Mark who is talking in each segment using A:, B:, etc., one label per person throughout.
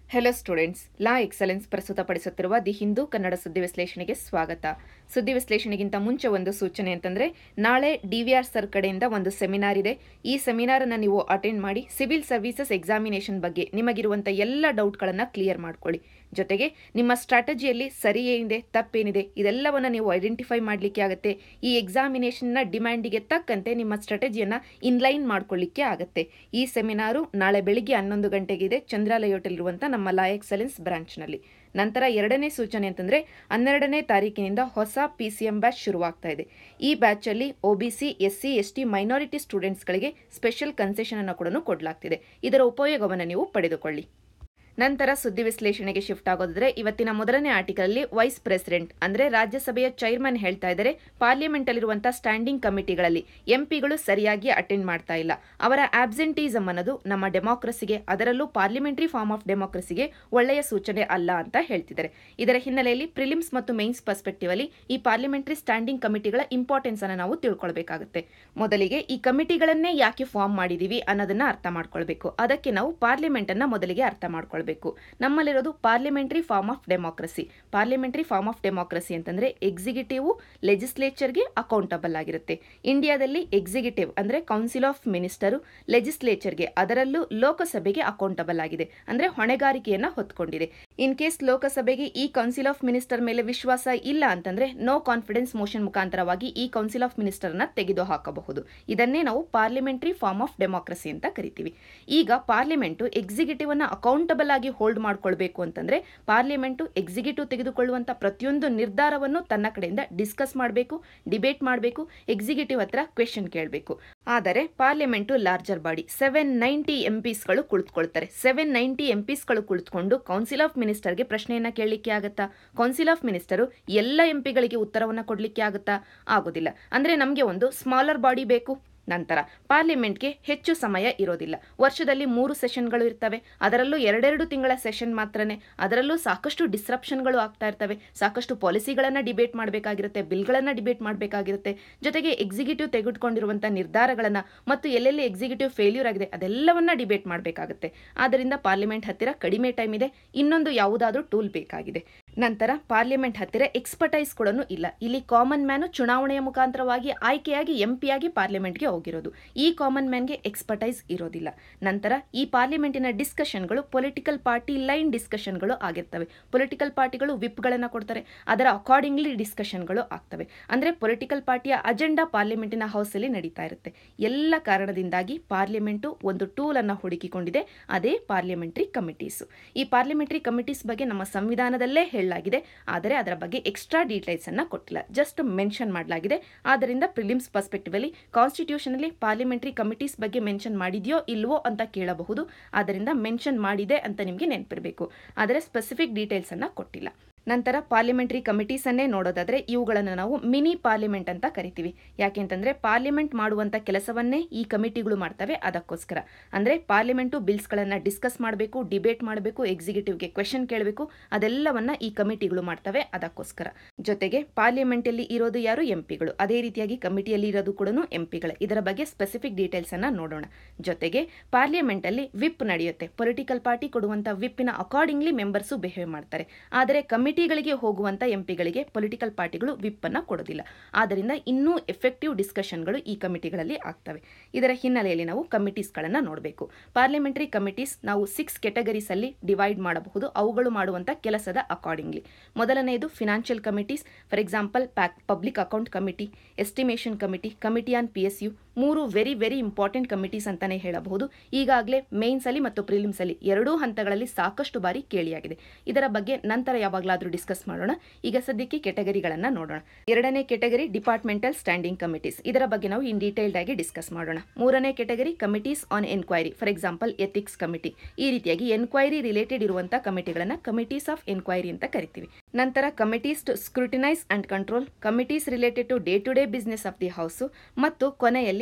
A: hello students La Excellence ಪ್ರಸ್ತುತಪಡಿಸುತ್ತಿರುವ the Hindu Kannada ಸುದ್ದಿ ವಿಶ್ಲೇಷಣೆಗೆ ಸ್ವಾಗತ ಸುದ್ದಿ ವಿಶ್ಲೇಷಣೆಗಿಂತ ಮುಂಚೆ ಒಂದು ಸೂಚನೆ ಅಂತಂದ್ರೆ ನಾಳೆ ಡಿವಿಆರ್ ಸರ್ ಕಡೆಯಿಂದ ಒಂದು ಸೆಮಿನಾರ್ ಇದೆ ಈ ಸೆಮಿನಾರ್ ಅನ್ನ ನೀವು ಅಟೆಂಡ್ ಮಾಡಿ ಸಿವಿಲ್ ಸರ್ವಿಸಸ್ ಎಕ್ಸಾಮಿನೇಷನ್ ಬಗ್ಗೆ ನಿಮಗಿರುವಂತ ಎಲ್ಲ ಡೌಟ್ಗಳನ್ನ ಕ್ಲಿಯರ್ ಮಾಡ್ಕೊಳ್ಳಿ ಜೊತೆಗೆ ನಿಮ್ಮ ಸ್ಟ್ರಾಟಜಿಯಲ್ಲಿ ಸರಿ ಏನಿದೆ ತಪ್ಪೇನಿದೆ ಇದೆಲ್ಲವನ್ನ ನೀವು ಐಡೆಂಟಿಫೈ ಮಾಡಲಿಕ್ಕೆ ಆಗುತ್ತೆ ಈ ಎಕ್ಸಾಮಿನೇಷನ್ನ ಡಿಮ್ಯಾಂಡಿಗೆ ತಕ್ಕಂತೆ ನಿಮ್ಮ ಸ್ಟ್ರಾಟಜಿಯನ್ನ ಇನ್ಲೈನ್ ಮಾಡ್ಕೊಳ್ಳಿಕ್ಕೆ ಆಗುತ್ತೆ ಈ ಸೆಮಿನಾರು ನಾಳೆ ಬೆಳಿಗ್ಗೆ ಹನ್ನೊಂದು ಗಂಟೆಗಿದೆ ಚಂದ್ರಾಲಯೋಟಲ್ಲಿರುವಂಥ ನಮ್ಮ ಲಾ ಎಕ್ಸಲೆನ್ಸ್ ಬ್ರಾಂಚ್ನಲ್ಲಿ ನಂತರ ಎರಡನೇ ಸೂಚನೆ ಅಂತಂದ್ರೆ ಹನ್ನೆರಡನೇ ತಾರೀಕಿನಿಂದ ಹೊಸ ಪಿ ಸಿ ಎಂ ಬ್ಯಾಚ್ ಶುರುವಾಗ್ತಾ ಇದೆ ಈ ಬ್ಯಾಚಲ್ಲಿ O B C S C S T minority ಸ್ಟೂಡೆಂಟ್ಸ್ಗಳಿಗೆ ಸ್ಪೆಷಲ್ ಕನ್ಸೆಷನ್ ಅನ್ನು ಕೂಡ ಕೊಡಲಾಗ್ತಿದೆ ಇದರ ಉಪಯೋಗವನ್ನು ನೀವು ಪಡೆದುಕೊಳ್ಳಿ ನಂತರ ಸುದ್ದಿ ವಿಶ್ಲೇಷಣೆಗೆ ಶಿಫ್ಟ್ ಆಗೋದಾದ್ರೆ ಇವತ್ತಿನ ಮೊದಲನೇ ಆರ್ಟಿಕಲ್ ಅಲ್ಲಿ ವೈಸ್ ಪ್ರೆಸಿಡೆಂಟ್ ಅಂದ್ರೆ ರಾಜ್ಯಸಭೆಯ ಚೈರ್ಮನ್ ಹೇಳ್ತಾ ಇದ್ದಾರೆ ಪಾರ್ಲಿಮೆಂಟ್ ಅಲ್ಲಿರುವಂತಹ ಸ್ಟ್ಯಾಂಡಿಂಗ್ ಕಮಿಟಿಗಳಲ್ಲಿ ಎಂಪಿಗಳು ಸರಿಯಾಗಿ ಅಟೆಂಡ್ ಮಾಡ್ತಾ ಇಲ್ಲ ಅವರ ಆಬ್ಸೆಂಟೀಸಮ್ ಅನ್ನೋದು ನಮ್ಮ ಡೆಮಾಕ್ರಸಿಗೆ ಅದರಲ್ಲೂ ಪಾರ್ಲಿಮೆಂಟರಿ ಫಾರ್ಮ್ ಆಫ್ ಡೆಮಾಕ್ರಸಿಗೆ ಒಳ್ಳೆಯ ಸೂಚನೆ ಅಲ್ಲ ಅಂತ ಹೇಳ್ತಿದ್ದಾರೆ ಇದರ ಹಿನ್ನೆಲೆಯಲ್ಲಿ ಪ್ರಿಲಿಮ್ಸ್ ಮತ್ತು ಮೈನ್ಸ್ ಪರ್ಸ್ಪೆಕ್ಟಿವ್ ಅಲ್ಲಿ ಈ ಪಾರ್ಲಿಮೆಂಟರಿ ಸ್ಟ್ಯಾಂಡಿಂಗ್ ಕಮಿಟಿಗಳ ಇಂಪಾರ್ಟೆನ್ಸ್ ಅನ್ನು ನಾವು ತಿಳ್ಕೊಳ್ಬೇಕಾಗುತ್ತೆ ಮೊದಲಿಗೆ ಈ ಕಮಿಟಿಗಳನ್ನೇ ಯಾಕೆ ಫಾರ್ಮ್ ಮಾಡಿದೀವಿ ಅನ್ನೋದನ್ನ ಅರ್ಥ ಮಾಡ್ಕೊಳ್ಬೇಕು ಅದಕ್ಕೆ ನಾವು ಪಾರ್ಲಿಮೆಂಟ್ ಅನ್ನ ಮೊದಲಿಗೆ ಅರ್ಥ ಮಾಡ್ಕೊಳ್ಬೇಕು ನಮ್ಮಲ್ಲಿರೋದು parliamentary form of democracy parliamentary form of democracy ಅಂತಂದ್ರೆ ಎಕ್ಸಿಕ್ಯೂಟಿವ್ ಲೆಜಿಸ್ಲೇಚರ್ಗೆ ಅಕೌಂಟಬಲ್ ಆಗಿರುತ್ತೆ ಇಂಡಿಯಾದಲ್ಲಿ ಎಕ್ಸಿಕ್ಯೂಟಿವ್ ಅಂದ್ರೆ ಕೌನ್ಸಿಲ್ ಆಫ್ ಮಿನಿಸ್ಟರು ಲೆಜಿಸ್ಲೇಚರ್ಗೆ ಅದರಲ್ಲೂ ಲೋಕಸಭೆಗೆ ಅಕೌಂಟಬಲ್ ಆಗಿದೆ ಅಂದ್ರೆ ಹೊಣೆಗಾರಿಕೆಯನ್ನ ಹೊತ್ಕೊಂಡಿದೆ ಇನ್ ಕೇಸ್ ಲೋಕಸಭೆಗೆ ಈ ಕೌನ್ಸಿಲ್ ಆಫ್ ಮಿನಿಸ್ಟರ್ ಮೇಲೆ ವಿಶ್ವಾಸ ಇಲ್ಲ ಅಂತಂದ್ರೆ ನೋ ಕಾನ್ಫಿಡೆನ್ಸ್ ಮೋಷನ್ ಮುಖಾಂತರವಾಗಿ ಈ ಕೌನ್ಸಿಲ್ ಆಫ್ ಮಿನಿಸ್ಟರ್ ನ ತೆಗೆದು ಹಾಕಬಹುದು ಇದನ್ನೇ ನಾವು ಪಾರ್ಲಿಮೆಂಟರಿ ಫಾರ್ಮ್ ಆಫ್ ಡೆಮಾಕ್ರಸಿ ಅಂತ ಕರಿತೀವಿ ಈಗ ಪಾರ್ಲಿಮೆಂಟ್ ಎಕ್ಸಿಕ್ಯೂಟಿವ್ ಅನ್ನ ಅಕೌಂಟಬಲ್ ಆಗಿ ಹೋಲ್ಡ್ ಮಾಡ್ಕೊಳ್ಬೇಕು ಅಂತಂದ್ರೆ ಪಾರ್ಲಿಮೆಂಟ್ ಎಕ್ಸಿಕ್ಯೂಟಿವ್ ತೆಗೆದುಕೊಳ್ಳುವಂತ ಪ್ರತಿಯೊಂದು ನಿರ್ಧಾರವನ್ನು ತನ್ನ ಕಡೆಯಿಂದ ಡಿಸ್ಕಸ್ ಮಾಡಬೇಕು ಡಿಬೇಟ್ ಮಾಡಬೇಕು ಎಕ್ಸಿಕ್ಯೂಟಿವ್ ಹತ್ರ ಕ್ವೆಶನ್ ಕೇಳಬೇಕು ಆದರೆ parliament larger body seven ninety ಎಂಪಿಸ್ಗಳು ಕುಳಿತುಕೊಳ್ತಾರೆ ಸೆವೆನ್ ನೈಂಟಿ ಎಂಪಿಸ್ಗಳು ಕುಳಿತುಕೊಂಡು ಕೌನ್ಸಿಲ್ ಆಫ್ ಮಿನಿಸ್ಟರ್ಗೆ ಪ್ರಶ್ನೆಯನ್ನ ಕೇಳಲಿಕ್ಕೆ ಆಗುತ್ತಾ ಕೌನ್ಸಿಲ್ ಆಫ್ ಮಿನಿಸ್ಟರು ಎಲ್ಲ ಎಂಪಿಗಳಿಗೆ ಉತ್ತರವನ್ನ ಕೊಡಲಿಕ್ಕೆ ಆಗುತ್ತಾ ಆಗೋದಿಲ್ಲ ಅಂದ್ರೆ ನಮಗೆ ಒಂದು ಸ್ಮಾಲರ್ ಬಾಡಿ ಬೇಕು ನಂತರ ಪಾರ್ಲಿಮೆಂಟ್ಗೆ ಹೆಚ್ಚು ಸಮಯ ಇರೋದಿಲ್ಲ ವರ್ಷದಲ್ಲಿ ಮೂರು ಸೆಷನ್ಗಳು ಇರ್ತವೆ ಅದರಲ್ಲೂ ಎರಡೆರಡು ತಿಂಗಳ ಸೆಷನ್ ಮಾತ್ರನೇ ಅದರಲ್ಲೂ ಸಾಕಷ್ಟು ಡಿಸ್ರಪ್ಷನ್ಗಳು ಆಗ್ತಾ ಇರ್ತವೆ ಸಾಕಷ್ಟು ಪಾಲಿಸಿಗಳನ್ನು ಡಿಬೇಟ್ ಮಾಡಬೇಕಾಗಿರುತ್ತೆ ಬಿಲ್ಗಳನ್ನು ಡಿಬೇಟ್ ಮಾಡಬೇಕಾಗಿರುತ್ತೆ ಜೊತೆಗೆ ಎಕ್ಸಿಕ್ಯೂಟಿವ್ ತೆಗೆದುಕೊಂಡಿರುವಂಥ ನಿರ್ಧಾರಗಳನ್ನು ಮತ್ತು ಎಲ್ಲೆಲ್ಲಿ ಎಕ್ಸಿಕ್ಯೂಟಿವ್ ಫೇಲ್ಯೂರ್ ಆಗಿದೆ ಅದೆಲ್ಲವನ್ನ ಡಿಬೇಟ್ ಮಾಡಬೇಕಾಗುತ್ತೆ ಆದ್ದರಿಂದ ಪಾರ್ಲಿಮೆಂಟ್ ಹತ್ತಿರ ಕಡಿಮೆ ಟೈಮ್ ಇದೆ ಇನ್ನೊಂದು ಯಾವುದಾದ್ರೂ ಟೂಲ್ ಬೇಕಾಗಿದೆ ನಂತರ ಪಾರ್ಲಿಮೆಂಟ್ ಹತ್ತಿರ ಎಕ್ಸ್ಪರ್ಟೈಸ್ ಕೂಡ ಇಲ್ಲ ಇಲ್ಲಿ ಕಾಮನ್ ಮ್ಯಾನ್ ಚುನಾವಣೆಯ ಮುಖಾಂತರವಾಗಿ ಆಯ್ಕೆಯಾಗಿ ಎಂಪಿಯಾಗಿ ಪಾರ್ಲಿಮೆಂಟ್ಗೆ ಹೋಗಿರೋದು ಈ ಕಾಮನ್ ಮ್ಯಾನ್ಗೆ ಎಕ್ಸ್ಪರ್ಟೈಸ್ ಇರೋದಿಲ್ಲ ನಂತರ ಈ ಪಾರ್ಲಿಮೆಂಟಿನ ಡಿಸ್ಕಷನ್ಗಳು ಪೊಲಿಟಿಕಲ್ ಪಾರ್ಟಿ ಲೈನ್ ಡಿಸ್ಕಷನ್ಗಳು ಆಗಿರ್ತವೆ ಪೊಲಿಟಿಕಲ್ ಪಾರ್ಟಿಗಳು ವಿಪ್ಗಳನ್ನು ಕೊಡ್ತಾರೆ ಅದರ ಅಕಾರ್ಡಿಂಗ್ಲಿ ಡಿಸ್ಕಷನ್ಗಳು ಆಗ್ತವೆ ಅಂದ್ರೆ ಪೊಲಿಟಿಕಲ್ ಪಾರ್ಟಿಯ ಅಜೆಂಡಾ ಪಾರ್ಲಿಮೆಂಟಿನ ಹೌಸಲ್ಲಿ ನಡೀತಾ ಇರುತ್ತೆ ಎಲ್ಲ ಕಾರಣದಿಂದಾಗಿ ಪಾರ್ಲಿಮೆಂಟು ಒಂದು ಟೂಲ್ ಅನ್ನು ಹುಡುಕಿಕೊಂಡಿದೆ ಅದೇ ಪಾರ್ಲಿಮೆಂಟರಿ ಕಮಿಟೀಸ್ ಈ ಪಾರ್ಲಿಮೆಂಟರಿ ಕಮಿಟೀಸ್ ಬಗ್ಗೆ ನಮ್ಮ ಸಂವಿಧಾನದಲ್ಲೇ ಹೇಳಲಾಗಿದೆ ಆದರೆ ಅದರ ಬಗ್ಗೆ ಎಕ್ಸ್ಟ್ರಾ ಡೀಟೇಲ್ಸ್ ಅನ್ನ ಕೊಟ್ಟಿಲ್ಲ ಜಸ್ಟ್ ಮೆನ್ಷನ್ ಮಾಡಲಾಗಿದೆ ಆದ್ದರಿಂದ ಪ್ರಿಲಿಮ್ಸ್ ಪರ್ಸ್ಪೆಕ್ಟಿವ್ ಅಲ್ಲಿ ಕಾನ್ಸ್ಟಿಟ್ಯೂಷನ್ ಅಲ್ಲಿ ಪಾರ್ಲಿಮೆಂಟರಿ ಕಮಿಟೀಸ್ ಬಗ್ಗೆ ಮೆನ್ಷನ್ ಮಾಡಿದೆಯೋ ಇಲ್ವೋ ಅಂತ ಕೇಳಬಹುದು ಆದ್ದರಿಂದ ಮೆನ್ಷನ್ ಮಾಡಿದೆ ಅಂತ ನಿಮಗೆ ನೆನಪಿರಬೇಕು ಆದರೆ ಸ್ಪೆಸಿಫಿಕ್ ಡೀಟೇಲ್ಸ್ ಅನ್ನ ಕೊಟ್ಟಿಲ್ಲ ನಂತರ ಪಾರ್ಲಿಮೆಂಟರಿ ಕಮಿಟೀಸ್ ಅನ್ನೇ ನೋಡೋದಾದ್ರೆ ಇವುಗಳನ್ನು ನಾವು ಮಿನಿ ಪಾರ್ಲಿಮೆಂಟ್ ಅಂತ ಕರಿತೀವಿ ಯಾಕೆಂತಂದ್ರೆ ಪಾರ್ಲಿಮೆಂಟ್ ಮಾಡುವಂತ ಕೆಲಸವನ್ನೇ ಈ ಕಮಿಟಿಗಳು ಮಾಡ್ತವೆ ಅದಕ್ಕೋಸ್ಕರ ಅಂದ್ರೆ ಪಾರ್ಲಿಮೆಂಟು ಬಿಲ್ಸ್ಗಳನ್ನ ಡಿಸ್ಕಸ್ ಮಾಡಬೇಕು ಡಿಬೇಟ್ ಮಾಡಬೇಕು ಎಕ್ಸಿಕ್ಯೂಟಿವ್ಗೆ ಕ್ವೆಶನ್ ಕೇಳಬೇಕು ಅದೆಲ್ಲವನ್ನ ಈ ಕಮಿಟಿಗಳು ಮಾಡ್ತವೆ ಅದಕ್ಕೋಸ್ಕರ ಜೊತೆಗೆ ಪಾರ್ಲಿಮೆಂಟ್ ಅಲ್ಲಿ ಇರೋದು ಯಾರು ಎಂಪಿಗಳು ಅದೇ ರೀತಿಯಾಗಿ ಕಮಿಟಿಯಲ್ಲಿ ಇರೋದು ಕೂಡ ಎಂಪಿಗಳೇ ಇದರ ಬಗ್ಗೆ ಸ್ಪೆಸಿಫಿಕ್ ಡೀಟೇಲ್ಸ್ ಅನ್ನ ನೋಡೋಣ ಜೊತೆಗೆ ಪಾರ್ಲಿಮೆಂಟ್ ಅಲ್ಲಿ ವಿಪ್ ನಡೆಯುತ್ತೆ ಪೊಲಿಟಿಕಲ್ ಪಾರ್ಟಿ ಕೊಡುವಂತ ವಿಪ್ಪಿನ ಅಕಾರ್ಡಿಂಗ್ಲಿ ಮೆಂಬರ್ಸು ಬಿಹೇವ್ ಮಾಡ್ತಾರೆ ಆದರೆ ಕಮಿಟಿ ಕಮಿಟಿಗಳಿಗೆ ಹೋಗುವಂತ ಎಂಪಿಗಳಿಗೆ ಪೊಲಿಟಿಕಲ್ ಪಾರ್ಟಿಗಳು ವಿಪ್ ಅನ್ನ ಕೊಡೋದಿಲ್ಲ ಆದ್ದರಿಂದ ಇನ್ನೂ ಎಫೆಕ್ಟಿವ್ ಡಿಸ್ಕಷನ್ಗಳು ಈ ಕಮಿಟಿಗಳಲ್ಲಿ ಆಗ್ತವೆ ಇದರ ಹಿನ್ನೆಲೆಯಲ್ಲಿ ನಾವು ಕಮಿಟೀಸ್ಗಳನ್ನು ನೋಡಬೇಕು ಪಾರ್ಲಿಮೆಂಟರಿ ಕಮಿಟೀಸ್ ನಾವು ಸಿಕ್ಸ್ ಕೆಟಗರೀಸ್ ಅಲ್ಲಿ ಡಿವೈಡ್ ಮಾಡಬಹುದು ಅವುಗಳು ಮಾಡುವಂತ ಕೆಲಸದ ಅಕಾರ್ಡಿಂಗ್ಲಿ ಮೊದಲನೆಯದು financial committees for example PAC public account committee estimation committee committee on P S U ಮೂರು ವೆರಿ ವೆರಿ ಇಂಪಾರ್ಟೆಂಟ್ ಕಮಿಟೀಸ್ ಅಂತಾನೆ ಹೇಳಬಹುದು ಈಗಾಗಲೇ ಮೇನ್ಸ್ ಅಲ್ಲಿ ಮತ್ತು ಪ್ರಿಲಿಮ್ಸ್ ಅಲ್ಲಿ ಎರಡೂ ಹಂತಗಳಲ್ಲಿ ಸಾಕಷ್ಟು ಬಾರಿ ಕೇಳಿಯಾಗಿದೆ ಇದರ ಬಗ್ಗೆ ನಂತರ ಯಾವಾಗಲಾದರೂ ಡಿಸ್ಕಸ್ ಮಾಡೋಣ ಈಗ ಸದ್ಯಕ್ಕೆ ಕೆಟಗರಿಗಳನ್ನ ನೋಡೋಣ ಎರಡನೇ ಕೆಟಗರಿ ಡಿಪಾರ್ಟ್ಮೆಂಟಲ್ ಸ್ಟ್ಯಾಂಡಿಂಗ್ ಕಮಿಟೀಸ್ ಇದರ ಬಗ್ಗೆ ನಾವು ಇನ್ ಡೀಟೇಲ್ಡ್ ಆಗಿ ಡಿಸ್ಕಸ್ ಮಾಡೋಣ ಮೂರನೇ category committees on enquiry for example ethics committee ಈ ರೀತಿಯಾಗಿ ಎನ್ಕ್ವೈರಿ ರಿಲೇಟೆಡ್ ಇರುವಂತಹ ಕಮಿಟಿಗಳನ್ನ ಕಮಿಟೀಸ್ ಆಫ್ ಎನ್ಕ್ವೈರಿ ಅಂತ ಕರಿತೀವಿ ನಂತರ committees to scrutinise and control committees related to day to day business of the house ಮತ್ತು ಕೊನೆಯಲ್ಲಿ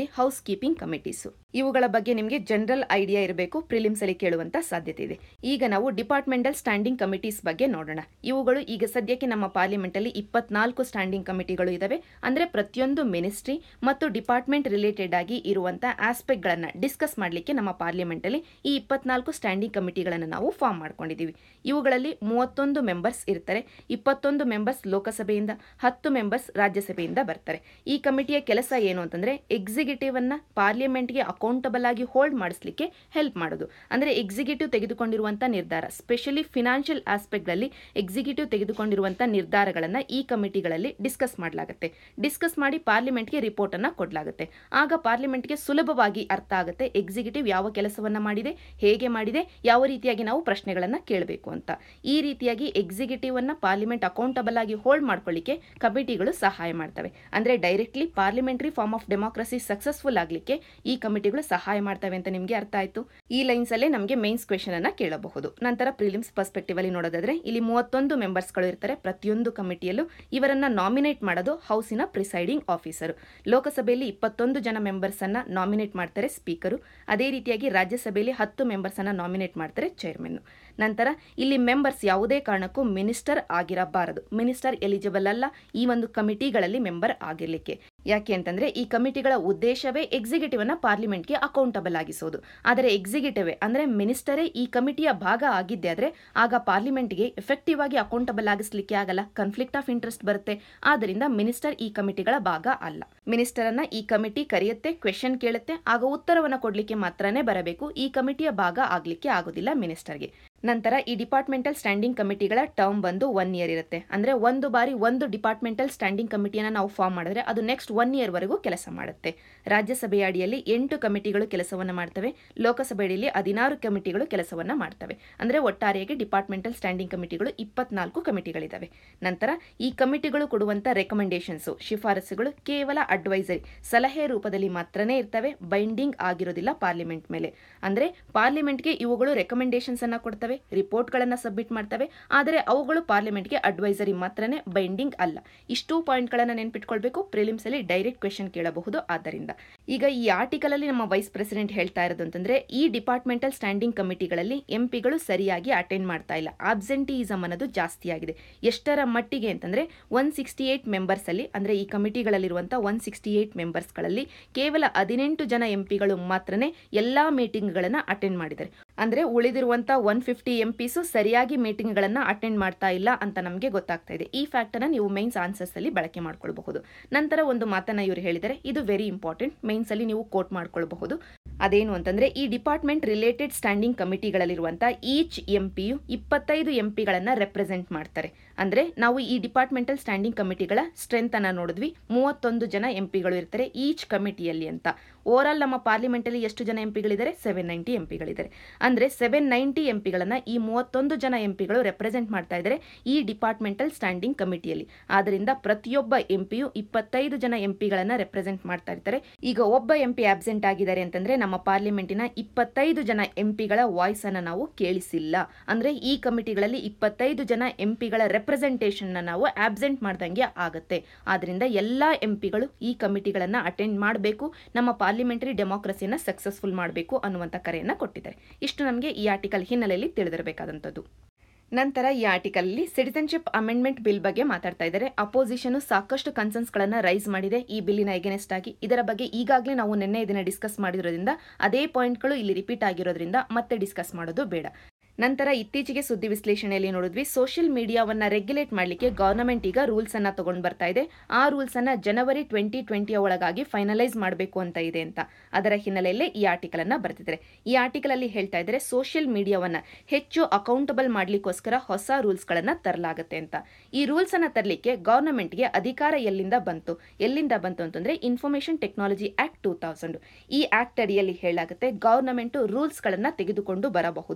A: ಕೊನೆಯಲ್ಲಿ ಹೌಸ್ ಕೀಪಿಂಗ್ ಕಮಿಟೀಸು ಇವುಗಳ ಬಗ್ಗೆ ನಿಮಗೆ ಜನರಲ್ ಐಡಿಯಾ ಇರಬೇಕು ಪ್ರಿಲಿಮ್ಸ್ ಅಲ್ಲಿ ಕೇಳುವಂತ ಸಾಧ್ಯತೆ ಇದೆ ಈಗ ನಾವು ಡಿಪಾರ್ಟ್ಮೆಂಟಲ್ ಸ್ಟ್ಯಾಂಡಿಂಗ್ ಕಮಿಟೀಸ್ ಬಗ್ಗೆ ನೋಡೋಣ ಇವುಗಳು ಈಗ ಸದ್ಯಕ್ಕೆ ನಮ್ಮ ಪಾರ್ಲಿಮೆಂಟ್ ಅಲ್ಲಿ ಇಪ್ಪತ್ನಾಲ್ಕು ಸ್ಟ್ಯಾಂಡಿಂಗ್ ಕಮಿಟಿಗಳು ಇದಾವೆ ಅಂದ್ರೆ ಪ್ರತಿಯೊಂದು ಮಿನಿಸ್ಟ್ರಿ ಮತ್ತು ಡಿಪಾರ್ಟ್ಮೆಂಟ್ ರಿಲೇಟೆಡ್ ಆಗಿ ಇರುವಂತಹ ಆಸ್ಪೆಕ್ಟ್ ಗಳನ್ನ ಡಿಸ್ಕಸ್ ಮಾಡಲಿಕ್ಕೆ ನಮ್ಮ ಪಾರ್ಲಿಮೆಂಟ್ ಅಲ್ಲಿ ಈ ಇಪ್ಪತ್ನಾಲ್ಕು ಸ್ಟ್ಯಾಂಡಿಂಗ್ ಕಮಿಟಿಗಳನ್ನು ನಾವು ಫಾರ್ಮ್ ಮಾಡ್ಕೊಂಡಿದ್ದೀವಿ ಇವುಗಳಲ್ಲಿ ಮೂವತ್ತೊಂದು ಮೆಂಬರ್ಸ್ ಇರ್ತಾರೆ ಇಪ್ಪತ್ತೊಂದು ಮೆಂಬರ್ಸ್ ಲೋಕಸಭೆಯಿಂದ ಹತ್ತು ಮೆಂಬರ್ಸ್ ರಾಜ್ಯಸಭೆಯಿಂದ ಬರ್ತಾರೆ ಈ ಕಮಿಟಿಯ ಕೆಲಸ ಏನು ಅಂತಂದ್ರೆ ಎಕ್ಸಿಕ್ಯೂಟಿವ್ ಅನ್ನ ಪಾರ್ಲಿಮೆಂಟ್ಗೆ ಅಕೌಂಟಬಲ್ ಆಗಿ ಹೋಲ್ಡ್ ಮಾಡಿಸ್ಲಿಕ್ಕೆ ಹೆಲ್ಪ್ ಮಾಡೋದು ಅಂದ್ರೆ ಎಕ್ಸಿಕ್ಯೂಟಿವ್ ತೆಗೆದುಕೊಂಡಿರುವಂತಹ ನಿರ್ಧಾರ ಸ್ಪೆಷಲಿ ಫಿನಾನ್ಷಿಯಲ್ ಆಸ್ಪೆಕ್ಟ್ಗಳಲ್ಲಿ ಎಕ್ಸಿಕ್ಯೂಟಿವ್ ತೆಗೆದುಕೊಂಡಿರುವಂತಹ ನಿರ್ಧಾರಗಳನ್ನ ಈ ಕಮಿಟಿಗಳಲ್ಲಿ ಡಿಸ್ಕಸ್ ಮಾಡಲಾಗುತ್ತೆ ಡಿಸ್ಕಸ್ ಮಾಡಿ ಪಾರ್ಲಿಮೆಂಟ್ಗೆ ರಿಪೋರ್ಟ್ ಅನ್ನ ಕೊಡಲಾಗುತ್ತೆ ಆಗ ಪಾರ್ಲಿಮೆಂಟ್ಗೆ ಸುಲಭವಾಗಿ ಅರ್ಥ ಆಗುತ್ತೆ ಎಕ್ಸಿಕ್ಯೂಟಿವ್ ಯಾವ ಕೆಲಸವನ್ನ ಮಾಡಿದೆ ಹೇಗೆ ಮಾಡಿದೆ ಯಾವ ರೀತಿಯಾಗಿ ನಾವು ಪ್ರಶ್ನೆಗಳನ್ನ ಕೇಳಬೇಕು ಅಂತ ಈ ರೀತಿಯಾಗಿ ಎಕ್ಸಿಕ್ಯೂಟಿವ್ ಅನ್ನ ಪಾರ್ಲಿಮೆಂಟ್ ಅಕೌಂಟಬಲ್ ಆಗಿ ಹೋಲ್ಡ್ ಮಾಡ್ಕೊಳ್ಳಿಕ್ಕೆ ಕಮಿಟಿಗಳು ಸಹಾಯ ಮಾಡ್ತವೆ ಅಂದ್ರೆ directly parliamentary form of democracy successful ಆಗಲಿಕ್ಕೆ ಈ ಕಮಿಟಿಗಳು ಸಹಾಯ ಮಾಡ್ತವೆ ಅಂತ ನಿಮಗೆ ಅರ್ಥ ಆಯ್ತು ಈ ಲೈನ್ಸ್ ಅಲ್ಲೇ ನಮಗೆ ಮೇನ್ಸ್ ಕ್ವೆಶನ್ ಅನ್ನ ಕೇಳಬಹುದು ನಂತರ ಪ್ರಿಲಿಮ್ಸ್ ಪರ್ಸ್ಪೆಕ್ಟಿವ್ ಅಲ್ಲಿ ನೋಡೋದಾದ್ರೆ ಇಲ್ಲಿ ಮೂವತ್ತೊಂದು ಮೆಂಬರ್ಸ್ ಗಳು ಇರ್ತಾರೆ ಪ್ರತಿಯೊಂದು ಕಮಿಟಿಯಲ್ಲೂ ಇವರನ್ನ ನಾಮಿನೇಟ್ ಮಾಡೋದು ಹೌಸಿನ ಪ್ರಿಸೈಡಿಂಗ್ ಆಫೀಸರ್ ಲೋಕಸಭೆಯಲ್ಲಿ ಇಪ್ಪತ್ತೊಂದು ಜನ ಮೆಂಬರ್ಸ್ ಅನ್ನ ನಾಮಿನೇಟ್ ಮಾಡ್ತಾರೆ ಸ್ಪೀಕರು ಅದೇ ರೀತಿಯಾಗಿ ರಾಜ್ಯಸಭೆಯಲ್ಲಿ ಹತ್ತು ಮೆಂಬರ್ಸ್ ಅನ್ನ ನಾಮಿನೇಟ್ ಮಾಡ್ತಾರೆ ಚೇರ್ಮನ್ ನಂತರ ಇಲ್ಲಿ ಮೆಂಬರ್ಸ್ ಯಾವುದೇ ಕಾರಣಕ್ಕೂ ಮಿನಿಸ್ಟರ್ ಆಗಿರಬಾರದು ಮಿನಿಸ್ಟರ್ ಎಲಿಜಿಬಲ್ ಅಲ್ಲ ಈ ಒಂದು ಕಮಿಟಿಗಳಲ್ಲಿ ಮೆಂಬರ್ ಆಗಿರ್ಲಿಕ್ಕೆ ಯಾಕೆ ಅಂತಂದ್ರೆ ಈ ಕಮಿಟಿಗಳ ಉದ್ದೇಶವೇ ಎಕ್ಸಿಕ್ಯೂಟಿವ್ ಅನ್ನ ಪಾರ್ಲಿಮೆಂಟ್ಗೆ ಅಕೌಂಟಬಲ್ ಆಗಿಸೋದು ಆದರೆ ಎಕ್ಸಿಕ್ಯೂಟಿವ್ ಅಂದ್ರೆ ಮಿನಿಸ್ಟರೇ ಈ ಕಮಿಟಿಯ ಭಾಗ ಆಗಿದ್ದೆ ಆದ್ರೆ ಆಗ ಪಾರ್ಲಿಮೆಂಟ್ಗೆ ಎಫೆಕ್ಟಿವ್ ಆಗಿ ಅಕೌಂಟಬಲ್ ಆಗಿಸ್ಲಿಕ್ಕೆ ಆಗಲ್ಲ ಕಾನ್ಫ್ಲಿಕ್ಟ್ ಆಫ್ ಇಂಟ್ರೆಸ್ಟ್ ಬರುತ್ತೆ ಆದ್ದರಿಂದ ಮಿನಿಸ್ಟರ್ ಈ ಕಮಿಟಿಗಳ ಭಾಗ ಅಲ್ಲ ಮಿನಿಸ್ಟರ್ ಅನ್ನ ಈ ಕಮಿಟಿ ಕರೆಯುತ್ತೆ ಕ್ವೆಶನ್ ಕೇಳುತ್ತೆ ಆಗ ಉತ್ತರವನ್ನ ಕೊಡ್ಲಿಕ್ಕೆ ಮಾತ್ರನೇ ಬರಬೇಕು ಈ ಕಮಿಟಿಯ ಭಾಗ ಆಗ್ಲಿಕ್ಕೆ ಆಗೋದಿಲ್ಲ ಮಿನಿಸ್ಟರ್ಗೆ ನಂತರ ಈ ಡಿಪಾರ್ಟ್ಮೆಂಟಲ್ ಸ್ಟ್ಯಾಂಡಿಂಗ್ ಕಮಿಟಿಗಳ ಟರ್ಮ್ ಬಂದು ಒನ್ ಇಯರ್ ಇರುತ್ತೆ ಅಂದ್ರೆ ಒಂದು ಬಾರಿ ಒಂದು ಡಿಪಾರ್ಟ್ಮೆಂಟಲ್ ಸ್ಟ್ಯಾಂಡಿಂಗ್ ಕಮಿಟಿಯನ್ನು ನಾವು ಫಾರ್ಮ್ ಮಾಡಿದ್ರೆ ಅದು ನೆಕ್ಸ್ಟ್ ಒನ್ ಇಯರ್ ವರೆಗೂ ಕೆಲಸ ಮಾಡುತ್ತೆ ರಾಜ್ಯಸಭೆಯ ಅಡಿಯಲ್ಲಿ ಎಂಟು ಕಮಿಟಿಗಳು ಕೆಲಸವನ್ನ ಮಾಡ್ತವೆ ಲೋಕಸಭೆ ಅಡಿಯಲ್ಲಿ ಹದಿನಾರು ಕಮಿಟಿಗಳು ಕೆಲಸವನ್ನ ಮಾಡ್ತವೆ ಅಂದ್ರೆ ಒಟ್ಟಾರೆಯಾಗಿ ಡಿಪಾರ್ಟ್ಮೆಂಟಲ್ ಸ್ಟ್ಯಾಂಡಿಂಗ್ ಕಮಿಟಿಗಳು ಇಪ್ಪತ್ನಾಲ್ಕು ಕಮಿಟಿಗಳಿದಾವೆ ನಂತರ ಈ ಕಮಿಟಿಗಳು ಕೊಡುವಂತ ರೆಕಮೆಂಡೇಶನ್ಸ್ ಶಿಫಾರಸುಗಳು ಕೇವಲ ಅಡ್ವೈಸರಿ ಸಲಹೆ ರೂಪದಲ್ಲಿ ಮಾತ್ರನೇ ಇರ್ತವೆ ಬೈಂಡಿಂಗ್ ಆಗಿರೋದಿಲ್ಲ ಪಾರ್ಲಿಮೆಂಟ್ ಮೇಲೆ ಅಂದ್ರೆ ಪಾರ್ಲಿಮೆಂಟ್ಗೆ ಇವುಗಳು ರೆಕಮೆಂಡೇಶನ್ಸ್ ಅನ್ನ ಕೊಡ್ತವೆ ರಿಪೋರ್ಟ್ಗಳನ್ನು ಸಬ್ಮಿಟ್ ಮಾಡ್ತವೆ ಆದರೆ ಅವುಗಳು ಪಾರ್ಲಿಮೆಂಟ್ಗೆ ಅಡ್ವೈಸರಿ ಮಾತ್ರನೇ ಬೈಂಡಿಂಗ್ ಅಲ್ಲ ಇಷ್ಟು ಪಾಯಿಂಟ್ಗಳನ್ನು ನೆನ್ಪಿಟ್ಕೊಳ್ಬೇಕು ಪ್ರಿಲಿಮ್ಸ್ ಅಲ್ಲಿ ಡೈರೆಕ್ಟ್ ಕ್ವೆಶನ್ ಕೇಳಬಹುದು ಆದ್ದರಿಂದ ಈಗ ಈ ಆರ್ಟಿಕಲ್ ಅಲ್ಲಿ ನಮ್ಮ ವೈಸ್ ಪ್ರೆಸಿಡೆಂಟ್ ಹೇಳ್ತಾ ಇರೋದು ಅಂತಂದ್ರೆ ಈ ಡಿಪಾರ್ಟ್ಮೆಂಟಲ್ ಸ್ಟ್ಯಾಂಡಿಂಗ್ ಕಮಿಟಿಗಳಲ್ಲಿ ಎಂಪಿಗಳು ಸರಿಯಾಗಿ ಅಟೆಂಡ್ ಮಾಡ್ತಾ ಇಲ್ಲ ಆಬ್ಸೆಂಟಿಯಿಸಮ್ ಅನ್ನೋದು ಜಾಸ್ತಿ ಆಗಿದೆ ಎಷ್ಟರ ಮಟ್ಟಿಗೆ ಅಂತಂದ್ರೆ ಒನ್ ಸಿಕ್ಸ್ಟಿ ಏಟ್ ಮೆಂಬರ್ಸ್ ಅಲ್ಲಿ ಅಂದ್ರೆ ಈ ಕಮಿಟಿಗಳಲ್ಲಿರುವಂತಹ ಒನ್ ಸಿಕ್ಸ್ಟಿ ಏಟ್ ಮೆಂಬರ್ಸ್ಗಳಲ್ಲಿ ಕೇವಲ ಹದಿನೆಂಟು ಜನ ಎಂಪಿಗಳು ಮಾತ್ರನೇ ಎಲ್ಲಾ ಮೀಟಿಂಗ್ಗಳನ್ನ ಅಟೆಂಡ್ ಮಾಡಿದ್ದಾರೆ ಅಂದ್ರೆ ಉಳಿದಿರುವಂತ ಒನ್ ಫಿಫ್ಟಿ ಎಂ ಪಿಸು ಸರಿಯಾಗಿ ಮೀಟಿಂಗ್ಗಳನ್ನ ಅಟೆಂಡ್ ಮಾಡ್ತಾ ಇಲ್ಲ ಅಂತ ನಮಗೆ ಗೊತ್ತಾಗ್ತಾ ಇದೆ ಈ ಫ್ಯಾಕ್ಟ್ ಅನ್ನ ನೀವು ಮೈನ್ಸ್ ಆನ್ಸರ್ಸ್ ಅಲ್ಲಿ ಬಳಕೆ ಮಾಡ್ಕೊಳ್ಬಹುದು ನಂತರ ಒಂದು ಮಾತನ್ನ ಇವರು ಹೇಳಿದರೆ ಇದು ವೆರಿ ಇಂಪಾರ್ಟೆಂಟ್ ಮೈನ್ಸ್ ಅಲ್ಲಿ ನೀವು ಕೋಟ್ ಮಾಡ್ಕೊಳ್ಬಹುದು ಅದೇನು ಅಂತಂದ್ರೆ ಈ ಡಿಪಾರ್ಟ್ಮೆಂಟ್ ರಿಲೇಟೆಡ್ ಸ್ಟ್ಯಾಂಡಿಂಗ್ ಕಮಿಟಿಗಳಲ್ಲಿರುವಂತಹ ಈಚ್ ಎಂ ಪಿಯು ಇಪ್ಪತ್ತೈದು ಎಂ ಪಿಗಳನ್ನ ರೆಪ್ರೆಸೆಂಟ್ ಮಾಡ್ತಾರೆ ಅಂದ್ರೆ ನಾವು ಈ ಡಿಪಾರ್ಟ್ಮೆಂಟಲ್ ಸ್ಟ್ಯಾಂಡಿಂಗ್ ಕಮಿಟಿಗಳ ಸ್ಟ್ರೆಂತ್ ಅನ್ನ ನೋಡಿದ್ವಿ ಮೂವತ್ತೊಂದು ಜನ ಎಂ ಪಿಗಳು ಇರ್ತಾರೆ ಈಚ್ ಕಮಿಟಿಯಲ್ಲಿ ಅಂತ ಓವರ್ ಆಲ್ ನಮ್ಮ ಪಾರ್ಲಿಮೆಂಟ್ ಅಲ್ಲಿ ಎಷ್ಟು ಜನ ಎಂಪಿಗಳಿದ್ದಾರೆ ಸೆವೆನ್ ನೈಂಟಿ ಎಂಪಿಗಳಿದ್ದಾರೆ ಅಂದ್ರೆ ಸೆವೆನ್ ನೈಂಟಿ ಎಂಪಿಗಳನ್ನ ಈ ಮೂವತ್ತೊಂದು ಜನ ಎಂಪಿಗಳು ರೆಪ್ರೆಸೆಂಟ್ ಮಾಡ್ತಾ ಇದ್ದಾರೆ ಈ ಡಿಪಾರ್ಟ್ಮೆಂಟಲ್ ಸ್ಟ್ಯಾಂಡಿಂಗ್ ಕಮಿಟಿಯಲ್ಲಿ ಆದ್ದರಿಂದ ಪ್ರತಿಯೊಬ್ಬ ಎಂಪಿಯು ಇಪ್ಪತ್ತೈದು ಜನ ಎಂಪಿಗಳನ್ನ ರೆಪ್ರೆಸೆಂಟ್ ಮಾಡ್ತಾ ಇರ್ತಾರೆ ಈಗ ಒಬ್ಬ ಎಂಪಿ ಆಬ್ಸೆಂಟ್ ಆಗಿದ್ದಾರೆ ಅಂತಂದ್ರೆ ನಮ್ಮ ಪಾರ್ಲಿಮೆಂಟಿನ ಇಪ್ಪತ್ತೈದು ಜನ ಎಂಪಿಗಳ ವಾಯ್ಸ್ ಅನ್ನ ನಾವು ಕೇಳಿಸಿಲ್ಲ ಅಂದ್ರೆ ಈ ಕಮಿಟಿಗಳಲ್ಲಿ ಇಪ್ಪತ್ತೈದು ಜನ ಎಂಪಿಗಳ ರೆಪ್ರೆಸೆಂಟೇಷನ್ ನಾವು ಆಬ್ಸೆಂಟ್ ಮಾಡ್ದಂಗೆ ಆಗುತ್ತೆ ಆದ್ರಿಂದ ಎಲ್ಲಾ ಎಂಪಿಗಳು ಈ ಕಮಿಟಿಗಳನ್ನ ಅಟೆಂಡ್ ಮಾಡಬೇಕು ನಮ್ಮ ಪಾರ್ಲಿಮೆಂಟರಿ ಡೆಮಾಕ್ರಸಿಯನ್ನ ಸಕ್ಸಸ್ಫುಲ್ ಮಾಡಬೇಕು ಅನ್ನುವಂಥ ಕರೆಯನ್ನ ಕೊಟ್ಟಿದ್ದಾರೆ ಇಷ್ಟು ನಮಗೆ ಈ ಆರ್ಟಿಕಲ್ ಹಿನ್ನೆಲೆಯಲ್ಲಿ ತಿಳಿದಿರಬೇಕಾದಂಥದ್ದು ನಂತರ ಈ ಆರ್ಟಿಕಲ್ ಅಲ್ಲಿ ಸಿಟಿಸನ್ಶಿಪ್ ಅಮೆಂಡ್ಮೆಂಟ್ ಬಿಲ್ ಬಗ್ಗೆ ಮಾತಾಡ್ತಾ ಇದ್ದಾರೆ ಅಪೋಸಿಷನ್ ಸಾಕಷ್ಟು ಕನ್ಸರ್ನ್ಸ್ ಗಳನ್ನ ರೈಸ್ ಮಾಡಿದೆ ಈ ಬಿಲ್ಲಿನ ಎಗೆನೆಸ್ಟ್ ಆಗಿ ಇದರ ಬಗ್ಗೆ ಈಗಾಗಲೇ ನಾವು ನಿನ್ನೆ ಇದನ್ನ ಡಿಸ್ಕಸ್ ಮಾಡಿರೋದ್ರಿಂದ ಅದೇ ಪಾಯಿಂಟ್ಗಳು ಇಲ್ಲಿ ರಿಪೀಟ್ ಆಗಿರೋದ್ರಿಂದ ಮತ್ತೆ ಡಿಸ್ಕಸ್ ಮಾಡೋದು ಬೇಡ ನಂತರ ಇತ್ತೀಚೆಗೆ ಸುದ್ದಿ ವಿಶ್ಲೇಷಣೆಯಲ್ಲಿ ನೋಡಿದ್ವಿ ಸೋಷಿಯಲ್ ಮೀಡಿಯಾವನ್ನ ರೆಗ್ಯುಲೇಟ್ ಮಾಡಲಿಕ್ಕೆ ಗವರ್ನಮೆಂಟ್ ಈಗ ರೂಲ್ಸ್ ಅನ್ನ ತಗೊಂಡ್ ಬರ್ತಾ ಇದೆ ಆ ರೂಲ್ಸ್ ಅನ್ನ ಜನವರಿ ಟ್ವೆಂಟಿ ಟ್ವೆಂಟಿಯ ಒಳಗಾಗಿ ಫೈನಲೈಸ್ ಮಾಡಬೇಕು ಅಂತ ಇದೆ ಅಂತ ಅದರ ಹಿನ್ನೆಲೆಯಲ್ಲೇ ಈ ಆರ್ಟಿಕಲ್ ಅನ್ನ ಬರ್ತಿದ್ದಾರೆ ಈ ಆರ್ಟಿಕಲ್ ಅಲ್ಲಿ ಹೇಳ್ತಾ ಇದ್ದಾರೆ ಸೋಷಿಯಲ್ ಮೀಡಿಯಾವನ್ನ ಹೆಚ್ಚು ಅಕೌಂಟಬಲ್ ಮಾಡ್ಲಿಕ್ಕೋಸ್ಕರ ಹೊಸ ರೂಲ್ಸ್ ಗಳನ್ನ ತರಲಾಗುತ್ತೆ ಅಂತ ಈ ರೂಲ್ಸ್ ಅನ್ನ ತರಲಿಕ್ಕೆ ಗವರ್ನಮೆಂಟ್ಗೆ ಅಧಿಕಾರ ಎಲ್ಲಿಂದ ಬಂತು ಎಲ್ಲಿಂದ ಬಂತು ಅಂತಂದ್ರೆ information technology act two thousand ಈ ಆಕ್ಟ್ ಅಡಿಯಲ್ಲಿ ಹೇಳಾಗುತ್ತೆ ಗವರ್ನಮೆಂಟ್ ರೂಲ್ಸ್ ಗಳನ್ನ ತೆಗೆದುಕೊಂಡು ಬರಬಹುದು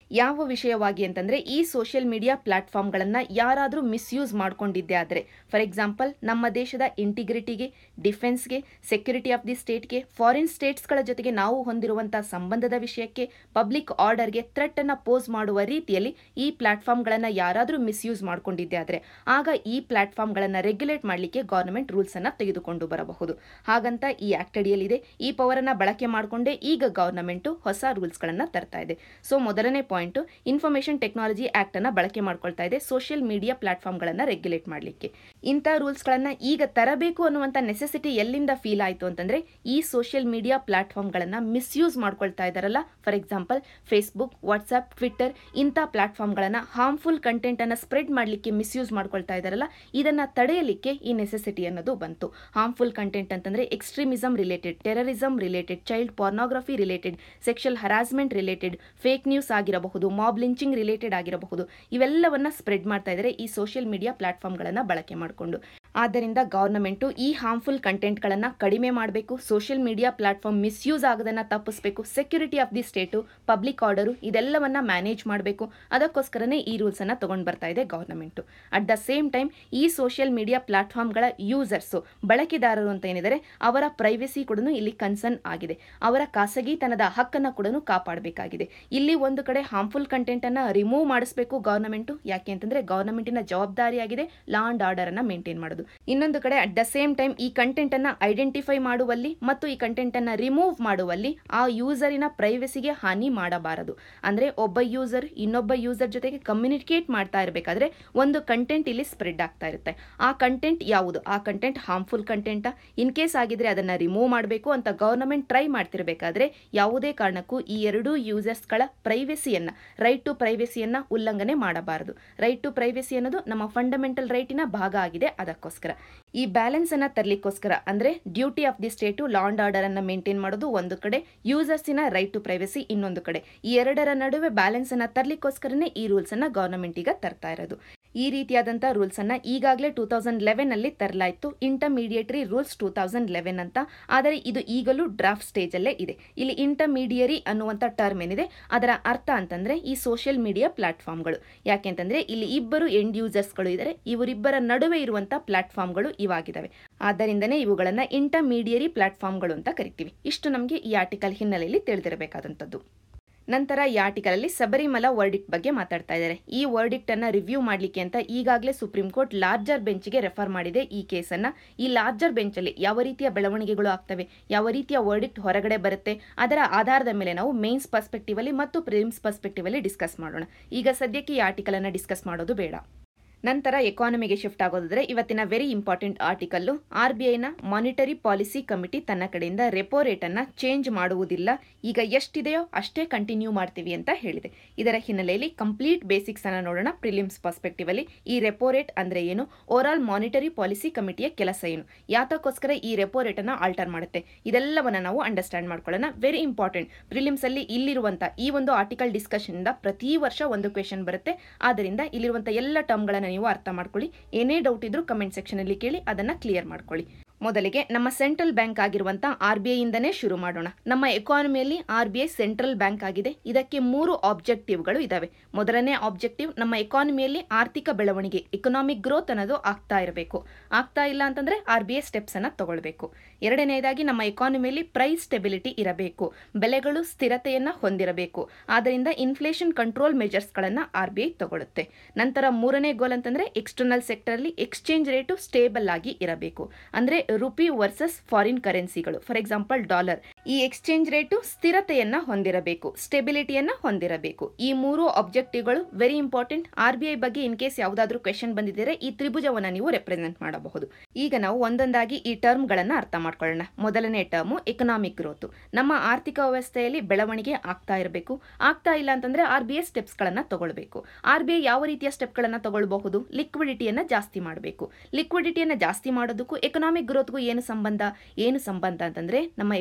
A: ಯಾವ ವಿಷಯವಾಗಿ ಅಂತಂದ್ರೆ ಈ ಸೋಷಿಯಲ್ ಮೀಡಿಯಾ ಪ್ಲಾಟ್ಫಾರ್ಮ್ಗಳನ್ನ ಯಾರಾದರೂ ಮಿಸ್ಯೂಸ್ ಮಾಡ್ಕೊಂಡಿದ್ದೆ ಆದರೆ ಫಾರ್ ಎಕ್ಸಾಂಪಲ್ ನಮ್ಮ ದೇಶದ ಇಂಟಿಗ್ರಿಟಿಗೆ ಡಿಫೆನ್ಸ್ಗೆ ಸೆಕ್ಯೂರಿಟಿ ಆಫ್ ದಿ ಸ್ಟೇಟ್ಗೆ ಫಾರಿನ್ ಸ್ಟೇಟ್ಸ್ಗಳ ಜೊತೆಗೆ ನಾವು ಹೊಂದಿರುವಂತಹ ಸಂಬಂಧದ ವಿಷಯಕ್ಕೆ ಪಬ್ಲಿಕ್ ಆರ್ಡರ್ಗೆ ಥ್ರೆಟ್ ಅನ್ನ ಪೋಸ್ ಮಾಡುವ ರೀತಿಯಲ್ಲಿ ಈ ಪ್ಲಾಟ್ಫಾರ್ಮ್ಗಳನ್ನ ಯಾರಾದರೂ ಮಿಸ್ಯೂಸ್ ಮಾಡ್ಕೊಂಡಿದ್ದೆ ಆದರೆ ಆಗ ಈ ಪ್ಲಾಟ್ಫಾರ್ಮ್ಗಳನ್ನ ರೆಗ್ಯುಲೇಟ್ ಮಾಡಲಿಕ್ಕೆ ಗವರ್ನಮೆಂಟ್ ರೂಲ್ಸ್ ಅನ್ನ ತೆಗೆದುಕೊಂಡು ಬರಬಹುದು ಹಾಗಂತ ಈ ಆಕ್ಟ್ ಅಡಿಯಲ್ಲಿದೆ ಈ ಪವರ್ ಅನ್ನ ಬಳಕೆ ಮಾಡಿಕೊಂಡೇ ಈಗ ಗವರ್ನಮೆಂಟ್ ಹೊಸ ರೂಲ್ಸ್ ಗಳನ್ನ ತರ್ತಾ ಇದೆ ಸೊ ಮೊದಲನೇ ಪಾಯಿಂಟ್ ಇನ್ಫಾರ್ಮೇಶನ್ ಟೆಕ್ನಾಲಜಿ ಆಕ್ಟ್ ಅನ್ನ ಬಳಕೆ ಮಾಡ್ಕೊಳ್ತಾ ಇದೆ ಸೋಷಿಯಲ್ ಮೀಡಿಯಾ ಪ್ಲಾಟ್ಫಾರ್ಮ್ ಗಳನ್ನ ರೆಗ್ಯುಲೇಟ್ ಮಾಡಲಿಕ್ಕೆ ಇಂಥ ರೂಲ್ಸ್ ಗಳನ್ನ ಈಗ ತರಬೇಕು ಅನ್ನುವಂತ ನೆಸೆಸಿಟಿ ಎಲ್ಲಿಂದ ಫೀಲ್ ಆಯಿತು ಅಂತಂದ್ರೆ ಈ ಸೋಷಿಯಲ್ ಮೀಡಿಯಾ ಪ್ಲಾಟ್ಫಾರ್ಮ್ ಗಳನ್ನ ಮಿಸ್ಯೂಸ್ ಮಾಡ್ಕೊಳ್ತಾ ಇದಾರಲ್ಲ for example Facebook WhatsApp Twitter ಇಂಥ ಪ್ಲಾಟ್ಫಾರ್ಮ್ ಗಳನ್ನ ಹಾರ್ಮ್ಫುಲ್ ಕಂಟೆಂಟ್ ಅನ್ನ ಸ್ಪ್ರೆಡ್ ಮಾಡಲಿಕ್ಕೆ ಮಿಸ್ಯೂಸ್ ಮಾಡ್ಕೊಳ್ತಾ ಇದಾರಲ್ಲ ಇದನ್ನ ತಡೆಯಲಿಕ್ಕೆ ಈ ನೆಸೆಸಿಟಿ ಅನ್ನೋದು ಬಂತು ಹಾರ್ಮ್ಫುಲ್ ಕಂಟೆಂಟ್ ಅಂತಂದ್ರೆ extremism related terrorism related child pornography related sexual harassment related fake news ಆಗಿರಬಹುದು ಮಾಬ್ ಲಿಂಚಿಂಗ್ ರಿಲೇಟೆಡ್ ಆಗಿರಬಹುದು ಇವೆಲ್ಲವನ್ನ ಸ್ಪ್ರೆಡ್ ಮಾಡ್ತಾ ಇದ್ದಾರೆ ಈ ಸೋಷಿಯಲ್ ಮೀಡಿಯಾ ಪ್ಲಾಟ್ಫಾರ್ಮ್ಗಳನ್ನ ಬಳಕೆ ಮಾಡಿಕೊಂಡು ಆದ್ದರಿಂದ ಗವರ್ನಮೆಂಟು ಈ ಹಾರ್ಮ್ಫುಲ್ ಕಂಟೆಂಟ್ಗಳನ್ನು ಕಡಿಮೆ ಮಾಡಬೇಕು ಸೋಷಿಯಲ್ ಮೀಡಿಯಾ ಪ್ಲಾಟ್ಫಾರ್ಮ್ ಮಿಸ್ಯೂಸ್ ಆಗೋದನ್ನು ತಪ್ಪಿಸಬೇಕು security of the state public order ಇದೆಲ್ಲವನ್ನ ಮ್ಯಾನೇಜ್ ಮಾಡಬೇಕು ಅದಕ್ಕೋಸ್ಕರನೇ ಈ ರೂಲ್ಸನ್ನು ತೊಗೊಂಡು ಬರ್ತಾ ಇದೆ government at the same time ಈ ಸೋಷಿಯಲ್ ಮೀಡಿಯಾ ಪ್ಲಾಟ್ಫಾರ್ಮ್ಗಳ ಯೂಸರ್ಸು ಬಳಕೆದಾರರು ಅಂತ ಏನಿದ್ದಾರೆ ಅವರ ಪ್ರೈವೇಸಿ ಕೂಡ ಇಲ್ಲಿ ಕನ್ಸರ್ನ್ ಆಗಿದೆ ಅವರ ಖಾಸಗಿತನದ ಹಕ್ಕನ್ನು ಕೂಡ ಕಾಪಾಡಬೇಕಾಗಿದೆ ಇಲ್ಲಿ ಒಂದು ಕಡೆ ಹಾರ್ಮ್ಫುಲ್ ಕಂಟೆಂಟನ್ನು ರಿಮೂವ್ ಮಾಡಿಸಬೇಕು ಗವರ್ನಮೆಂಟು ಯಾಕೆ ಅಂತಂದ್ರೆ ಗವರ್ನಮೆಂಟಿನ ಜವಾಬ್ದಾರಿಯಾಗಿದೆ ಲಾ ಅಂಡ್ ಆರ್ಡರ್ ಅನ್ನ ಮೇಂಟೈನ್ ಮಾಡೋದು ಇನ್ನೊಂದು ಕಡೆ ಅಟ್ ದ ಸೇಮ್ ಟೈಮ್ ಈ ಕಂಟೆಂಟ್ ಅನ್ನ ಐಡೆಂಟಿಫೈ ಮಾಡುವಲ್ಲಿ ಮತ್ತು ಈ ಕಂಟೆಂಟ್ ಅನ್ನ ರಿಮೂವ್ ಮಾಡುವಲ್ಲಿ ಆ ಯೂಸರಿನ ಪ್ರೈವಸಿಗೆ ಹಾನಿ ಮಾಡಬಾರದು ಅಂದ್ರೆ ಒಬ್ಬ ಯೂಸರ್ ಇನ್ನೊಬ್ಬ ಯೂಸರ್ ಜೊತೆಗೆ ಕಮ್ಯುನಿಕೇಟ್ ಮಾಡ್ತಾ ಇರಬೇಕಾದ್ರೆ ಒಂದು ಕಂಟೆಂಟ್ ಇಲ್ಲಿ ಸ್ಪ್ರೆಡ್ ಆಗ್ತಾ ಇರುತ್ತೆ ಆ ಕಂಟೆಂಟ್ ಯಾವುದು ಆ content harmful content in case ಆಗಿದ್ರೆ ಅದನ್ನ ರಿಮೂವ್ ಮಾಡಬೇಕು ಅಂತ ಗವರ್ನಮೆಂಟ್ ಟ್ರೈ ಮಾಡ್ತಿರ್ಬೇಕಾದ್ರೆ ಯಾವುದೇ ಕಾರಣಕ್ಕೂ ಈ ಎರಡೂ ಯೂಸರ್ಸ್ಗಳ ಪ್ರೈವಸಿಯನ್ನ ರೈಟ್ ಟು ಪ್ರೈವಸಿಯನ್ನ ಉಲ್ಲಂಘನೆ ಮಾಡಬಾರದು ರೈಟ್ ಟು ಪ್ರೈವಸಿ ಅನ್ನೋದು ನಮ್ಮ ಫಂಡಮೆಂಟಲ್ ರೈಟಿನ ಭಾಗ ಆಗಿದೆ ಅದಕ್ಕೋಸ್ಕರ ಈ ಬ್ಯಾಲೆನ್ಸ್ ಅನ್ನ ತರಲಿಕ್ಕೋಸ್ಕರ ಅಂದ್ರೆ duty of the state law and order ಅನ್ನ ಮೇಂಟೈನ್ ಮಾಡೋದು ಒಂದು ಕಡೆ ಯೂಸರ್ಸಿನ ರೈಟ್ ಟು ಪ್ರೈವಸಿ ಇನ್ನೊಂದು ಕಡೆ ಈ ಎರಡರ ನಡುವೆ ಬ್ಯಾಲೆನ್ಸ್ ಅನ್ನ ತರಲಿಕ್ಕೋಸ್ಕರನೇ ಈ ರೂಲ್ಸ್ ಅನ್ನ ಗವರ್ನಮೆಂಟ್ ಈಗ ತರ್ತಾ ಇರೋದು ಈ ರೀತಿಯಾದಂಥ ರೂಲ್ಸ್ ಅನ್ನ ಈಗಾಗಲೇ ಟೂ ತೌಸಂಡ್ ಲೆವೆನ್ ಅಲ್ಲಿ ತರಲಾಯಿತು intermediary rules two thousand eleven ಅಂತ ಆದರೆ ಇದು ಈಗಲೂ ಡ್ರಾಫ್ಟ್ ಸ್ಟೇಜ್ ಅಲ್ಲೇ ಇದೆ ಇಲ್ಲಿ ಇಂಟರ್ಮೀಡಿಯರಿ ಅನ್ನುವಂಥ ಟರ್ಮ್ ಏನಿದೆ ಅದರ ಅರ್ಥ ಅಂತಂದ್ರೆ ಈ ಸೋಷಿಯಲ್ ಮೀಡಿಯಾ ಪ್ಲಾಟ್ಫಾರ್ಮ್ಗಳು ಯಾಕೆಂತಂದ್ರೆ ಇಲ್ಲಿ ಇಬ್ಬರು ಎಂಡ್ ಯೂಸರ್ಸ್ಗಳು ಇದ್ದಾರೆ ಇವರಿಬ್ಬರ ನಡುವೆ ಇರುವಂಥ ಪ್ಲಾಟ್ಫಾರ್ಮ್ಗಳು ಇವಾಗಿದ್ದಾವೆ ಆದ್ದರಿಂದನೇ ಇವುಗಳನ್ನ ಇಂಟರ್ಮೀಡಿಯರಿ ಪ್ಲಾಟ್ಫಾರ್ಮ್ಗಳು ಅಂತ ಕರಿತೀವಿ ಇಷ್ಟು ನಮಗೆ ಈ ಆರ್ಟಿಕಲ್ ಹಿನ್ನೆಲೆಯಲ್ಲಿ ತಿಳಿದಿರಬೇಕಾದಂಥದ್ದು ನಂತರ ಈ ಆರ್ಟಿಕಲ್ ಅಲ್ಲಿ ಸಬರಿಮಲ ವರ್ಡಿಕ್ಟ್ ಬಗ್ಗೆ ಮಾತಾಡ್ತಾ ಇದ್ದಾರೆ ಈ ವರ್ಡಿಕ್ಟ್ ಅನ್ನ ರಿವ್ಯೂ ಮಾಡಲಿಕ್ಕೆ ಅಂತ ಈಗಾಗಲೇ ಸುಪ್ರೀಂ ಕೋರ್ಟ್ ಲಾರ್ಜರ್ ಬೆಂಚ್ಗೆ ರೆಫರ್ ಮಾಡಿದೆ ಈ ಕೇಸನ್ನ ಈ ಲಾರ್ಜರ್ ಬೆಂಚ್ ಅಲ್ಲಿ ಯಾವ ರೀತಿಯ ಬೆಳವಣಿಗೆಗಳು ಆಗ್ತವೆ ಯಾವ ರೀತಿಯ ವರ್ಡಿಕ್ಟ್ ಹೊರಗಡೆ ಬರುತ್ತೆ ಅದರ ಆಧಾರದ ಮೇಲೆ ನಾವು ಮೇನ್ಸ್ ಪರ್ಸ್ಪೆಕ್ಟಿವ್ ಅಲ್ಲಿ ಮತ್ತು ಪ್ರಿಲಿಮ್ಸ್ ಪರ್ಸ್ಪೆಕ್ಟಿವ್ ಅಲ್ಲಿ ಡಿಸ್ಕಸ್ ಮಾಡೋಣ ಈಗ ಸದ್ಯಕ್ಕೆ ಈ ಆರ್ಟಿಕಲ್ ಅನ್ನ ಡಿಸ್ಕಸ್ ಮಾಡೋದು ಬೇಡ ನಂತರ ಎಕಾನಮಿಗೆ ಶಿಫ್ಟ್ ಆಗೋದಾದ್ರೆ ಇವತ್ತಿನ very important article R B ಐನ ಮಾನಿಟರಿ ಪಾಲಿಸಿ ಕಮಿಟಿ ತನ್ನ ಕಡೆಯಿಂದ ರೆಪೋ ರೇಟ್ ಅನ್ನ ಚೇಂಜ್ ಮಾಡುವುದಿಲ್ಲ ಈಗ ಎಷ್ಟಿದೆಯೋ ಅಷ್ಟೇ ಕಂಟಿನ್ಯೂ ಮಾಡ್ತೀವಿ ಅಂತ ಹೇಳಿದೆ ಇದರ ಹಿನ್ನೆಲೆಯಲ್ಲಿ ಕಂಪ್ಲೀಟ್ ಬೇಸಿಕ್ಸ್ ಅನ್ನ ನೋಡೋಣ ಪ್ರಿಲಿಮ್ಸ್ ಪರ್ಸ್ಪೆಕ್ಟಿವ್ ಅಲ್ಲಿ ಈ ರೆಪೋ ರೇಟ್ ಅಂದ್ರೆ ಏನು ಓವರಾಲ್ ಮಾನಿಟರಿ ಪಾಲಿಸಿ ಕಮಿಟಿಯ ಕೆಲಸ ಏನು ಯಾತಕ್ಕೋಸ್ಕರ ಈ ರೆಪೋ ರೇಟ್ ಅನ್ನ ಆಲ್ಟರ್ ಮಾಡುತ್ತೆ ಇದೆಲ್ಲವನ್ನ ನಾವು ಅಂಡರ್ಸ್ಟ್ಯಾಂಡ್ ಮಾಡ್ಕೊಳ್ಳೋಣ ವೆರಿ ಇಂಪಾರ್ಟೆಂಟ್ ಪ್ರಿಲಿಮ್ಸ್ ಅಲ್ಲಿ ಇಲ್ಲಿರುವಂತ ಈ ಒಂದು ಆರ್ಟಿಕಲ್ ಡಿಸ್ಕಷನ್ ಇಂದ ಪ್ರತಿ ವರ್ಷ ಒಂದು ಕ್ವೆಶನ್ ಬರುತ್ತೆ ಆದ್ದರಿಂದ ಇಲ್ಲಿರುವಂತ ಎಲ್ಲ ಟರ್ಮ್ಗಳನ್ನ ನೀವು ಅರ್ಥ ಮಾಡ್ಕೊಳ್ಳಿ ಏನೇ ಡೌಟ್ ಇದ್ರೂ ಕಮೆಂಟ್ ಸೆಕ್ಷನ್ ಅಲ್ಲಿ ಕೇಳಿ ಅದನ್ನ ಕ್ಲಿಯರ್ ಮಾಡ್ಕೊಳ್ಳಿ ಮೊದಲಿಗೆ ನಮ್ಮ ಸೆಂಟ್ರಲ್ ಬ್ಯಾಂಕ್ ಆಗಿರುವಂತ ಆರ್ ಬಿ ಐಯಿಂದನೇ ಶುರು ಮಾಡೋಣ ನಮ್ಮ ಎಕಾನಮಿಯಲ್ಲಿ R B I central bank ಆಗಿದೆ ಇದಕ್ಕೆ ಮೂರು ಆಬ್ಜೆಕ್ಟಿವ್ಗಳು ಇದಾವೆ ಮೊದಲನೇ ಆಬ್ಜೆಕ್ಟಿವ್ ನಮ್ಮ ಎಕಾನಮಿಯಲ್ಲಿ ಆರ್ಥಿಕ ಬೆಳವಣಿಗೆ ಇಕನಾಮಿಕ್ ಗ್ರೋತ್ ಅನ್ನೋದು ಆಗ್ತಾ ಇರಬೇಕು ಆಗ್ತಾ ಇಲ್ಲ ಅಂತಂದ್ರೆ ಆರ್ ಬಿ ಐ ಸ್ಟೆಪ್ಸ್ ಅನ್ನ ತಗೊಳ್ಬೇಕು ಎರಡನೇದಾಗಿ ನಮ್ಮ ಎಕಾನಮಿಯಲ್ಲಿ ಪ್ರೈಸ್ ಸ್ಟೆಬಿಲಿಟಿ ಇರಬೇಕು ಬೆಲೆಗಳು ಸ್ಥಿರತೆಯನ್ನ ಹೊಂದಿರಬೇಕು ಆದ್ದರಿಂದ ಇನ್ಫ್ಲೇಷನ್ ಕಂಟ್ರೋಲ್ ಮೆಜರ್ಸ್ ಗಳನ್ನ ಆರ್ ಬಿ ಐ ತಗೊಳುತ್ತೆ ನಂತರ ಮೂರನೇ ಗೋಲ್ ಅಂತಂದ್ರೆ ಎಕ್ಸ್ಟರ್ನಲ್ ಸೆಕ್ಟರ್ ಅಲ್ಲಿ ಎಕ್ಸ್ಚೇಂಜ್ ರೇಟು ಸ್ಟೇಬಲ್ ಆಗಿ ಇರಬೇಕು ಅಂದ್ರೆ ರುಪಿ ವರ್ಸಸ್ ಫಾರಿನ್ ಕರೆನ್ಸಿಗಳು ಫಾರ್ ಎಕ್ಸಾಂಪಲ್ ಡಾಲರ್ ಈ ಎಕ್ಸ್ಚೇಂಜ್ ರೇಟು ಸ್ಥಿರತೆಯನ್ನ ಹೊಂದಿರಬೇಕು ಸ್ಟೆಬಿಲಿಟಿಯನ್ನ ಹೊಂದಿರಬೇಕು ಈ ಮೂರು ಆಬ್ಜೆಕ್ಟಿವ್ಗಳು very important R B I ಬಗ್ಗೆ ಇನ್ ಕೇಸ್ ಯಾವುದಾದ್ರೂ ಕ್ವೆಶನ್ ಬಂದಿದ್ದರೆ ಈ ತ್ರಿಭುಜವನ್ನ ನೀವು ರೆಪ್ರೆಸೆಂಟ್ ಮಾಡಬಹುದು ಈಗ ನಾವು ಒಂದೊಂದಾಗಿ ಈ ಟರ್ಮ್ ಗಳನ್ನ ಅರ್ಥ ಮಾಡ್ಕೊಳ್ಳೋಣ ಮೊದಲನೇ ಟರ್ಮು ಎಕನಾಮಿಕ್ ಗ್ರೋತ್ ನಮ್ಮ ಆರ್ಥಿಕ ವ್ಯವಸ್ಥೆಯಲ್ಲಿ ಬೆಳವಣಿಗೆ ಆಗ್ತಾ ಇರಬೇಕು ಆಗ್ತಾ ಇಲ್ಲ ಅಂತಂದ್ರೆ ಆರ್ ಬಿ ಐ ಸ್ಟೆಪ್ಸ್ ಗಳನ್ನ ತಗೊಳ್ಬೇಕು ಆರ್ ಬಿ ಐ ಯಾವ ರೀತಿಯ ಸ್ಟೆಪ್ ಗಳನ್ನ ತಗೊಳ್ಬಹುದು ಲಿಕ್ವಿಡಿಟಿಯನ್ನ ಜಾಸ್ತಿ ಮಾಡಬೇಕು ಲಿಕ್ವಿಡಿಟಿಯನ್ನ ಜಾಸ್ತಿ ಮಾಡೋದಕ್ಕೂ ಎಕನಾಮಿಕ್ ಗ್ರೋತ್ಗೂ ಏನು ಸಂಬಂಧ ಏನು ಸಂಬಂಧ ಅಂತಂದ್ರೆ ನಮ್ಮ ಎಕಾನಮಿಯಲ್ಲಿ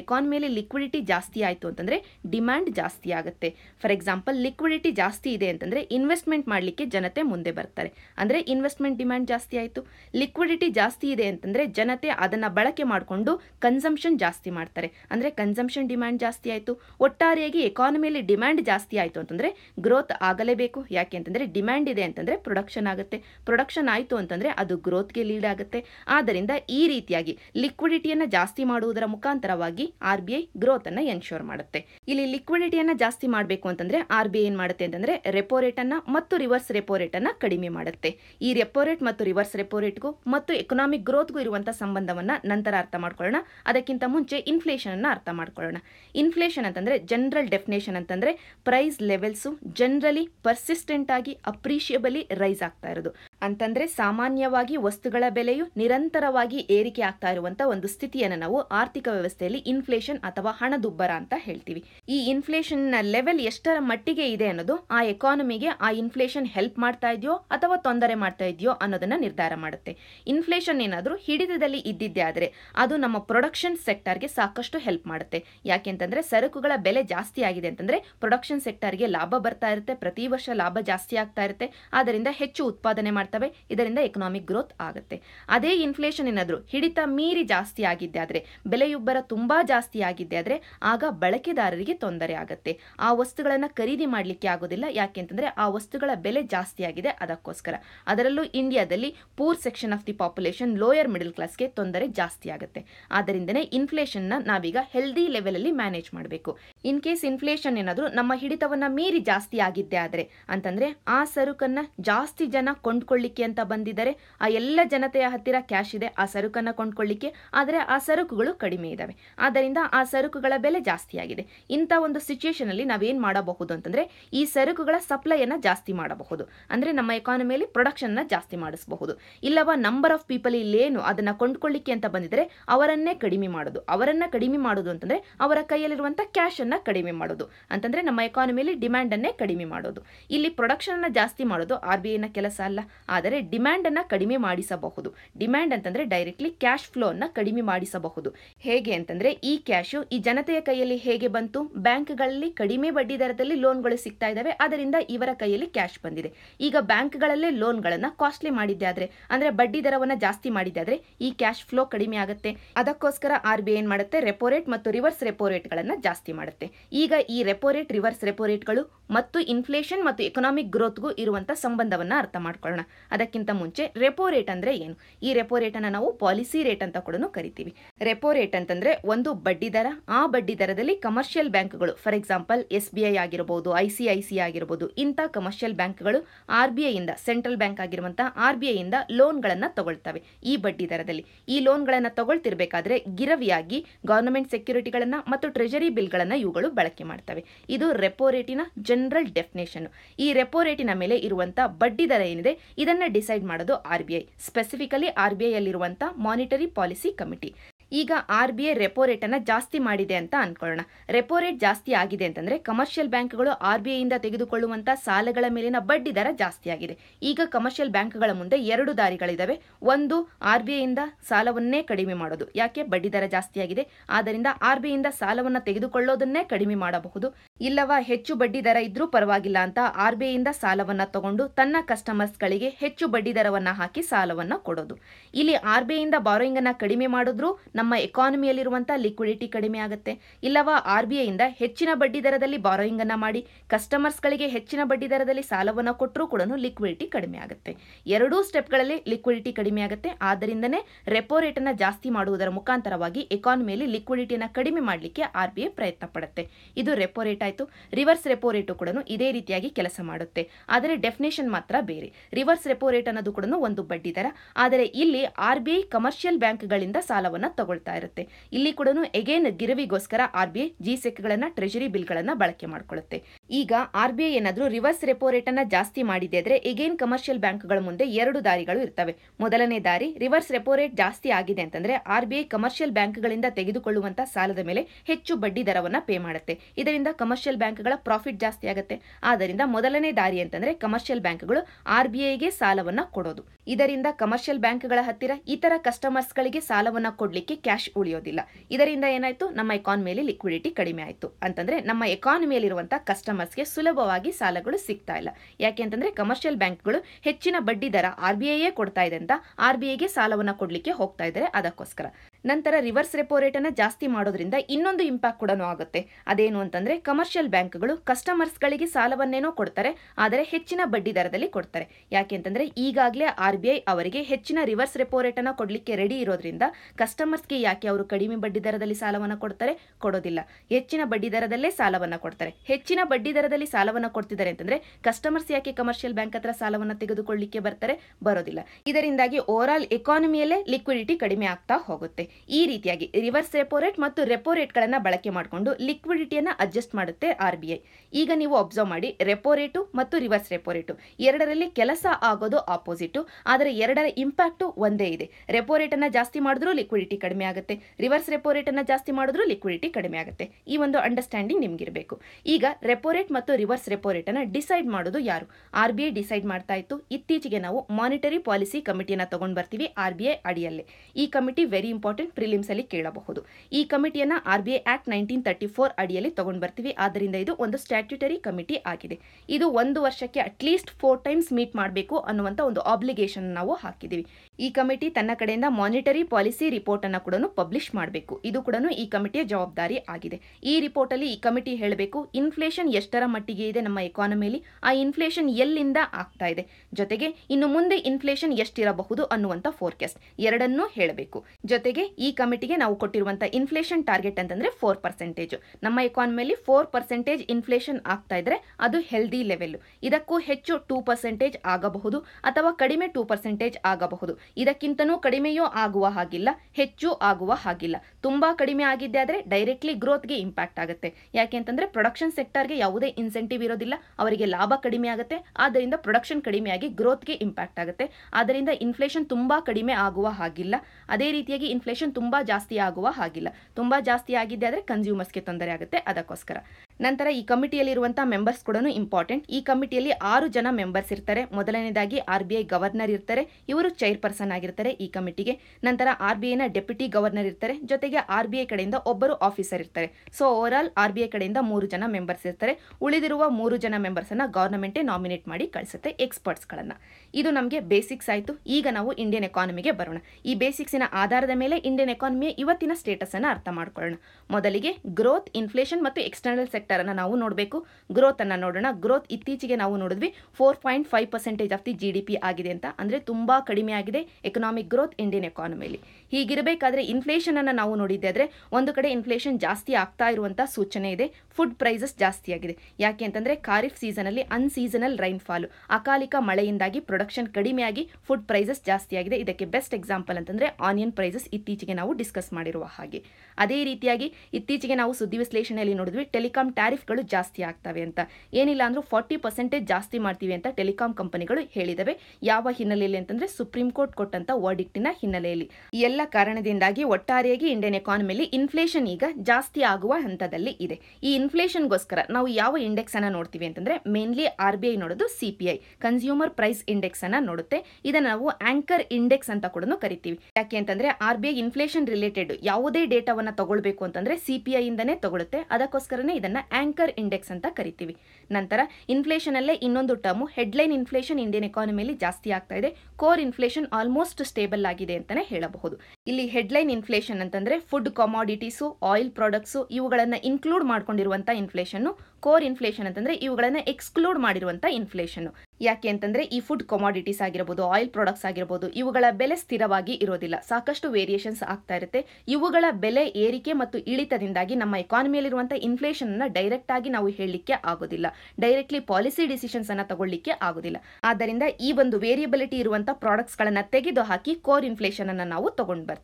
A: ಎಕಾನಮಿಯಲ್ಲಿ ಲಿಕ್ವಿಡಿಟಿ ಜಾಸ್ತಿ ಆಯಿತು ಅಂತಂದರೆ ಡಿಮ್ಯಾಂಡ್ ಜಾಸ್ತಿ ಆಗುತ್ತೆ ಫಾರ್ ಎಕ್ಸಾಂಪಲ್ ಲಿಕ್ವಿಡಿಟಿ ಜಾಸ್ತಿ ಇದೆ ಅಂತಂದರೆ ಇನ್ವೆಸ್ಟ್ಮೆಂಟ್ ಮಾಡಲಿಕ್ಕೆ ಜನತೆ ಮುಂದೆ ಬರ್ತಾರೆ ಅಂದರೆ ಇನ್ವೆಸ್ಟ್ಮೆಂಟ್ ಡಿಮ್ಯಾಂಡ್ ಜಾಸ್ತಿ ಆಯಿತು ಲಿಕ್ವಿಡಿಟಿ ಜಾಸ್ತಿ ಇದೆ ಅಂತಂದರೆ ಜನತೆ ಅದನ್ನು ಬಳಕೆ ಮಾಡಿಕೊಂಡು ಕನ್ಸಂಪ್ಷನ್ ಜಾಸ್ತಿ ಮಾಡ್ತಾರೆ ಅಂದರೆ ಕನ್ಸಂಪ್ಷನ್ ಡಿಮ್ಯಾಂಡ್ ಜಾಸ್ತಿ ಆಯಿತು ಒಟ್ಟಾರೆಯಾಗಿ ಎಕಾನಮಿಯಲ್ಲಿ ಡಿಮ್ಯಾಂಡ್ ಜಾಸ್ತಿ ಆಯಿತು ಅಂತಂದರೆ ಗ್ರೋತ್ ಆಗಲೇಬೇಕು ಯಾಕೆ ಅಂತಂದರೆ ಡಿಮ್ಯಾಂಡ್ ಇದೆ ಅಂತಂದರೆ ಪ್ರೊಡಕ್ಷನ್ ಆಗುತ್ತೆ ಪ್ರೊಡಕ್ಷನ್ ಆಯಿತು ಅಂತಂದರೆ ಅದು ಗ್ರೋತ್ಗೆ ಲೀಡ್ ಆಗುತ್ತೆ ಆದ್ದರಿಂದ ಈ ರೀತಿಯಾಗಿ ಲಿಕ್ವಿಡಿಟಿಯನ್ನು ಜಾಸ್ತಿ ಮಾಡುವುದರ ಮುಖಾಂತರವಾಗಿ ಆರ್ ಬಿ ಐ ಗ್ರೋತನ್ನು ಎನ್ಶೋರ್ ಮಾಡುತ್ತೆ ಇಲ್ಲಿ ಲಿಕ್ವಿಡಿಟಿಯನ್ನು ಜಾಸ್ತಿ ಮಾಡಬೇಕು ಅಂತಂದರೆ ಆರ್ ಬಿ ಐ ಏನು ಮಾಡುತ್ತೆ ಅಂತಂದರೆ ರೆಪೋ ರೇಟನ್ನು ಮತ್ತು ರಿವರ್ಸ್ ರೆಪೋ ರೇಟನ್ನು ಕಡಿಮೆ ಮಾಡುತ್ತೆ ಈ ರೆಪೋ ರೇಟ್ ಮತ್ತು ರಿವರ್ಸ್ ರೆಪೋ ರೇಟ್ಗೂ ಮತ್ತು ಎಕನಾಮಿಕ್ ಗ್ರೋತ್ಗೂ ಇರುವಂಥ ಸಂಬಂಧವನ್ನು ನಂತರ ಅರ್ಥ ಮಾಡ್ಕೊಳ್ಳೋಣ ಅದಕ್ಕಿಂತ ಮುಂಚೆ ಇನ್ಫ್ಲೇಷನ್ ಅನ್ನು ಅರ್ಥ ಮಾಡ್ಕೊಳ್ಳೋಣ ಇನ್ಫ್ಲೇಷನ್ ಅಂತಂದರೆ ಜನರಲ್ ಡೆಫಿನೇಷನ್ ಅಂತಂದರೆ ಪ್ರೈಸ್ ಲೆವೆಲ್ಸು ಜನರಲಿ ಪರ್ಸಿಸ್ಟೆಂಟ್ ಆಗಿ ಅಪ್ರಿಷಿಯಬಲಿ ರೈಸ್ ಆಗ್ತಾ ಇರೋದು ಅಂತಂದ್ರೆ ಸಾಮಾನ್ಯವಾಗಿ ವಸ್ತುಗಳ ಬೆಲೆಯು ನಿರಂತರವಾಗಿ ಏರಿಕೆ ಆಗ್ತಾ ಇರುವಂತ ಒಂದು ಸ್ಥಿತಿಯನ್ನು ನಾವು ಆರ್ಥಿಕ ವ್ಯವಸ್ಥೆಯಲ್ಲಿ ಇನ್ಫ್ಲೇಷನ್ ಅಥವಾ ಹಣದುಬ್ಬರ ಅಂತ ಹೇಳ್ತೀವಿ ಈ ಇನ್ಫ್ಲೇಷನ್ ನ ಲೆವೆಲ್ ಎಷ್ಟರ ಮಟ್ಟಿಗೆ ಇದೆ ಅನ್ನೋದು ಆ ಎಕಾನಮಿಗೆ ಆ ಇನ್ಫ್ಲೇಷನ್ ಹೆಲ್ಪ್ ಮಾಡ್ತಾ ಇದೆಯೋ ಅಥವಾ ತೊಂದರೆ ಮಾಡ್ತಾ ಇದೆಯೋ ಅನ್ನೋದನ್ನ ನಿರ್ಧಾರ ಮಾಡುತ್ತೆ ಇನ್ಫ್ಲೇಷನ್ ಏನಾದರೂ ಹಿಡಿತದಲ್ಲಿ ಇದ್ದಿದ್ದೇ ಆದರೆ ಅದು ನಮ್ಮ ಪ್ರೊಡಕ್ಷನ್ ಸೆಕ್ಟರ್ಗೆ ಸಾಕಷ್ಟು ಹೆಲ್ಪ್ ಮಾಡುತ್ತೆ ಯಾಕೆಂತಂದ್ರೆ ಸರಕುಗಳ ಬೆಲೆ ಜಾಸ್ತಿ ಆಗಿದೆ ಅಂತಂದ್ರೆ ಪ್ರೊಡಕ್ಷನ್ ಸೆಕ್ಟರ್ಗೆ ಲಾಭ ಬರ್ತಾ ಇರುತ್ತೆ ಪ್ರತಿ ವರ್ಷ ಲಾಭ ಜಾಸ್ತಿ ಆಗ್ತಾ ಇರುತ್ತೆ ಆದ್ದರಿಂದ ಹೆಚ್ಚು ಉತ್ಪಾದನೆ ಮಾಡ್ತವೆ ಇದರಿಂದ ಎಕನಾಮಿಕ್ ಗ್ರೋತ್ ಆಗುತ್ತೆ ಅದೇ ಇನ್ಫ್ಲೇಷನ್ ಏನಾದರೂ ಹಿಡಿತ ಮೀರಿ ಜಾಸ್ತಿ ಆಗಿದ್ದೆ ಆದರೆ ಬೆಲೆಯುಬ್ಬರ ತುಂಬಾ ಜಾಸ್ತಿ ಆಗಿದ್ದೆ ಆದರೆ ಆಗ ಬಳಕೆದಾರರಿಗೆ ತೊಂದರೆ ಆಗುತ್ತೆ ಆ ವಸ್ತುಗಳನ್ನು ಖರೀದಿ ಮಾಡಲಿಕ್ಕೆ ಆಗೋದಿಲ್ಲ ಯಾಕೆಂತಂದ್ರೆ ಆ ವಸ್ತುಗಳ ಬೆಲೆ ಜಾಸ್ತಿ ಆಗಿದೆ ಅದಕ್ಕೋಸ್ಕರ ಅದರಲ್ಲೂ ಇಂಡಿಯಾದಲ್ಲಿ poor section of the population lower middle ಕ್ಲಾಸ್ಗೆ ತೊಂದರೆ ಜಾಸ್ತಿ ಆಗುತ್ತೆ ಆದ್ದರಿಂದನೇ ಇನ್ಫ್ಲೇಷನ್ನ ನಾವೀಗ ಹೆಲ್ದಿ ಲೆವೆಲಲ್ಲಿ ಮ್ಯಾನೇಜ್ ಮಾಡಬೇಕು ಇನ್ ಕೇಸ್ ಇನ್ಫ್ಲೇಷನ್ ಏನಾದರೂ ನಮ್ಮ ಹಿಡಿತವನ್ನ ಮೀರಿ ಜಾಸ್ತಿ ಆಗಿದ್ದೆ ಆದರೆ ಅಂತಂದ್ರೆ ಆ ಸರಕನ್ನ ಜಾಸ್ತಿ ಜನ ಕೊಂಡ್ಕೊಳ್ಳಿಕ್ಕೆ ಅಂತ ಬಂದಿದ್ದಾರೆ ಆ ಎಲ್ಲ ಜನತೆಯ ಹತ್ತಿರ ಕ್ಯಾಶ್ ಇದೆ ಆ ಸರಕನ್ನ ಕೊಂಡ್ಕೊಳ್ಳಿಕ್ಕೆ ಆದರೆ ಆ ಸರಕುಗಳು ಕಡಿಮೆ ಇದಾವೆ ಆದ್ದರಿಂದ ಆ ಸರಕುಗಳ ಬೆಲೆ ಜಾಸ್ತಿ ಆಗಿದೆ ಇಂಥ ಒಂದು ಸಿಚುಯೇಷನ್ ಅಲ್ಲಿ ನಾವೇನ್ ಮಾಡಬಹುದು ಅಂತಂದ್ರೆ ಈ ಸರಕುಗಳ ಸಪ್ಲೈಯನ್ನ ಜಾಸ್ತಿ ಮಾಡಬಹುದು ಅಂದ್ರೆ ನಮ್ಮ ಎಕಾನಮಿಯಲ್ಲಿ ಪ್ರೊಡಕ್ಷನ್ ನ ಜಾಸ್ತಿ ಮಾಡಿಸಬಹುದು ಇಲ್ಲವ ನಂಬರ್ ಆಫ್ ಪೀಪಲ್ ಇಲ್ಲೇನು ಅದನ್ನ ಕೊಂಡ್ಕೊಳ್ಳಿಕ್ಕೆ ಅಂತ ಬಂದಿದ್ರೆ ಅವರನ್ನೇ ಕಡಿಮೆ ಮಾಡೋದು ಅವರನ್ನ ಕಡಿಮೆ ಮಾಡೋದು ಅಂತಂದ್ರೆ ಅವರ ಕೈಯಲ್ಲಿರುವಂತ ಕ್ಯಾಶ್ ಅನ್ನ ಕಡಿಮೆ ಮಾಡೋದು ಅಂತಂದ್ರೆ ನಮ್ಮ ಎಕಾನಮಿಯಲ್ಲಿ ಡಿಮ್ಯಾಂಡ್ ಅನ್ನೇ ಕಡಿಮೆ ಮಾಡೋದು ಇಲ್ಲಿ ಪ್ರೊಡಕ್ಷನ್ ಅನ್ನ ಜಾಸ್ತಿ ಮಾಡೋದು ಆರ್ ಬಿ ಐನ ಕೆಲಸ ಅಲ್ಲ ಆದರೆ ಡಿಮ್ಯಾಂಡ್ ಅನ್ನ ಕಡಿಮೆ ಮಾಡಿಸಬಹುದು ಡಿಮ್ಯಾಂಡ್ ಅಂತಂದ್ರೆ ಡೈರೆಕ್ಟ್ಲಿ ಕ್ಯಾಶ್ ಫ್ಲೋ ಅನ್ನ ಕಡಿಮೆ ಮಾಡಿಸಬಹುದು ಹೇಗೆ ಅಂತಂದ್ರೆ ಈ ಕ್ಯಾಶು ಈ ಜನತೆಯ ಕೈಯಲ್ಲಿ ಹೇಗೆ ಬಂತು ಬ್ಯಾಂಕ್ಗಳಲ್ಲಿ ಕಡಿಮೆ ಬಡ್ಡಿ ದರದಲ್ಲಿ ಲೋನ್ಗಳು ಸಿಗ್ತಾ ಇದಾವೆ ಅದರಿಂದ ಇವರ ಕೈಯಲ್ಲಿ ಕ್ಯಾಶ್ ಬಂದಿದೆ ಈಗ ಬ್ಯಾಂಕ್ಗಳಲ್ಲೇ ಲೋನ್ಗಳನ್ನ ಕಾಸ್ಟ್ಲಿ ಮಾಡಿದ್ದೆ ಆದ್ರೆ ಅಂದ್ರೆ ಬಡ್ಡಿ ದರವನ್ನ ಜಾಸ್ತಿ ಮಾಡಿದ್ದೆ ಆದ್ರೆ ಈ ಕ್ಯಾಶ್ ಫ್ಲೋ ಕಡಿಮೆ ಆಗುತ್ತೆ ಅದಕ್ಕೋಸ್ಕರ ಆರ್ ಬಿ ಐ ಏನ್ ಮಾಡುತ್ತೆ ರೆಪೋ ರೇಟ್ ಮತ್ತು ರಿವರ್ಸ್ ರೆಪೋ ರೇಟ್ಗಳನ್ನ ಜಾಸ್ತಿ ಮಾಡುತ್ತೆ ಈಗ ಈ ರೆಪೋ ರೇಟ್ ರಿವರ್ಸ್ ರೆಪೋ ರೇಟ್ಗಳು ಮತ್ತು ಇನ್ಫ್ಲೇಷನ್ ಮತ್ತು ಎಕನಾಮಿಕ್ ಗ್ರೋತ್ಗೂ ಇರುವಂತ ಸಂಬಂಧವನ್ನ ಅರ್ಥ ಮಾಡ್ಕೊಳ್ಳೋಣ ಅದಕ್ಕಿಂತ ಮುಂಚೆ ರೆಪೋ ರೇಟ್ ಅಂದ್ರೆ ಏನು ಈ ರೆಪೋ ರೇಟ್ ಅನ್ನ ನಾವು ಪಾಲಿಸಿ ರೇಟ್ ಅಂತ ಕೂಡ ಕರಿತೀವಿ ರೆಪೋ ರೇಟ್ ಅಂತಂದ್ರೆ ಒಂದು ಬಡ್ಡಿ ದರ ಆ ಬಡ್ಡಿ ದರದಲ್ಲಿ ಕಮರ್ಷಿಯಲ್ ಬ್ಯಾಂಕ್ಗಳು for example S B I ಆಗಿರಬಹುದು ಐ ಸಿ ಐ ಸಿ ಆಗಿರಬಹುದು ಇಂಥ ಕಮರ್ಷಿಯಲ್ ಬ್ಯಾಂಕ್ಗಳು ಆರ್ ಬಿ ಐಯಿಂದ ಸೆಂಟ್ರಲ್ ಬ್ಯಾಂಕ್ ಆಗಿರುವಂತಹ ಆರ್ ಬಿ ಐಯಿಂದ ಲೋನ್ಗಳನ್ನ ತಗೊಳ್ತವೆ ಈ ಬಡ್ಡಿ ದರದಲ್ಲಿ ಈ ಲೋನ್ಗಳನ್ನ ತಗೊಳ್ತಿರ್ಬೇಕಾದ್ರೆ ಗಿರವಿಯಾಗಿ ಗವರ್ನಮೆಂಟ್ ಸೆಕ್ಯೂರಿಟಿಗಳನ್ನ ಮತ್ತು ಟ್ರೆಜರಿ ಬಿಲ್ಗಳನ್ನ ಇವುಗಳು ಬಳಕೆ ಮಾಡ್ತವೆ ಇದು ರೆಪೋ ರೇಟಿನ ಜನರಲ್ ಡೆಫಿನೇಷನ್ ಈ ರೆಪೋ ರೇಟಿನ ಮೇಲೆ ಇರುವಂತಹ ಬಡ್ಡಿ ದರ ಏನಿದೆ ಇದನ್ನ ಡಿಸೈಡ್ ಮಾಡೋದು R B I specifically R B I ಅಲ್ಲಿರುವಂತಹ ಮಾನಿಟರಿ ಪಾಲಿಸಿ ಕಮಿಟಿ ಈಗ R B I repo rate ಅನ್ನ ಜಾಸ್ತಿ ಮಾಡಿದೆ ಅಂತ ಅನ್ಕೊಳ್ಳೋಣ ರೆಪೋ ರೇಟ್ ಜಾಸ್ತಿ ಆಗಿದೆ ಅಂತಂದ್ರೆ ಕಮರ್ಷಿಯಲ್ ಬ್ಯಾಂಕ್ಗಳು ಆರ್ ಬಿ ಐಯಿಂದ ತೆಗೆದುಕೊಳ್ಳುವಂತ ಸಾಲಗಳ ಮೇಲಿನ ಬಡ್ಡಿ ದರ ಜಾಸ್ತಿ ಆಗಿದೆ ಈಗ ಕಮರ್ಷಿಯಲ್ ಬ್ಯಾಂಕ್ಗಳ ಮುಂದೆ ಎರಡು ದಾರಿಗಳಿದಾವೆ ಒಂದು ಆರ್ ಬಿ ಐಯಿಂದ ಸಾಲವನ್ನೇ ಕಡಿಮೆ ಮಾಡೋದು ಯಾಕೆ ಬಡ್ಡಿ ದರ ಜಾಸ್ತಿ ಆಗಿದೆ ಆದ್ದರಿಂದ ಆರ್ ಬಿ ಐಯಿಂದ ಸಾಲವನ್ನ ತೆಗೆದುಕೊಳ್ಳೋದನ್ನೇ ಕಡಿಮೆ ಮಾಡಬಹುದು ಇಲ್ಲವಾ ಹೆಚ್ಚು ಬಡ್ಡಿ ದರ ಇದ್ರೂ ಪರವಾಗಿಲ್ಲ ಅಂತ ಆರ್ ಬಿ ಐಯಿಂದ ಸಾಲವನ್ನ ತಗೊಂಡು ತನ್ನ ಕಸ್ಟಮರ್ಸ್ಗಳಿಗೆ ಹೆಚ್ಚು ಬಡ್ಡಿ ದರವನ್ನ ಹಾಕಿ ಸಾಲವನ್ನ ಕೊಡೋದು ಇಲ್ಲಿ ಆರ್ ಬಿ ಐಯಿಂದ ಬಾರೋಯಿಂಗ್ ಅನ್ನ ಕಡಿಮೆ ಮಾಡಿದ್ರು ನಮ್ಮ ಎಕಾನಮಿಯಲ್ಲಿರುವಂತಹ ಲಿಕ್ವಿಡಿಟಿ ಕಡಿಮೆ ಆಗುತ್ತೆ ಇಲ್ಲವಾ ಆರ್ ಬಿ ಐಯಿಂದ ಹೆಚ್ಚಿನ ಬಡ್ಡಿ ದರದಲ್ಲಿ ಬಾರೋಯಿಂಗ್ ಅನ್ನ ಮಾಡಿ ಕಸ್ಟಮರ್ಸ್ಗಳಿಗೆ ಹೆಚ್ಚಿನ ಬಡ್ಡಿ ದರದಲ್ಲಿ ಸಾಲವನ್ನ ಕೊಟ್ಟರೂ ಕೂಡ ಲಿಕ್ವಿಡಿಟಿ ಕಡಿಮೆ ಆಗುತ್ತೆ ಎರಡೂ ಸ್ಟೆಪ್ಗಳಲ್ಲಿ ಲಿಕ್ವಿಡಿಟಿ ಕಡಿಮೆ ಆಗುತ್ತೆ ಆದ್ದರಿಂದನೇ ರೆಪೋ ರೇಟ್ ಅನ್ನ ಜಾಸ್ತಿ ಮಾಡುವುದರ ಮುಖಾಂತರವಾಗಿ ಎಕಾನಮಿಯಲ್ಲಿ ಲಿಕ್ವಿಡಿಟಿಯನ್ನ ಕಡಿಮೆ ಮಾಡಲಿಕ್ಕೆ ಆರ್ ಬಿ ಐ ಪ್ರಯತ್ನ ಪಡುತ್ತೆ ಇದು ರೆಪೋ ರೇಟ್ ಆಯಿತು ರಿವರ್ಸ್ ರೆಪೋ ರೇಟು ಕೂಡ ಇದೇ ರೀತಿಯಾಗಿ ಕೆಲಸ ಮಾಡುತ್ತೆ ಆದರೆ ಡೆಫಿನೇಷನ್ ಮಾತ್ರ ಬೇರೆ ರಿವರ್ಸ್ ರೆಪೋ ರೇಟ್ ಅನ್ನೋದು ಕೂಡ ಒಂದು ಬಡ್ಡಿ ದರ ಆದರೆ ಇಲ್ಲಿ ಆರ್ ಬಿ ಐ ಕಮರ್ಷಿಯಲ್ ಬ್ಯಾಂಕ್ಗಳಿಂದ ಸಾಲವನ್ನ ತಗೊಳ್ತಾ ಇರುತ್ತೆ ಇಲ್ಲಿ ಕೂಡ ಎಗೇನ್ ಗಿರವಿಗೋಸ್ಕರ ಆರ್ ಬಿ ಐ ಜಿ ಸೆಕ್ಗಳನ್ನ ಟ್ರೆಜರಿ ಬಿಲ್ಗಳನ್ನ ಬಳಕೆ ಮಾಡ್ಕೊಳ್ಳುತ್ತೆ ಈಗ ಆರ್ ಬಿ ಐ ಏನಾದರೂ ರಿವರ್ಸ್ ರೆಪೋ ರೇಟ್ ಅನ್ನ ಜಾಸ್ತಿ ಮಾಡಿದೆ ಆದ್ರೆ ಎಗೇನ್ ಕಮರ್ಷಿಯಲ್ ಬ್ಯಾಂಕ್ಗಳ ಮುಂದೆ ಎರಡು ದಾರಿಗಳು ಇರ್ತವೆ ಮೊದಲನೇ ದಾರಿ ರಿವರ್ಸ್ ರೆಪೋ ರೇಟ್ ಜಾಸ್ತಿ ಆಗಿದೆ ಅಂತಂದ್ರೆ ಆರ್ ಬಿ ಐ ಕಮರ್ಷಿಯಲ್ ಬ್ಯಾಂಕ್ಗಳಿಂದ ತೆಗೆದುಕೊಳ್ಳುವಂತ ಸಾಲದ ಮೇಲೆ ಹೆಚ್ಚು ಬಡ್ಡಿ ದರವನ್ನ ಪೇ ಮಾಡುತ್ತೆ ಇದರಿಂದ ಕಮರ್ಷಿಯಲ್ ಕಮರ್ಷಿಯಲ್ ಬ್ಯಾಂಕ್ಗಳ ಪ್ರಾಫಿಟ್ ಜಾಸ್ತಿ ಆಗುತ್ತೆ ಆದ್ದರಿಂದ ಮೊದಲನೇ ದಾರಿ ಅಂತಂದ್ರೆ ಕಮರ್ಷಿಯಲ್ ಬ್ಯಾಂಕ್ಗಳು ಆರ್ ಬಿ ಐಗೆ ಸಾಲವನ್ನ ಕೊಡೋದು ಇದರಿಂದ ಕಮರ್ಷಿಯಲ್ ಬ್ಯಾಂಕ್ಗಳ ಹತ್ತಿರ ಇತರ ಕಸ್ಟಮರ್ಸ್ಗಳಿಗೆ ಸಾಲವನ್ನ ಕೊಡ್ಲಿಕ್ಕೆ ಕ್ಯಾಶ್ ಉಳಿಯೋದಿಲ್ಲ ಇದರಿಂದ ಏನಾಯ್ತು ನಮ್ಮ ಎಕಾನಮಿಯಲ್ಲಿ ಲಿಕ್ವಿಡಿಟಿ ಕಡಿಮೆ ಆಯ್ತು ಅಂತಂದ್ರೆ ನಮ್ಮ ಎಕಾನಮಿಯಲ್ಲಿರುವಂತಹ ಕಸ್ಟಮರ್ಸ್ಗೆ ಸುಲಭವಾಗಿ ಸಾಲಗಳು ಸಿಗ್ತಾ ಇಲ್ಲ ಯಾಕೆ ಅಂತಂದ್ರೆ ಕಮರ್ಷಿಯಲ್ ಬ್ಯಾಂಕ್ಗಳು ಹೆಚ್ಚಿನ ಬಡ್ಡಿ ದರ ಆರ್ ಬಿ ಐಯೇ ಕೊಡ್ತಾ ಇದೆ ಅಂತ ಆರ್ ಬಿ ಐಗೆ ಸಾಲವನ್ನ ಕೊಡ್ಲಿಕ್ಕೆ ಹೋಗ್ತಾ ಇದ್ದಾರೆ ಅದಕ್ಕೋಸ್ಕರ ನಂತರ ರಿವರ್ಸ್ ರೆಪೋ ರೇಟ್ ಅನ್ನ ಜಾಸ್ತಿ ಮಾಡೋದ್ರಿಂದ ಇನ್ನೊಂದು ಇಂಪ್ಯಾಕ್ಟ್ ಕೂಡ ಆಗುತ್ತೆ ಅದೇನು ಅಂತಂದ್ರೆ ಕಮರ್ಷಿಯಲ್ ಬ್ಯಾಂಕ್ಗಳು ಕಸ್ಟಮರ್ಸ್ಗಳಿಗೆ ಸಾಲವನ್ನೇನೋ ಕೊಡ್ತಾರೆ ಆದರೆ ಹೆಚ್ಚಿನ ಬಡ್ಡಿ ದರದಲ್ಲಿ ಕೊಡ್ತಾರೆ ಯಾಕೆ ಅಂತಂದ್ರೆ ಈಗಾಗಲೇ ಆರ್ ಬಿ ಐ ಅವರಿಗೆ ಹೆಚ್ಚಿನ ರಿವರ್ಸ್ ರೆಪೋ ರೇಟ್ ಅನ್ನ ಕೊಡ್ಲಿಕ್ಕೆ ರೆಡಿ ಇರೋದ್ರಿಂದ ಕಸ್ಟಮರ್ಸ್ಗೆ ಯಾಕೆ ಅವರು ಕಡಿಮೆ ಬಡ್ಡಿ ದರದಲ್ಲಿ ಸಾಲವನ್ನ ಕೊಡ್ತಾರೆ ಕೊಡೋದಿಲ್ಲ ಹೆಚ್ಚಿನ ಬಡ್ಡಿ ದರದಲ್ಲೇ ಸಾಲವನ್ನ ಕೊಡ್ತಾರೆ ಹೆಚ್ಚಿನ ಬಡ್ಡಿ ದರದಲ್ಲಿ ಸಾಲವನ್ನ ಕೊಡ್ತಿದ್ದಾರೆ ಅಂತಂದ್ರೆ ಕಸ್ಟಮರ್ಸ್ ಯಾಕೆ ಕಮರ್ಷಿಯಲ್ ಬ್ಯಾಂಕ್ ಹತ್ರ ಸಾಲವನ್ನ ತೆಗೆದುಕೊಳ್ಳಿಕ್ಕೆ ಬರ್ತಾರೆ ಬರೋದಿಲ್ಲ ಇದರಿಂದಾಗಿ ಓವರ್ ಆಲ್ ಎಕಾನಮಿಯಲ್ಲೇ ಲಿಕ್ವಿಡಿಟಿ ಕಡಿಮೆ ಆಗ್ತಾ ಹೋಗುತ್ತೆ ಈ ರೀತಿಯಾಗಿ ರಿವರ್ಸ್ ರೆಪೋ ರೇಟ್ ಮತ್ತು ರೆಪೋ ರೇಟ್ ಗಳನ್ನ ಬಳಕೆ ಮಾಡಿಕೊಂಡು ಲಿಕ್ವಿಡಿಟಿಯನ್ನ ಅಡ್ಜಸ್ಟ್ ಮಾಡುತ್ತೆ ಆರ್ ಬಿ ಐ ಈಗ ನೀವು ಅಬ್ಸರ್ವ್ ಮಾಡಿ ರೆಪೋ ರೇಟು ಮತ್ತು ರಿವರ್ಸ್ ರೆಪೋ ರೇಟು ಎರಡರಲ್ಲಿ ಕೆಲಸ ಆಗೋದು ಆಪೋಸಿಟ್ ಆದರೆ ಎರಡರ ಇಂಪ್ಯಾಕ್ಟ್ ಒಂದೇ ಇದೆ ರೆಪೋ ರೇಟ್ ಅನ್ನ ಜಾಸ್ತಿ ಮಾಡಿದ್ರೂ ಲಿಕ್ವಿಡಿಟಿ ಕಡಿಮೆ ಆಗುತ್ತೆ ರಿವರ್ಸ್ ರೆಪೋ ರೇಟ್ ಅನ್ನ ಜಾಸ್ತಿ ಮಾಡಿದ್ರೂ ಲಿಕ್ವಿಡಿಟಿ ಕಡಿಮೆ ಆಗುತ್ತೆ ಈ ಒಂದು ಅಂಡರ್ಸ್ಟ್ಯಾಂಡಿಂಗ್ ನಿಮ್ಗಿರಬೇಕು ಈಗ ರೆಪೋ ರೇಟ್ ಮತ್ತು ರಿವರ್ಸ್ ರೆಪೋ ರೇಟ್ ಅನ್ನ ಡಿಸೈಡ್ ಮಾಡೋದು ಯಾರು ಆರ್ ಬಿ ಐ ಡಿಸೈಡ್ ಮಾಡ್ತಾ ಇತ್ತು ಇತ್ತೀಚೆಗೆ ನಾವು ಮಾನಿಟರಿ ಪಾಲಿಸಿ ಕಮಿಟಿಯನ್ನ ತಗೊಂಡ್ ಬರ್ತೀವಿ ಆರ್ ಬಿ ಐ ಅಡಿಯಲ್ಲೇ ಈ ಕಮಿಟಿ ವೆರಿ ಇಂಪಾರ್ಟೆಂಟ್ ಪ್ರಿಲಿಮ್ಸ್ ಅಲ್ಲಿ ಕೇಳಬಹುದು ಈ ಕಮಿಟಿಯನ್ನ R B I act nineteen thirty four ಅಡಿಯಲ್ಲಿ ತಗೊಂಡ್ ಬರ್ತೀವಿ ಆದ್ದರಿಂದ ಇದು ಒಂದು ಸ್ಟ್ಯಾಟ್ಯೂಟರಿ ಕಮಿಟಿ ಆಗಿದೆ ಇದು ಒಂದು ವರ್ಷಕ್ಕೆ ಅಟ್ಲೀಸ್ಟ್ ಫೋರ್ ಟೈಮ್ಸ್ ಮೀಟ್ ಮಾಡಬೇಕು ಅನ್ನುವಂತ ಒಂದು ಆಬ್ಲಿಗೇಷನ್ ನಾವು ಹಾಕಿದೀವಿ ಈ ಕಮಿಟಿ ತನ್ನ ಕಡೆಯಿಂದ ಮಾನಿಟರಿ ಪಾಲಿಸಿ ರಿಪೋರ್ಟ್ ಅನ್ನ ಕೂಡ ಪಬ್ಲಿಷ್ ಮಾಡಬೇಕು ಇದು ಕೂಡ ಈ ಕಮಿಟಿಯ ಜವಾಬ್ದಾರಿ ಆಗಿದೆ ಈ ರಿಪೋರ್ಟ್ ಅಲ್ಲಿ ಈ ಕಮಿಟಿ ಹೇಳಬೇಕು ಇನ್ಫ್ಲೇಷನ್ ಎಷ್ಟರ ಮಟ್ಟಿಗೆ ಇದೆ ನಮ್ಮ ಎಕಾನಮಿಯಲ್ಲಿ ಆ ಇನ್ಫ್ಲೇಷನ್ ಎಲ್ಲಿಂದ ಆಗ್ತಾ ಇದೆ ಜೊತೆಗೆ ಇನ್ನು ಮುಂದೆ ಇನ್ಫ್ಲೇಷನ್ ಎಷ್ಟಿರಬಹುದು ಅನ್ನುವಂತ ಫೋರ್ಕಾಸ್ಟ್ ಎರಡನ್ನೂ ಹೇಳಬೇಕು ಜೊತೆಗೆ ಈ ಕಮಿಟಿಗೆ ನಾವು ಕೊಟ್ಟಿರುವಂತಹ ಇನ್ಫ್ಲೇಷನ್ ಟಾರ್ಗೆಟ್ ಅಂತಂದ್ರೆ ಫೋರ್ ಪರ್ಸೆಂಟೇಜ್ ನಮ್ಮ ಎಕಾನಮಿಯಲ್ಲಿ ಫೋರ್ ಪರ್ಸೆಂಟೇಜ್ ಇನ್ಫ್ಲೇಷನ್ ಆಗ್ತಾ ಇದ್ರೆ ಅದು ಹೆಲ್ದಿ ಲೆವೆಲ್ ಇದಕ್ಕೂ ಹೆಚ್ಚು ಟೂ ಪರ್ಸೆಂಟೇಜ್ ಆಗಬಹುದು ಅಥವಾ ಕಡಿಮೆ ಟೂ ಪರ್ಸೆಂಟೇಜ್ ಆಗಬಹುದು ಇದಕ್ಕಿಂತನೂ ಕಡಿಮೆಯೂ ಆಗುವ ಹಾಗಿಲ್ಲ ಹೆಚ್ಚು ಆಗುವ ಹಾಗಿಲ್ಲ ತುಂಬಾ ಕಡಿಮೆ ಆಗಿದ್ದೆ ಆದ್ರೆ ಡೈರೆಕ್ಟ್ಲಿ ಗ್ರೋತ್ಗೆ ಇಂಪ್ಯಾಕ್ಟ್ ಆಗುತ್ತೆ ಯಾಕೆ ಅಂತಂದ್ರೆ ಪ್ರೊಡಕ್ಷನ್ ಸೆಕ್ಟರ್ಗೆ ಯಾವುದೇ ಇನ್ಸೆಂಟಿವ್ ಇರೋದಿಲ್ಲ ಅವರಿಗೆ ಲಾಭ ಕಡಿಮೆ ಆಗುತ್ತೆ ಆದ್ದರಿಂದ ಪ್ರೊಡಕ್ಷನ್ ಕಡಿಮೆಯಾಗಿ ಗ್ರೋತ್ಗೆ ಇಂಪ್ಯಾಕ್ಟ್ ಆಗುತ್ತೆ ಆದ್ದರಿಂದ ಇನ್ಫ್ಲೇಷನ್ ತುಂಬಾ ಕಡಿಮೆ ಆಗುವ ಹಾಗಿಲ್ಲ ಅದೇ ರೀತಿಯಾಗಿ ಇನ್ಫ್ಲೇಷನ್ ತುಂಬಾ ಜಾಸ್ತಿ ಆಗುವ ಹಾಗಿಲ್ಲ ತುಂಬಾ ಜಾಸ್ತಿ ಆಗಿದ್ದೆ ಆದ್ರೆ ಕನ್ಸ್ಯೂಮರ್ಸ್ಗೆ ತೊಂದರೆ ಆಗುತ್ತೆ ಅದಕ್ಕೋಸ್ಕರ ನಂತರ ಈ ಕಮಿಟಿಯಲ್ಲಿರುವಂತಹ ಮೆಂಬರ್ಸ್ ಕೂಡ ಇಂಪಾರ್ಟೆಂಟ್ ಈ ಕಮಿಟಿಯಲ್ಲಿ ಆರು ಜನ ಮೆಂಬರ್ಸ್ ಇರ್ತಾರೆ ಮೊದಲನೇದಾಗಿ ಆರ್ ಬಿ ಐ ಗವರ್ನರ್ ಇರ್ತಾರೆ ಇವರು ಚೈರ್ಪರ್ಸನ್ ಆಗಿರ್ತಾರೆ ಈ ಕಮಿಟಿಗೆ ನಂತರ ಆರ್ ಬಿ ಐನ ಡೆಪ್ಯೂಟಿ ಗವರ್ನರ್ ಇರ್ತಾರೆ ಜೊತೆಗೆ ಆರ್ ಬಿ ಐ ಕಡೆಯಿಂದ ಒಬ್ಬರು ಆಫೀಸರ್ ಇರ್ತಾರೆ so over all R B I ಕಡೆಯಿಂದ ಮೂರು ಜನ ಮೆಂಬರ್ಸ್ ಇರ್ತಾರೆ ಉಳಿದಿರುವ ಮೂರು ಜನ ಮೆಂಬರ್ಸ್ ಅನ್ನ ಗವರ್ನಮೆಂಟೇ ನಾಮಿನೇಟ್ ಮಾಡಿ ಕಳಿಸುತ್ತೆ ಎಕ್ಸ್ಪರ್ಟ್ಸ್ಗಳನ್ನ ಇದು ನಮಗೆ ಬೇಸಿಕ್ಸ್ ಆಯಿತು ಈಗ ನಾವು ಇಂಡಿಯನ್ ಎಕಾನಮಿಗೆ ಬರೋಣ ಈ ಬೇಸಿಕ್ಸಿನ ಆಧಾರದ ಮೇಲೆ ಇಂಡಿಯನ್ ಎಕಾನಮಿಯ ಇವತ್ತಿನ ಸ್ಟೇಟಸ್ ಅನ್ನ ಅರ್ಥ ಮಾಡ್ಕೊಳ್ಳೋಣ ಮೊದಲಿಗೆ ಗ್ರೋತ್ ಇನ್ಫ್ಲೇಷನ್ ಮತ್ತು ಎಕ್ಸ್ಟರ್ನಲ್ ಸೆಕ್ಟರ್ ಅನ್ನ ನಾವು ನೋಡಬೇಕು ಗ್ರೋತ್ ಅನ್ನ ನೋಡೋಣ ಗ್ರೋತ್ ಇತ್ತೀಚೆಗೆ ನಾವು ನೋಡಿದ್ವಿ four point five percentage of the G D P ಆಗಿದೆ ಅಂತ ಅಂದ್ರೆ ತುಂಬಾ ಕಡಿಮೆ ಆಗಿದೆ ಎಕನಾಮಿಕ್ ಗ್ರೋತ್ ಇಂಡಿಯನ್ ಎಕಾನಮಿಯಲ್ಲಿ ಹೀಗಿರಬೇಕಾದ್ರೆ ಇನ್ಫ್ಲೇಷನ್ ಅನ್ನ ನಾವು ನೋಡಿದ್ದೆ ಆದ್ರೆ ಒಂದು ಕಡೆ ಇನ್ಫ್ಲೇಷನ್ ಜಾಸ್ತಿ ಆಗ್ತಾ ಇರುವಂತಹ ಸೂಚನೆ ಇದೆ ಫುಡ್ ಪ್ರೈಸಸ್ ಜಾಸ್ತಿ ಆಗಿದೆ ಯಾಕೆ ಅಂತಂದ್ರೆ ಖಾರಿಫ್ ಸೀಸನ್ ಅಲ್ಲಿ ಅನ್ಸೀಸನಲ್ ರೈನ್ ಫಾಲ್ ಅಕಾಲಿಕ ಮಳೆಯಿಂದಾಗಿ ಪ್ರೊಡಕ್ಷನ್ ಕಡಿಮೆಯಾಗಿ ಫುಡ್ ಪ್ರೈಸಸ್ ಜಾಸ್ತಿ ಆಗಿದೆ ಇದಕ್ಕೆ ಬೆಸ್ಟ್ ಎಕ್ಸಾಂಪಲ್ ಅಂತಂದ್ರೆ ಆನಿಯನ್ ಪ್ರೈಸಸ್ ಇತ್ತೀಚೆಗೆ ನಾವು ಡಿಸ್ಕಸ್ ಮಾಡಿರುವ ಹಾಗೆ ಅದೇ ರೀತಿಯಾಗಿ ಇತ್ತೀಚೆಗೆ ನಾವು ಸುದ್ದಿ ವಿಶ್ಲೇಷಣೆಯಲ್ಲಿ ನೋಡಿದ್ವಿ ಟೆಲಿಕಾಂ ಟ್ಯಾರಿಫ್ಗಳು ಜಾಸ್ತಿ ಆಗ್ತವೆ ಅಂತ ಏನಿಲ್ಲ ಅಂದ್ರೂ ಫಾರ್ಟಿ ಪರ್ಸೆಂಟೇಜ್ ಜಾಸ್ತಿ ಮಾಡ್ತೀವಿ ಅಂತ ಟೆಲಿಕಾಂ ಕಂಪನಿಗಳು ಹೇಳಿದವೆ ಯಾವ ಹಿನ್ನೆಲೆಯಲ್ಲಿ ಅಂತಂದ್ರೆ ಸುಪ್ರೀಂ ಕೋರ್ಟ್ ಕೊಟ್ಟಂತ ವರ್ಡಿಕ್ಟಿನ ಹಿನ್ನೆಲೆಯಲ್ಲಿ ಈ ಎಲ್ಲ ಕಾರಣದಿಂದಾಗಿ ಒಟ್ಟಾರೆಯಾಗಿ ಇಂಡಿಯನ್ ಎಕಾನಮಿಯಲ್ಲಿ ಇನ್ಫ್ಲೇಷನ್ ಈಗ ಜಾಸ್ತಿ ಆಗುವ ಹಂತದಲ್ಲಿ ಇದೆ ಈ ಇನ್ಫ್ಲೇಷನ್ಗೋಸ್ಕರ ನಾವು ಯಾವ ಇಂಡೆಕ್ಸ್ ಅನ್ನ ನೋಡ್ತೀವಿ ಅಂತಂದ್ರೆ ಮೇನ್ಲಿ ಆರ್ ಬಿ ಐ ನೋಡೋದು C P I consumer price index ಅನ್ನ ನೋಡುತ್ತೆ ಇದನ್ನ ನಾವು ಆಂಕರ್ ಇಂಡೆಕ್ಸ್ ಅಂತ ಕೂಡ ಕರಿತೀವಿ ಯಾಕೆ ಅಂತಂದ್ರೆ R B I inflation related ಯಾವುದೇ ಡೇಟಾವನ್ನ ತಗೊಳ್ಬೇಕು ಅಂತಂದ್ರೆ ಸಿ ಪಿ ಐ ಇಂದನೇ ತಗೊಳುತ್ತೆ ಅದಕ್ಕೋಸ್ಕರನೇ ಇದನ್ನ ಆಂಕರ್ ಇಂಡೆಕ್ಸ್ ಅಂತ ಕರಿತೀವಿ ನಂತರ ಇನ್ಫ್ಲೇಷನ್ ಅಲ್ಲೇ ಇನ್ನೊಂದು ಟರ್ಮು ಹೆಡ್ಲೈನ್ ಇನ್ಫ್ಲೇಷನ್ ಇಂಡಿಯನ್ ಎಕಾನಮಿಯಲ್ಲಿ ಜಾಸ್ತಿ ಆಗ್ತಾ ಇದೆ ಕೋರ್ ಇನ್ಫ್ಲೇಷನ್ ಆಲ್ಮೋಸ್ಟ್ ಸ್ಟೇಬಲ್ ಆಗಿದೆ ಅಂತಾನೆ ಹೇಳಬಹುದು ಇಲ್ಲಿ ಹೆಡ್ಲೈನ್ ಇನ್ಫ್ಲೇಷನ್ ಅಂತಂದ್ರೆ ಫುಡ್ ಕಾಮಾಡಿಟೀಸು ಆಯಿಲ್ ಪ್ರಾಡಕ್ಟ್ಸು ಇವುಗಳನ್ನ ಇನ್ಕ್ಲೂಡ್ ಮಾಡ್ಕೊಂಡಿರುವಂತ ಇನ್ಫ್ಲೇಷನ್ ಕೋರ್ ಇನ್ಫ್ಲೇಷನ್ ಅಂತಂದ್ರೆ ಇವುಗಳನ್ನ ಎಕ್ಸ್ಕ್ಲೂಡ್ ಮಾಡಿರುವಂತ ಇನ್ಫ್ಲೇಷನ್ ಯಾಕೆ ಅಂತಂದ್ರೆ ಈ ಫುಡ್ ಕಮಾಡಿಟೀಸ್ ಆಗಿರಬಹುದು ಆಯಿಲ್ ಪ್ರಾಡಕ್ಟ್ಸ್ ಆಗಿರಬಹುದು ಇವುಗಳ ಬೆಲೆ ಸ್ಥಿರವಾಗಿ ಇರೋದಿಲ್ಲ ಸಾಕಷ್ಟು ವೇರಿಯೇಷನ್ಸ್ ಆಗ್ತಾ ಇರುತ್ತೆ ಇವುಗಳ ಬೆಲೆ ಏರಿಕೆ ಮತ್ತು ಇಳಿತದಿಂದಾಗಿ ನಮ್ಮ ಎಕಾನಮಿಯಲ್ಲಿರುವಂತಹ ಇನ್ಫ್ಲೇಷನ್ ಅನ್ನ ಡೈರೆಕ್ಟ್ ಆಗಿ ನಾವು ಹೇಳಲಿಕ್ಕೆ ಆಗೋದಿಲ್ಲ ಡೈರೆಕ್ಟ್ಲಿ ಪಾಲಿಸಿ ಡಿಸಿಷನ್ಸ್ ಅನ್ನ ತಗೊಳ್ಳಿಕ್ಕೆ ಆಗೋದಿಲ್ಲ ಆದ್ದರಿಂದ ಈ ಒಂದು ವೇರಿಯಬಿಲಿಟಿ ಇರುವಂತಹ ಪ್ರಾಡಕ್ಟ್ಸ್ ಗಳನ್ನ ತೆಗೆದು ಹಾಕಿ ಕೋರ್ ಇನ್ಫ್ಲೇಷನ್ ಅನ್ನ ನಾವು ತಗೊಂಡ್ ಬರ್ತೀವಿ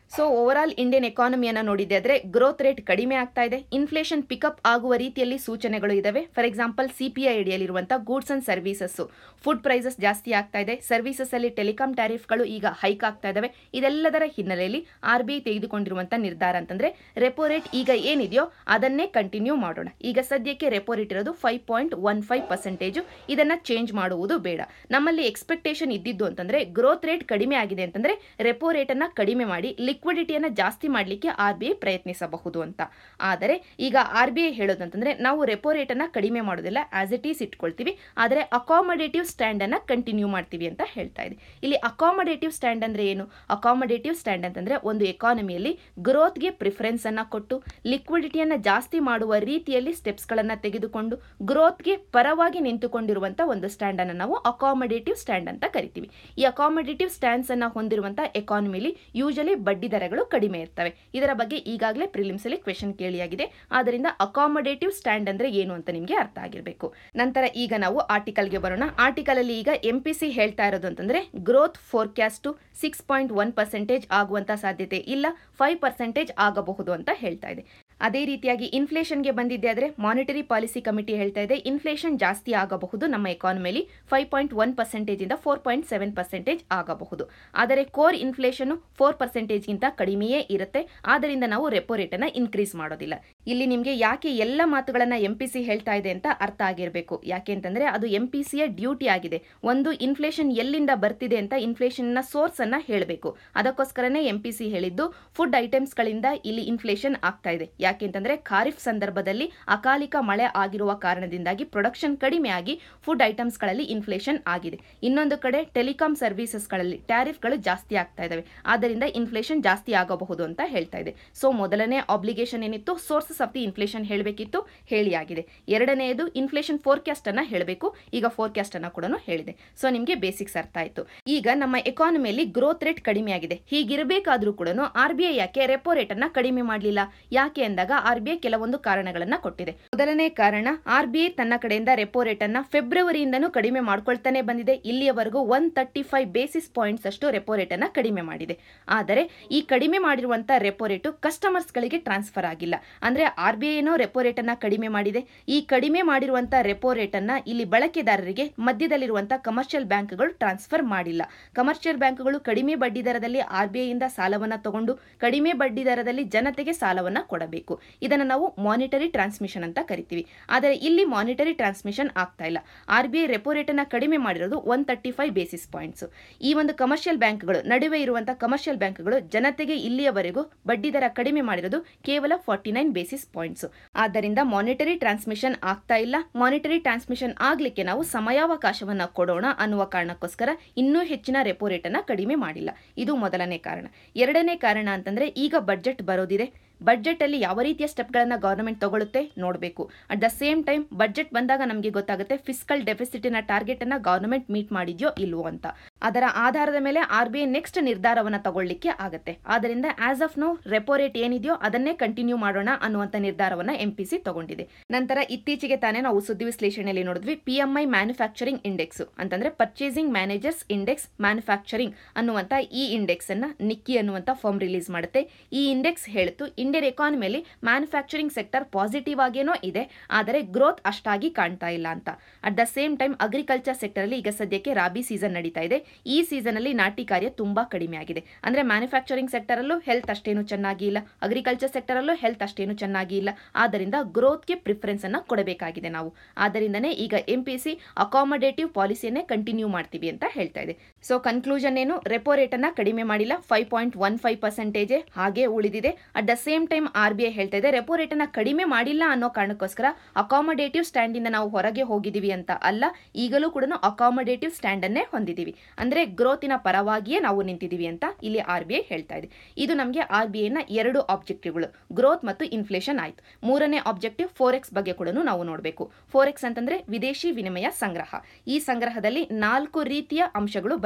A: ಸೊ ಓವರ್ ಆಲ್ ಇಂಡಿಯನ್ ಎಕಾನಮಿಯನ್ನು ನೋಡಿದ್ದೆ ಆದರೆ ಗ್ರೋತ್ ರೇಟ್ ಕಡಿಮೆ ಆಗ್ತಾ ಇದೆ ಇನ್ಫ್ಲೇಷನ್ ಪಿಕಪ್ ಆಗುವ ರೀತಿಯಲ್ಲಿ ಸೂಚನೆಗಳು ಇದಾವೆ ಫಾರ್ ಎಕ್ಸಾಂಪಲ್ ಸಿಪಿಐ ಅಡಿಯಲ್ಲಿರುವಂತಹ goods and services food prices ಜಾಸ್ತಿ ಆಗ್ತಾ ಇದೆ ಸರ್ವಿಸಸ್ ಅಲ್ಲಿ ಟೆಲಿಕಾಂ ಟ್ಯಾರಿಫ್ಗಳು ಈಗ ಹೈಕ್ ಆಗ್ತಾ ಇದಾವೆ ಇದೆಲ್ಲದರ ಹಿನ್ನೆಲೆಯಲ್ಲಿ ಆರ್ ಬಿ ಐ ತೆಗೆದುಕೊಂಡಿರುವಂತಹ ನಿರ್ಧಾರ ಅಂತಂದ್ರೆ ರೆಪೋ ರೇಟ್ ಈಗ ಏನಿದೆಯೋ ಅದನ್ನೇ ಕಂಟಿನ್ಯೂ ಮಾಡೋಣ ಈಗ ಸದ್ಯಕ್ಕೆ ರೆಪೋ ರೇಟ್ ಇರೋದು five point one five percentage ಇದನ್ನ ಚೇಂಜ್ ಮಾಡುವುದು ಬೇಡ ನಮ್ಮಲ್ಲಿ ಎಕ್ಸ್ಪೆಕ್ಟೇಷನ್ ಇದ್ದಿದ್ದು ಅಂತಂದ್ರೆ ಗ್ರೋತ್ ರೇಟ್ ಕಡಿಮೆ ಆಗಿದೆ ಅಂತಂದ್ರೆ ರೆಪೋ ರೇಟ್ ಅನ್ನ ಕಡಿಮೆ ಮಾಡಿ ಲಿಕ್ವಿಡಿಟಿಯನ್ನ ಜಾಸ್ತಿ ಮಾಡಲಿಕ್ಕೆ ಆರ್ ಬಿ ಐ ಪ್ರಯತ್ನಿಸಬಹುದು ಅಂತ ಆದರೆ ಈಗ ಆರ್ ಬಿ ಐ ಹೇಳೋದಂತಂದ್ರೆ ನಾವು ರೆಪೋ ರೇಟ್ ಅನ್ನ ಕಡಿಮೆ ಮಾಡೋದಿಲ್ಲ ಆಸ್ ಇಟ್ ಈಸ್ ಇಟ್ಕೊಳ್ತೀವಿ ಆದರೆ ಅಕಾಮಡೇಟಿವ್ ಸ್ಟ್ಯಾಂಡ್ ಅನ್ನ ಕಂಟಿನ್ಯೂ ಮಾಡ್ತೀವಿ ಅಂತ ಹೇಳ್ತಾ ಇದೆ ಇಲ್ಲಿ ಅಕಾಮಡೇಟಿವ್ ಸ್ಟ್ಯಾಂಡ್ ಅಂದ್ರೆ ಏನು ಅಕಾಮಡೇಟಿವ್ ಸ್ಟ್ಯಾಂಡ್ ಅಂತಂದ್ರೆ ಒಂದು ಎಕಾನಮಿಯಲ್ಲಿ ಗ್ರೋತ್ಗೆ ಪ್ರಿಫರೆನ್ಸ್ ಅನ್ನ ಕೊಟ್ಟು ಲಿಕ್ವಿಡಿಟಿಯನ್ನ ಜಾಸ್ತಿ ಮಾಡುವ ರೀತಿಯಲ್ಲಿ ಸ್ಟೆಪ್ಸ್ ಗಳನ್ನ ತೆಗೆದುಕೊಂಡು ಗ್ರೋತ್ಗೆ ಪರವಾಗಿ ನಿಂತುಕೊಂಡಿರುವಂತ ಒಂದು ಸ್ಟ್ಯಾಂಡ್ ಅನ್ನ ನಾವು ಅಕಾಮಡೇಟಿವ್ ಸ್ಟ್ಯಾಂಡ್ ಅಂತ ಕರಿತೀವಿ ಈ ಅಕಾಮಡೇಟಿವ್ ಸ್ಟ್ಯಾಂಡ್ಸ್ ಅನ್ನ ಹೊಂದಿರುವಂತಹ ಎಕಾನಮಿಲಿ ಯೂಶಲಿ ಬಡ್ಡಿ ದರಗಳು ಕಡಿಮೆ ಇರ್ತವೆ ಇದರ ಬಗ್ಗೆ ಈಗಾಗಲೇ ಪ್ರಿಲಿಮ್ಸ್ ಅಲ್ಲಿ ಕ್ವೆಶನ್ ಕೇಳಿಯಾಗಿದೆ ಆದ್ದರಿಂದ ಅಕಾಮಡೇಟಿವ್ ಸ್ಟ್ಯಾಂಡ್ ಅಂದ್ರೆ ಏನು ಅಂತ ನಿಮಗೆ ಅರ್ಥ ಆಗಿರಬೇಕು ನಂತರ ಈಗ ನಾವು ಆರ್ಟಿಕಲ್ಗೆ ಬರೋಣ ಆರ್ಟಿಕಲ್ ಅಲ್ಲಿ ಈಗ ಎಂ ಪಿ ಸಿ ಹೇಳ್ತಾ ಇರೋದು ಅಂತಂದ್ರೆ growth forecast six point one percentage ಆಗುವಂತ ಸಾಧ್ಯತೆ ಇಲ್ಲ ಫೈವ್ ಪರ್ಸೆಂಟೇಜ್ ಆಗಬಹುದು ಅಂತ ಹೇಳ್ತಾ ಇದೆ ಅದೇ ರೀತಿಯಾಗಿ ಇನ್ಫ್ಲೇಷನ್ಗೆ ಬಂದಿದ್ದೆ ಆದರೆ ಮಾನಿಟರಿ ಪಾಲಿಸಿ ಕಮಿಟಿ ಹೇಳ್ತಾ ಇದೆ ಇನ್ಫ್ಲೇಷನ್ ಜಾಸ್ತಿ ಆಗಬಹುದು ನಮ್ಮ ಎಕಾನಮಿಲಿ ಫೈವ್ ಪಾಯಿಂಟ್ ಒನ್ ಪರ್ಸೆಂಟೇಜ್ ಇಂದ ಫೋರ್ ಪಾಯಿಂಟ್ ಸೆವೆನ್ ಪರ್ಸೆಂಟೇಜ್ ಆಗಬಹುದು ಆದರೆ ಕೋರ್ ಇನ್ಫ್ಲೇಷನ್ ಫೋರ್ ಪರ್ಸೆಂಟೇಜ್ಗಿಂತ ಕಡಿಮೆಯೇ ಇರುತ್ತೆ ಆದ್ದರಿಂದ ನಾವು ರೆಪೋ ರೇಟ್ ಅನ್ನ ಇನ್ಕ್ರೀಸ್ ಮಾಡೋದಿಲ್ಲ ಇಲ್ಲಿ ನಿಮಗೆ ಯಾಕೆ ಎಲ್ಲ ಮಾತುಗಳನ್ನ ಎಂ ಪಿ ಸಿ ಹೇಳ್ತಾ ಇದೆ ಅಂತ ಅರ್ಥ ಆಗಿರಬೇಕು ಯಾಕೆ ಅಂತಂದ್ರೆ ಅದು ಎಂ ಪಿ ಸಿಯ ಡ್ಯೂಟಿ ಆಗಿದೆ ಒಂದು ಇನ್ಫ್ಲೇಷನ್ ಎಲ್ಲಿಂದ ಬರ್ತಿದೆ ಅಂತ ಇನ್ಫ್ಲೇಷನ್ ನ ಸೋರ್ಸ್ ಅನ್ನ ಹೇಳಬೇಕು ಅದಕ್ಕೋಸ್ಕರನೇ ಎಂ ಪಿ ಸಿ ಹೇಳಿದ್ದು ಫುಡ್ ಐಟಮ್ಸ್ ಗಳಿಂದ ಇಲ್ಲಿ ಇನ್ಫ್ಲೇಷನ್ ಆಗ್ತಾ ಇದೆ ಯಾಕೆಂತಂದ್ರೆ ಖಾರಿಫ್ ಸಂದರ್ಭದಲ್ಲಿ ಅಕಾಲಿಕ ಮಳೆ ಆಗಿರುವ ಕಾರಣದಿಂದಾಗಿ ಪ್ರೊಡಕ್ಷನ್ ಕಡಿಮೆ ಆಗಿ ಫುಡ್ ಐಟಮ್ಸ್ ಗಳಲ್ಲಿ ಇನ್ಫ್ಲೇಷನ್ ಆಗಿದೆ ಇನ್ನೊಂದು ಕಡೆ ಟೆಲಿಕಾಂ ಸರ್ವಿಸಸ್ ಗಳಲ್ಲಿ ಟ್ಯಾರಿಫ್ಗಳು ಜಾಸ್ತಿ ಆಗ್ತಾ ಇದಾವೆ ಆದ್ದರಿಂದ ಇನ್ಫ್ಲೇಷನ್ ಜಾಸ್ತಿ ಆಗಬಹುದು ಅಂತ ಹೇಳ್ತಾ ಇದೆ ಸೊ ಮೊದಲನೇ ಆಬ್ಲಿಗೇಷನ್ ಏನಿತ್ತು ಸೋರ್ಸಸ್ ಆಫ್ ದಿ ಇನ್ಫ್ಲೇಷನ್ ಹೇಳಬೇಕಿತ್ತು ಹೇಳಿ ಆಗಿದೆ ಎರಡನೆಯದು ಇನ್ಫ್ಲೇಷನ್ ಫೋರ್ಕ್ಯಾಸ್ಟ್ ಅನ್ನ ಹೇಳಬೇಕು ಈಗ ಫೋರ್ಕ್ಯಾಸ್ಟ್ ಅನ್ನ ಕೂಡ ಹೇಳಿದೆ ಸೊ ನಿಮಗೆ ಬೇಸಿಕ್ಸ್ ಅರ್ಥ ಆಯ್ತು ಈಗ ನಮ್ಮ ಎಕಾನಮಿಯಲ್ಲಿ ಗ್ರೋತ್ ರೇಟ್ ಕಡಿಮೆ ಆಗಿದೆ ಹೀಗಿರಬೇಕಾದ್ರೂ ಕೂಡ ಆರ್ ಬಿ ಐ ಯಾಕೆ ರೆಪೋ ರೇಟ್ ಅನ್ನ ಕಡಿಮೆ ಮಾಡಲಿಲ್ಲ ಯಾಕೆ ಅಂದಾಗ ಆರ್ ಬಿ ಐ ಕೆಲವೊಂದು ಕಾರಣಗಳನ್ನ ಕೊಟ್ಟಿದೆ ಮೊದಲನೇ ಕಾರಣ ಆರ್ ಬಿ ಐ ತನ್ನ ಕಡೆಯಿಂದ ರೆಪೋ ರೇಟ್ ಅನ್ನ ಫೆಬ್ರವರಿಯಿಂದನೂ ಕಡಿಮೆ ಮಾಡ್ಕೊಳ್ತಾನೆ ಬಂದಿದೆ ಇಲ್ಲಿಯವರೆಗೂ one thirty five basis points ಅಷ್ಟು ರೆಪೋ ರೇಟ್ ಅನ್ನ ಕಡಿಮೆ ಮಾಡಿದೆ ಆದರೆ ಈ ಕಡಿಮೆ ಮಾಡಿರುವಂತಹ ರೆಪೋ ರೇಟು ಕಸ್ಟಮರ್ಸ್ ಗಳಿಗೆ ಟ್ರಾನ್ಸ್ಫರ್ ಆಗಿಲ್ಲ ಅಂದ್ರೆ ಆರ್ ಬಿ ಐನೋ ರೆಪೋ ರೇಟ್ ಅನ್ನ ಕಡಿಮೆ ಮಾಡಿದೆ ಈ ಕಡಿಮೆ ಮಾಡಿರುವಂತಹ ರೆಪೋ ರೇಟ್ ಅನ್ನ ಇಲ್ಲಿ ಬಳಕೆದಾರರಿಗೆ ಮಧ್ಯದಲ್ಲಿರುವಂತಹ ಕಮರ್ಷಿಯಲ್ ಬ್ಯಾಂಕ್ಗಳು ಟ್ರಾನ್ಸ್ಫರ್ ಮಾಡಿಲ್ಲ ಕಮರ್ಷಿಯಲ್ ಬ್ಯಾಂಕ್ಗಳು ಕಡಿಮೆ ಬಡ್ಡಿ ದರದಲ್ಲಿ ಆರ್ ಬಿ ಐಯಿಂದ ಸಾಲವನ್ನ ತಗೊಂಡು ಕಡಿಮೆ ಬಡ್ಡಿ ದರದಲ್ಲಿ ಜನತೆಗೆ ಸಾಲವನ್ನ ಕೊಡಬೇಕು ಇದನ್ನು ನಾವು ಮಾನಿಟರಿ ಟ್ರಾನ್ಸ್ಮಿಷನ್ ಅಂತ ಕರಿತೀವಿ ಆದರೆ ಇಲ್ಲಿ ಮಾನಿಟರಿ ಟ್ರಾನ್ಸ್ಮಿಷನ್ ಆಗ್ತಾ ಇಲ್ಲ R B I repo rate ಅನ್ನ ಕಡಿಮೆ ಮಾಡಿರೋದು one thirty five basis points ಈ ಒಂದು ಕಮರ್ಷಿಯಲ್ ಬ್ಯಾಂಕ್ಗಳು ನಡುವೆ ಇರುವಂತಹ ಕಮರ್ಷಿಯಲ್ ಬ್ಯಾಂಕ್ಗಳು ಜನತೆಗೆ ಇಲ್ಲಿಯವರೆಗೂ ಬಡ್ಡಿ ದರ ಕಡಿಮೆ ಮಾಡಿರೋದು ಕೇವಲ ಫಾರ್ಟಿ ನೈನ್ ಬೇಸಿಸ್ ಪಾಯಿಂಟ್ಸ್ ಆದ್ದರಿಂದ ಮಾನಿಟರಿ ಟ್ರಾನ್ಸ್ಮಿಷನ್ ಆಗ್ತಾ ಇಲ್ಲ ಮಾನಿಟರಿ ಟ್ರಾನ್ಸ್ಮಿಷನ್ ಆಗ್ಲಿಕ್ಕೆ ನಾವು ಸಮಯಾವಕಾಶವನ್ನ ಕೊಡೋಣ ಅನ್ನುವ ಕಾರಣಕ್ಕೋಸ್ಕರ ಇನ್ನೂ ಹೆಚ್ಚಿನ ರೆಪೋ ರೇಟ್ ಅನ್ನ ಕಡಿಮೆ ಮಾಡಿಲ್ಲ ಇದು ಮೊದಲನೇ ಕಾರಣ ಎರಡನೇ ಕಾರಣ ಅಂತಂದ್ರೆ ಈಗ ಬಜೆಟ್ ಬರೋದಿದೆ ಬಜೆಟ್ ಅಲ್ಲಿ ಯಾವ ರೀತಿಯ ಸ್ಟೆಪ್ಗಳನ್ನ ಗವರ್ನಮೆಂಟ್ ತಗೊಳುತ್ತೆ ನೋಡಬೇಕು at the same time budget ಬಂದಾಗ ನಮಗೆ ಗೊತ್ತಾಗುತ್ತೆ ಫಿಸ್ಕಲ್ ಡೆಫಿಸಿಟಿನ ಟಾರ್ಗೆಟ್ ಅನ್ನ ಗವರ್ನಮೆಂಟ್ ಮೀಟ್ ಮಾಡಿದ್ಯೋ ಇಲ್ವೋ ಅಂತ ಅದರ ಆಧಾರದ ಮೇಲೆ ಆರ್ ಬಿ ಐ ನೆಕ್ಸ್ಟ್ ನಿರ್ಧಾರವನ್ನ ತಗೊಳ್ಳಿಕ್ಕೆ ಆಗುತ್ತೆ ಆದ್ದರಿಂದ as of now repo rate ಏನಿದೆಯೋ ಅದನ್ನೇ ಕಂಟಿನ್ಯೂ ಮಾಡೋಣ ಅನ್ನುವಂತ ನಿರ್ಧಾರವನ್ನ ಎಂ ಪಿ ಸಿ ತಗೊಂಡಿದೆ ನಂತರ ಇತ್ತೀಚೆಗೆ ತಾನೇ ನಾವು ಸುದ್ದಿ ವಿಶ್ಲೇಷಣೆಯಲ್ಲಿ ನೋಡಿದ್ವಿ P M I manufacturing index ಅಂತಂದ್ರೆ ಪರ್ಚೇಸಿಂಗ್ ಮ್ಯಾನೇಜರ್ಸ್ ಇಂಡೆಕ್ಸ್ ಮ್ಯಾನುಫ್ಯಾಕ್ಚರಿಂಗ್ ಅನ್ನುವಂತ ಈ ಇಂಡೆಕ್ಸ್ ಅನ್ನ ನಿಕ್ಕಿ ಅನ್ನುವಂತ ಫಾರ್ಮ್ ರಿಲೀಸ್ ಮಾಡುತ್ತೆ ಈ ಇಂಡೆಕ್ಸ್ ಹೇಳ್ತು ಇಂಡಿಯನ್ ಎಕಾನಮಿಯಲ್ಲಿ ಮ್ಯಾನುಫ್ಯಾಕ್ಚರಿಂಗ್ ಸೆಕ್ಟರ್ ಪಾಸಿಟಿವ್ ಆಗೇನೋ ಇದೆ ಆದರೆ ಗ್ರೋತ್ ಅಷ್ಟಾಗಿ ಕಾಣ್ತಾ ಇಲ್ಲ ಅಂತ at the same time agriculture sector ಅಲ್ಲಿ ಈಗ ಸದ್ಯಕ್ಕೆ ರಾಬಿ ಸೀಸನ್ ನಡೀತಾ ಇದೆ ಈ ಸೀಸನ್ ಅಲ್ಲಿ ನಾಟಿ ಕಾರ್ಯ ತುಂಬಾ ಕಡಿಮೆ ಆಗಿದೆ ಅಂದ್ರೆ ಮ್ಯಾನುಫ್ಯಾಕ್ಚರಿಂಗ್ ಸೆಕ್ಟರ್ ಅಲ್ಲೂ ಹೆಲ್ತ್ ಅಷ್ಟೇನು ಚೆನ್ನಾಗಿ ಇಲ್ಲ ಅಗ್ರಿಕಲ್ಚರ್ ಸೆಕ್ಟರ್ ಅಲ್ಲೂ ಹೆಲ್ತ್ ಅಷ್ಟೇನು ಚೆನ್ನಾಗಿ ಇಲ್ಲ ಆದ್ದರಿಂದ ಗ್ರೋತ್ಗೆ ಪ್ರಿಫರೆನ್ಸ್ ಅನ್ನ ಕೊಡಬೇಕಾಗಿದೆ ನಾವು ಆದ್ದರಿಂದನೇ ಈಗ ಎಂ ಪಿ ಸಿ ಅಕಾಮಡೇಟಿವ್ ಪಾಲಿಸಿಯನ್ನೇ ಕಂಟಿನ್ಯೂ ಮಾಡ್ತೀವಿ ಅಂತ ಹೇಳ್ತಾ ಇದೆ ಸೊ ಕನ್ಕ್ಲೂಷನ್ ಏನು ರೆಪೋ ರೇಟ್ ಅನ್ನ ಕಡಿಮೆ ಮಾಡಿಲ್ಲ five point one five percentage ಹಾಗೆ ಉಳಿದಿದೆ at the same time R B I ಹೇಳ್ತಾ ಇದೆ ರೆಪೋ ರೇಟ್ ಅನ್ನ ಕಡಿಮೆ ಮಾಡಿಲ್ಲ ಅನ್ನೋ ಕಾರಣಕ್ಕೋಸ್ಕರ ಅಕಾಮಡೇಟಿವ್ ಸ್ಟ್ಯಾಂಡ್ ಇಂದ ನಾವು ಹೊರಗೆ ಹೋಗಿದೀವಿ ಅಂತ ಅಲ್ಲ ಈಗಲೂ ಕೂಡ ಅಕಾಮಡೇಟಿವ್ ಸ್ಟ್ಯಾಂಡ್ ಅನ್ನೇ ಹೊಂದಿದೀವಿ ಅಂದ್ರೆ ಗ್ರೋತಿನ ಪರವಾಗಿಯೇ ನಾವು ನಿಂತಿದೀವಿ ಅಂತ ಇಲ್ಲಿ ಆರ್ ಬಿ ಐ ಹೇಳ್ತಾ ಇದೆ ಇದು ನಮಗೆ ಆರ್ ಬಿ ಐನ ಎರಡು ಆಬ್ಜೆಕ್ಟಿವ್ಗಳು ಗ್ರೋತ್ ಮತ್ತು ಇನ್ಫ್ಲೇಷನ್ ಆಯ್ತು ಮೂರನೇ ಆಬ್ಜೆಕ್ಟಿವ್ ಫೋರ್ ಎಕ್ಸ್ ಬಗ್ಗೆ ಕೂಡ ನಾವು ನೋಡಬೇಕು ಫೋರ್ ಎಕ್ಸ್ ಅಂತಂದ್ರೆ ವಿದೇಶಿ ವಿನಿಮಯ ಸಂಗ್ರಹ ಈ ಸಂಗ್ರಹದಲ್ಲಿ ನಾಲ್ಕು ರೀತಿಯ ಅಂಶಗಳು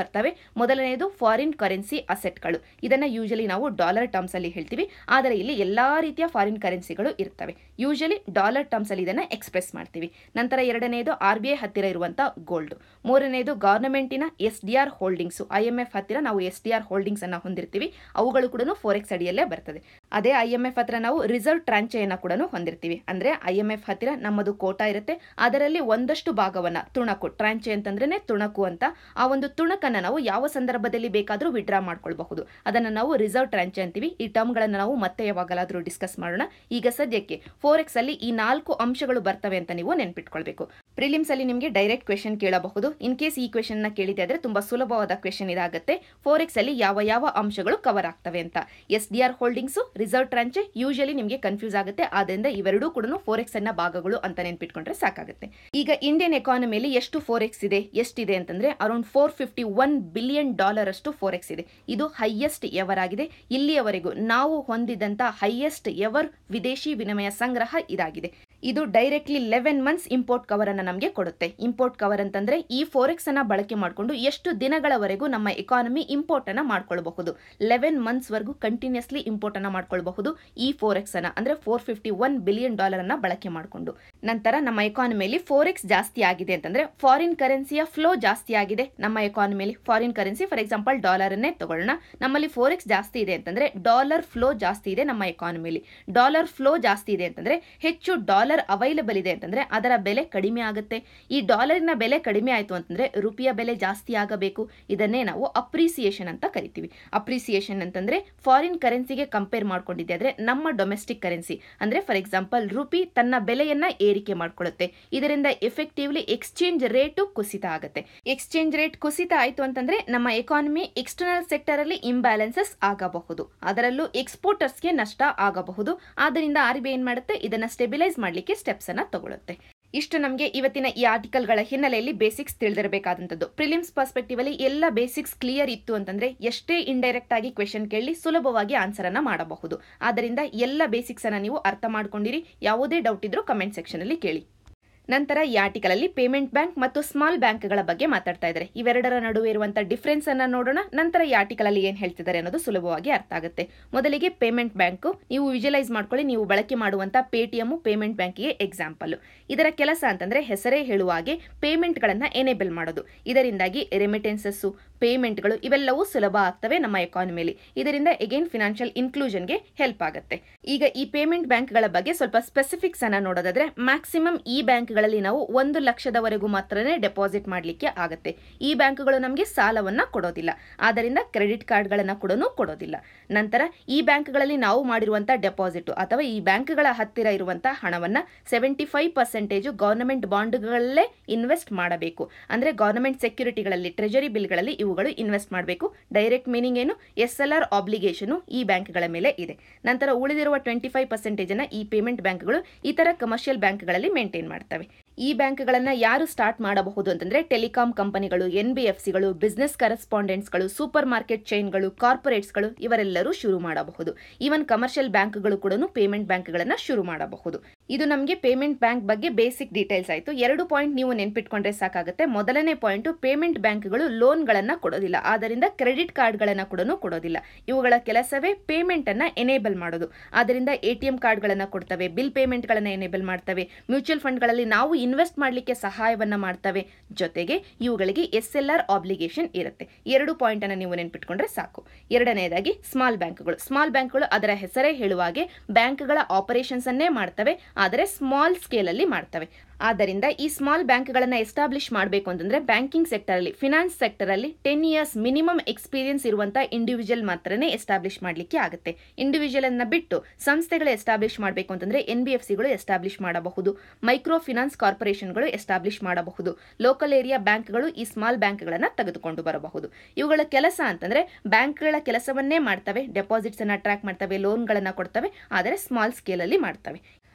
A: ಬರ್ತವೆ ಮೊದಲನೆಯದು ಫಾರಿನ್ ಕರೆನ್ಸಿ ಅಸೆಟ್ಗಳು ಇದನ್ನ ಯೂಶಲಿ ನಾವು ಡಾಲರ್ ಟರ್ಮ್ಸ್ ಅಲ್ಲಿ ಹೇಳ್ತೀವಿ ಆದರೆ ಇಲ್ಲಿ ಎಲ್ಲಾ ರೀತಿಯ ಫಾರಿನ್ ಕರೆನ್ಸಿಗಳು ಇರ್ತವೆ ಯೂಶಲಿ ಡಾಲರ್ ಟರ್ಮ್ಸ್ ಅಲ್ಲಿ ಇದನ್ನ ಎಕ್ಸ್ಪ್ರೆಸ್ ಮಾಡ್ತೀವಿ ನಂತರ ಎರಡನೆಯದು ಆರ್ ಬಿ ಐ ಹತ್ತಿರ ಇರುವಂತಹ ಗೋಲ್ಡ್ ಮೂರನೆಯದು ಗವರ್ನಮೆಂಟಿನ S D R holdings I M F ಹತ್ತಿರ ನಾವು ಎಸ್ ಡಿ ಆರ್ ಹೋಲ್ಡಿಂಗ್ಸ್ ಅನ್ನ ಹೊಂದಿರ್ತೀವಿ ಅವುಗಳು ಕೂಡ ಫೋರೆಕ್ಸ್ ಅಡಿಯಲ್ಲೇ ಬರ್ತದೆ ಅದೇ ಐ ಎಂ ಎಫ್ ಹತ್ರ ನಾವು ರಿಸರ್ವ್ ಟ್ರಾಂಚೆಯನ್ನ ಕೂಡ ಹೊಂದಿರ್ತೀವಿ ಅಂದ್ರೆ ಐ ಎಂ ಎಫ್ ಹತ್ತಿರ ನಮ್ಮದು ಕೋಟಾ ಇರುತ್ತೆ ಅದರಲ್ಲಿ ಒಂದಷ್ಟು ಭಾಗವನ್ನ ತುಣಕು ಟ್ರಾಂಚೆ ಅಂತಂದ್ರೇನೆ ತುಣಕು ಅಂತ ಆ ಒಂದು ತುಣಕನ್ನ ನಾವು ಯಾವ ಸಂದರ್ಭದಲ್ಲಿ ಬೇಕಾದರೂ ವಿಡ್ರಾ ಮಾಡ್ಕೊಳ್ಬಹುದು ಅದನ್ನ ನಾವು ರಿಸರ್ವ್ ಟ್ರಾಂಚೆ ಅಂತೀವಿ ಈ ಟರ್ಮ್ಗಳನ್ನ ನಾವು ಮತ್ತೆ ಯಾವಾಗಲಾದರೂ ಡಿಸ್ಕಸ್ ಮಾಡೋಣ ಈಗ ಸದ್ಯಕ್ಕೆ ಫೋರೆಕ್ಸ್ ಅಲ್ಲಿ ಈ ನಾಲ್ಕು ಅಂಶಗಳು ಬರ್ತವೆ ಅಂತ ನೀವು ನೆನ್ಪಿಟ್ಕೊಳ್ಬೇಕು ಪ್ರಿಲಿಮ್ಸ್ ಅಲ್ಲಿ ನಿಮಗೆ ಡೈರೆಕ್ಟ್ ಕ್ವೆಶನ್ ಕೇಳಬಹುದು ಇನ್ ಕೇಸ್ ಈ ಕ್ವೆಶನ್ ನ ಕೇಳಿದೆ ಆದ್ರೆ ತುಂಬಾ ಸುಲಭವಾದ ಕ್ವೆಶನ್ ಇದಾಗುತ್ತೆ ಫೋರೆಕ್ಸ್ ಅಲ್ಲಿ ಯಾವ ಯಾವ ಅಂಶಗಳು ಕವರ್ ಆಗ್ತವೆ ಅಂತ S D R holdings reserve tranche usually ನಿಮಗೆ ಕನ್ಫ್ಯೂಸ್ ಆಗುತ್ತೆ ಆದ್ರಿಂದ ಇವೆರಡೂ ಕೂಡ ಫೋರೆಕ್ಸ್ ಅನ್ನ ಭಾಗಗಳು ಅಂತ ನೆನ್ಪಿಟ್ಕೊಂಡ್ರೆ ಸಾಕಾಗುತ್ತೆ ಈಗ ಇಂಡಿಯನ್ ಎಕಾನಮಿಯಲ್ಲಿ ಎಷ್ಟು ಫೋರೆಕ್ಸ್ ಇದೆ ಎಷ್ಟಿದೆ ಅಂತಂದ್ರೆ around four fifty one billion dollar ಅಷ್ಟು ಫೋರೆಕ್ಸ್ ಇದೆ ಇದು ಹೈಯೆಸ್ಟ್ ಎವರ್ ಆಗಿದೆ ಇಲ್ಲಿಯವರೆಗೂ ನಾವು ಹೊಂದಿದಂತ ಹೈಯೆಸ್ಟ್ ಎವರ್ ವಿದೇಶಿ ವಿನಿಮಯ ಸಂಗ್ರಹ ಇದಾಗಿದೆ ಇದು directly eleven months import cover ಅನ್ನ ನಮಗೆ ಕೊಡುತ್ತೆ ಇಂಪೋರ್ಟ್ ಕವರ್ ಅಂತಂದ್ರೆ ಈ ಫೋರೆಕ್ಸ್ ಅನ್ನ ಬಳಕೆ ಮಾಡಿಕೊಂಡು ಎಷ್ಟು ದಿನಗಳವರೆಗೂ ನಮ್ಮ ಎಕಾನಮಿ ಇಂಪೋರ್ಟ್ ಅನ್ನ ಮಾಡ್ಕೊಳ್ಬಹುದು ಲೆವೆನ್ ಮಂತ್ಸ್ ವರೆಗೂ ಕಂಟಿನ್ಯೂಸ್ಲಿ ಇಂಪೋರ್ಟ್ ಅನ್ನ ಮಾಡ್ಕೊಳ್ಬಹುದು ಈ ಫೋರೆಕ್ಸ್ ಅನ್ನ ಅಂದ್ರೆ four fifty one billion dollar ಅನ್ನ ಬಳಕೆ ಮಾಡಿಕೊಂಡು ನಂತರ ನಮ್ಮ ಎಕಾನಮಿಯಲ್ಲಿ ಫೋರೆಕ್ಸ್ ಜಾಸ್ತಿ ಆಗಿದೆ ಅಂತಂದ್ರೆ ಫಾರಿನ್ ಕರೆನ್ಸಿಯ ಫ್ಲೋ ಜಾಸ್ತಿ ಆಗಿದೆ ನಮ್ಮ ಎಕಾನಮಿಯಲ್ಲಿ foreign currency for example dollar ಅನ್ನೇ ತಗೊಳ್ಳೋಣ ನಮ್ಮಲ್ಲಿ ಫೋರೆಕ್ಸ್ ಜಾಸ್ತಿ ಇದೆ ಅಂತಂದ್ರೆ ಡಾಲರ್ ಫ್ಲೋ ಜಾಸ್ತಿ ಇದೆ ನಮ್ಮ ಎಕಾನಮಿಯಲ್ಲಿ ಡಾಲರ್ ಫ್ಲೋ ಜಾಸ್ತಿ ಇದೆ ಅಂತಂದ್ರೆ ಹೆಚ್ಚು ಡಾಲರ್ ಅವೈಲಬಲ್ ಇದೆ ಅಂತಂದ್ರೆ ಅದರ ಬೆಲೆ ಕಡಿಮೆ ಆಗುತ್ತೆ ಈ ಡಾಲರಿನ ಬೆಲೆ ಕಡಿಮೆ ಆಯಿತು ಅಂತಂದ್ರೆ ರುಪಿಯ ಬೆಲೆ ಜಾಸ್ತಿ ಆಗಬೇಕು ಇದನ್ನೇ ನಾವು ಅಪ್ರಿಸಿಯೇಷನ್ ಅಂತ ಕರಿತೀವಿ ಅಪ್ರಿಸಿಯೇಷನ್ ಅಂತಂದ್ರೆ ಫಾರಿನ್ ಕರೆನ್ಸಿಗೆ ಕಂಪೇರ್ ಮಾಡ್ಕೊಂಡಿದ್ದೆ ಆದ್ರೆ ನಮ್ಮ ಡೊಮೆಸ್ಟಿಕ್ ಕರೆನ್ಸಿ ಅಂದ್ರೆ ಫಾರ್ ಎಕ್ಸಾಂಪಲ್ ರುಪಿ ತನ್ನ ಬೆಲೆಯನ್ನ ಏರಿಕೆ ಮಾಡ್ಕೊಳ್ಳುತ್ತೆ ಇದರಿಂದ ಎಫೆಕ್ಟಿವ್ಲಿ ಎಕ್ಸ್ಚೇಂಜ್ ರೇಟು ಕುಸಿತ ಆಗುತ್ತೆ ಎಕ್ಸ್ಚೇಂಜ್ ರೇಟ್ ಕುಸಿತ ಆಯಿತು ಅಂತಂದ್ರೆ ನಮ್ಮ ಎಕಾನಮಿ ಎಕ್ಸ್ಟರ್ನಲ್ ಸೆಕ್ಟರ್ ಅಲ್ಲಿ ಇಂಬ್ಯಾಲೆನ್ಸಸ್ ಆಗಬಹುದು ಅದರಲ್ಲೂ ಎಕ್ಸ್ಪೋರ್ಟರ್ಸ್ಗೆ ನಷ್ಟ ಆಗಬಹುದು ಆದ್ದರಿಂದ ಆರ್ ಬಿ ಏನ್ ಮಾಡುತ್ತೆ ಇದನ್ನ ಸ್ಟೆಬಿಲೈಸ್ ಮಾಡಲಿಕ್ಕೆ ಸ್ಟೆಪ್ಸ್ ಅನ್ನ ತಗೊಳುತ್ತೆ ಇಷ್ಟು ನಮಗೆ ಇವತ್ತಿನ ಈ ಆರ್ಟಿಕಲ್ಗಳ ಹಿನ್ನೆಲೆಯಲ್ಲಿ ಬೇಸಿಕ್ಸ್ ತಿಳಿದಿರಬೇಕಾದಂಥದ್ದು ಪ್ರಿಲಿಮ್ಸ್ ಪರ್ಸ್ಪೆಕ್ಟಿವ್ ಅಲ್ಲಿ ಎಲ್ಲ ಬೇಸಿಕ್ಸ್ ಕ್ಲಿಯರ್ ಇತ್ತು ಅಂತಂದ್ರೆ ಎಷ್ಟೇ ಇಂಡೈರೆಕ್ಟ್ ಆಗಿ ಕ್ವೆಶನ್ ಕೇಳಿ ಸುಲಭವಾಗಿ ಆನ್ಸರ್ ಅನ್ನ ಮಾಡಬಹುದು ಆದ್ದರಿಂದ ಎಲ್ಲ ಬೇಸಿಕ್ಸ್ ಅನ್ನ ನೀವು ಅರ್ಥ ಮಾಡ್ಕೊಂಡಿರಿ ಯಾವುದೇ ಡೌಟ್ ಇದ್ರೂ ಕಮೆಂಟ್ ಸೆಕ್ಷನ್ ಅಲ್ಲಿ ಕೇಳಿ ನಂತರ ಈ ಆರ್ಟಿಕಲ್ ಅಲ್ಲಿ ಪೇಮೆಂಟ್ ಬ್ಯಾಂಕ್ ಮತ್ತು ಸ್ಮಾಲ್ ಬ್ಯಾಂಕ್ಗಳ ಬಗ್ಗೆ ಮಾತಾಡ್ತಾ ಇದ್ದಾರೆ ಇವೆರಡರ ನಡುವೆ ಇರುವಂತಹ ಡಿಫ್ರೆನ್ಸ್ ಅನ್ನ ನೋಡೋಣ ನಂತರ ಈ ಆರ್ಟಿಕಲ್ ಅಲ್ಲಿ ಏನ್ ಹೇಳ್ತಿದ್ದಾರೆ ಅನ್ನೋದು ಸುಲಭವಾಗಿ ಅರ್ಥ ಆಗುತ್ತೆ ಮೊದಲಿಗೆ ಪೇಮೆಂಟ್ ಬ್ಯಾಂಕ್ ನೀವು ವಿಜುವಲೈಸ್ ಮಾಡ್ಕೊಳ್ಳಿ ನೀವು ಬಳಕೆ ಮಾಡುವಂತಹ ಪೇಟಿಎಂ ಪೇಮೆಂಟ್ ಬ್ಯಾಂಕಿಗೆ ಎಕ್ಸಾಂಪಲ್ ಇದರ ಕೆಲಸ ಅಂತಂದ್ರೆ ಹೆಸರೇ ಹೇಳುವ ಹಾಗೆ ಪೇಮೆಂಟ್ ಗಳನ್ನ ಎನೇಬಲ್ ಮಾಡೋದು ಇದರಿಂದಾಗಿ ರೆಮಿಟೆನ್ಸಸ್ ಪೇಮೆಂಟ್ಗಳು ಇವೆಲ್ಲವೂ ಸುಲಭ ಆಗ್ತವೆ ನಮ್ಮ ಎಕಾನಮಿಯಲ್ಲಿ ಇದರಿಂದ ಎಗೇನ್ ಫಿನಾನ್ಷಿಯಲ್ ಇನ್ಕ್ಲೂಷನ್ಗೆ ಹೆಲ್ಪ್ ಆಗುತ್ತೆ ಈಗ ಈ ಪೇಮೆಂಟ್ ಬ್ಯಾಂಕ್ಗಳ ಬಗ್ಗೆ ಸ್ವಲ್ಪ ಸ್ಪೆಸಿಫಿಕ್ಸ್ ಅನ್ನ ನೋಡೋದಾದ್ರೆ ಮ್ಯಾಕ್ಸಿಮಮ್ ಈ ಬ್ಯಾಂಕ್ಗಳಲ್ಲಿ ನಾವು ಒಂದು ಲಕ್ಷದವರೆಗೂ ಮಾತ್ರನೇ ಡೆಪಾಸಿಟ್ ಮಾಡಲಿಕ್ಕೆ ಆಗುತ್ತೆ ಈ ಬ್ಯಾಂಕ್ಗಳು ನಮಗೆ ಸಾಲವನ್ನ ಕೊಡೋದಿಲ್ಲ ಆದ್ದರಿಂದ ಕ್ರೆಡಿಟ್ ಕಾರ್ಡ್ಗಳನ್ನ ಕೂಡ ಕೊಡೋದಿಲ್ಲ ನಂತರ ಈ ಬ್ಯಾಂಕ್ಗಳಲ್ಲಿ ನಾವು ಮಾಡಿರುವಂತಹ ಡೆಪಾಸಿಟ್ ಅಥವಾ ಈ ಬ್ಯಾಂಕ್ಗಳ ಹತ್ತಿರ ಇರುವಂತಹ ಹಣವನ್ನ ಸೆವೆಂಟಿ ಫೈವ್ ಪರ್ಸೆಂಟೇಜು ಗವರ್ನಮೆಂಟ್ ಬಾಂಡ್ಗಳಲ್ಲೇ ಇನ್ವೆಸ್ಟ್ ಮಾಡಬೇಕು ಅಂದ್ರೆ ಗವರ್ನಮೆಂಟ್ ಸೆಕ್ಯೂರಿಟಿಗಳಲ್ಲಿ ಟ್ರೆಜರಿ ಬಿಲ್ಗಳಲ್ಲಿ ಇವುಗಳು ಇನ್ವೆಸ್ಟ್ ಮಾಡಬೇಕು ಡೈರೆಕ್ಟ್ ಮೀನಿಂಗ್ ಏನು ಎಸ್ ಎಲ್ ಆರ್ ಆಬ್ಲಿಗೇಷನ್ ಈ ಬ್ಯಾಂಕ್ಗಳ ಮೇಲೆ ಇದೆ ನಂತರ ಉಳಿದಿರುವ ಟ್ವೆಂಟಿ ಫೈವ್ ಪರ್ಸೆಂಟೇಜ್ ಅನ್ನ ಈ ಪೇಮೆಂಟ್ ಬ್ಯಾಂಕ್ಗಳು ಇತರ ಕಮರ್ಷಿಯಲ್ ಬ್ಯಾಂಕ್ಗಳಲ್ಲಿ ಮೇಂಟೈನ್ ಮಾಡ್ತವೆ ಈ ಬ್ಯಾಂಕ್ಗಳನ್ನ ಯಾರು ಸ್ಟಾರ್ಟ್ ಮಾಡಬಹುದು ಅಂತಂದ್ರೆ ಟೆಲಿಕಾಂ ಕಂಪನಿಗಳು ಎನ್ ಬಿ ಎಫ್ ಸಿಗಳು ಬಿಸ್ನೆಸ್ ಕರೆಸ್ಪಾಂಡೆಂಟ್ಸ್ಗಳು ಸೂಪರ್ ಮಾರ್ಕೆಟ್ ಚೈನ್ಗಳು ಕಾರ್ಪೊರೇಟ್ಸ್ಗಳು ಇವರೆಲ್ಲರೂ ಶುರು ಮಾಡಬಹುದು ಈವನ್ ಕಮರ್ಷಿಯಲ್ ಬ್ಯಾಂಕ್ಗಳು ಕೂಡ ಪೇಮೆಂಟ್ ಬ್ಯಾಂಕ್ಗಳನ್ನ ಶುರು ಮಾಡಬಹುದು ಇದು ನಮಗೆ ಪೇಮೆಂಟ್ ಬ್ಯಾಂಕ್ ಬಗ್ಗೆ ಬೇಸಿಕ್ ಡೀಟೇಲ್ಸ್ ಆಯಿತು ಎರಡು ಪಾಯಿಂಟ್ ನೀವು ನೆನ್ಪಿಟ್ಕೊಂಡ್ರೆ ಸಾಕಾಗುತ್ತೆ ಮೊದಲನೇ ಪಾಯಿಂಟ್ ಪೇಮೆಂಟ್ ಬ್ಯಾಂಕ್ಗಳು ಲೋನ್ಗಳನ್ನ ಕೊಡೋದಿಲ್ಲ ಆದ್ದರಿಂದ ಕ್ರೆಡಿಟ್ ಕಾರ್ಡ್ಗಳನ್ನ ಕೂಡ ಕೊಡೋದಿಲ್ಲ ಇವುಗಳ ಕೆಲಸವೇ ಪೇಮೆಂಟ್ ಅನ್ನ ಎನೇಬಲ್ ಮಾಡೋದು ಆದ್ದರಿಂದ ಎ ಟಿ ಎಂ ಕಾರ್ಡ್ಗಳನ್ನ ಕೊಡ್ತವೆ ಬಿಲ್ ಪೇಮೆಂಟ್ಗಳನ್ನ ಎನೇಬಲ್ ಮಾಡ್ತವೆ ಮ್ಯೂಚುವಲ್ ಫಂಡ್ಗಳಲ್ಲಿ ನಾವು ಇನ್ವೆಸ್ಟ್ ಮಾಡಲಿಕ್ಕೆ ಸಹಾಯವನ್ನ ಮಾಡ್ತವೆ ಜೊತೆಗೆ ಇವುಗಳಿಗೆ ಎಸ್ ಎಲ್ ಆರ್ ಆಬ್ಲಿಗೇಷನ್ ಇರುತ್ತೆ ಎರಡು ಪಾಯಿಂಟ್ ಅನ್ನ ನೀವು ನೆನ್ಪಿಟ್ಕೊಂಡ್ರೆ ಸಾಕು ಎರಡನೆಯದಾಗಿ ಸ್ಮಾಲ್ ಬ್ಯಾಂಕ್ಗಳು ಸ್ಮಾಲ್ ಬ್ಯಾಂಕ್ಗಳು ಅದರ ಹೆಸರೇ ಹೇಳುವ ಹಾಗೆ ಬ್ಯಾಂಕ್ಗಳ ಆಪರೇಷನ್ಸ್ ಅನ್ನೇ ಮಾಡ್ತವೆ ಆದರೆ ಸ್ಮಾಲ್ ಸ್ಕೇಲ್ ಅಲ್ಲಿ ಮಾಡ್ತವೆ ಆದ್ದರಿಂದ ಈ ಸ್ಮಾಲ್ ಬ್ಯಾಂಕ್ಗಳನ್ನ ಎಸ್ಟಾಬ್ಲಿಷ್ ಮಾಡಬೇಕು ಅಂತಂದ್ರೆ ಬ್ಯಾಂಕಿಂಗ್ ಸೆಕ್ಟರ್ ಅಲ್ಲಿ ಫಿನಾನ್ಸ್ ಸೆಕ್ಟರ್ ಅಲ್ಲಿ ಟೆನ್ ಇಯರ್ಸ್ ಮಿನಿಮಮ್ ಎಕ್ಸ್ಪೀರಿಯನ್ಸ್ ಇರುವಂತಹ ಇಂಡಿವಿಜುವಲ್ ಮಾತ್ರನೇ ಎಸ್ಟಾಬ್ಲಿಷ್ ಮಾಡಲಿಕ್ಕೆ ಆಗುತ್ತೆ ಇಂಡಿವಿಜುವಲ್ ಅನ್ನ ಬಿಟ್ಟು ಸಂಸ್ಥೆಗಳು ಎಸ್ಟಾಬ್ಲಿಷ್ ಮಾಡಬೇಕು ಅಂತಂದ್ರೆ ಎನ್ ಬಿ ಎಫ್ ಸಿಗಳು ಎಸ್ಟಾಬ್ಲಿಷ್ ಮಾಡಬಹುದು ಮೈಕ್ರೋ ಫಿನಾನ್ಸ್ ಕಾರ್ಪೊರೇಷನ್ಗಳು ಎಸ್ಟಾಬ್ಲಿಷ್ ಮಾಡಬಹುದು ಲೋಕಲ್ ಏರಿಯಾ ಬ್ಯಾಂಕ್ಗಳು ಈ ಸ್ಮಾಲ್ ಬ್ಯಾಂಕ್ಗಳನ್ನ ತೆಗೆದುಕೊಂಡು ಬರಬಹುದು ಇವುಗಳ ಕೆಲಸ ಅಂತಂದ್ರೆ ಬ್ಯಾಂಕ್ಗಳ ಕೆಲಸವನ್ನೇ ಮಾಡ್ತವೆ ಡೆಪಾಸಿಟ್ಸ್ ಅನ್ನ ಟ್ರ್ಯಾಕ್ ಮಾಡ್ತವೆ ಲೋನ್ಗಳನ್ನ ಕೊಡ್ತವೆ ಆದರೆ ಸ್ಮಾಲ್ ಸ್ಕೇಲ್ ಅಲ್ಲಿ ಮಾಡ್ತವೆ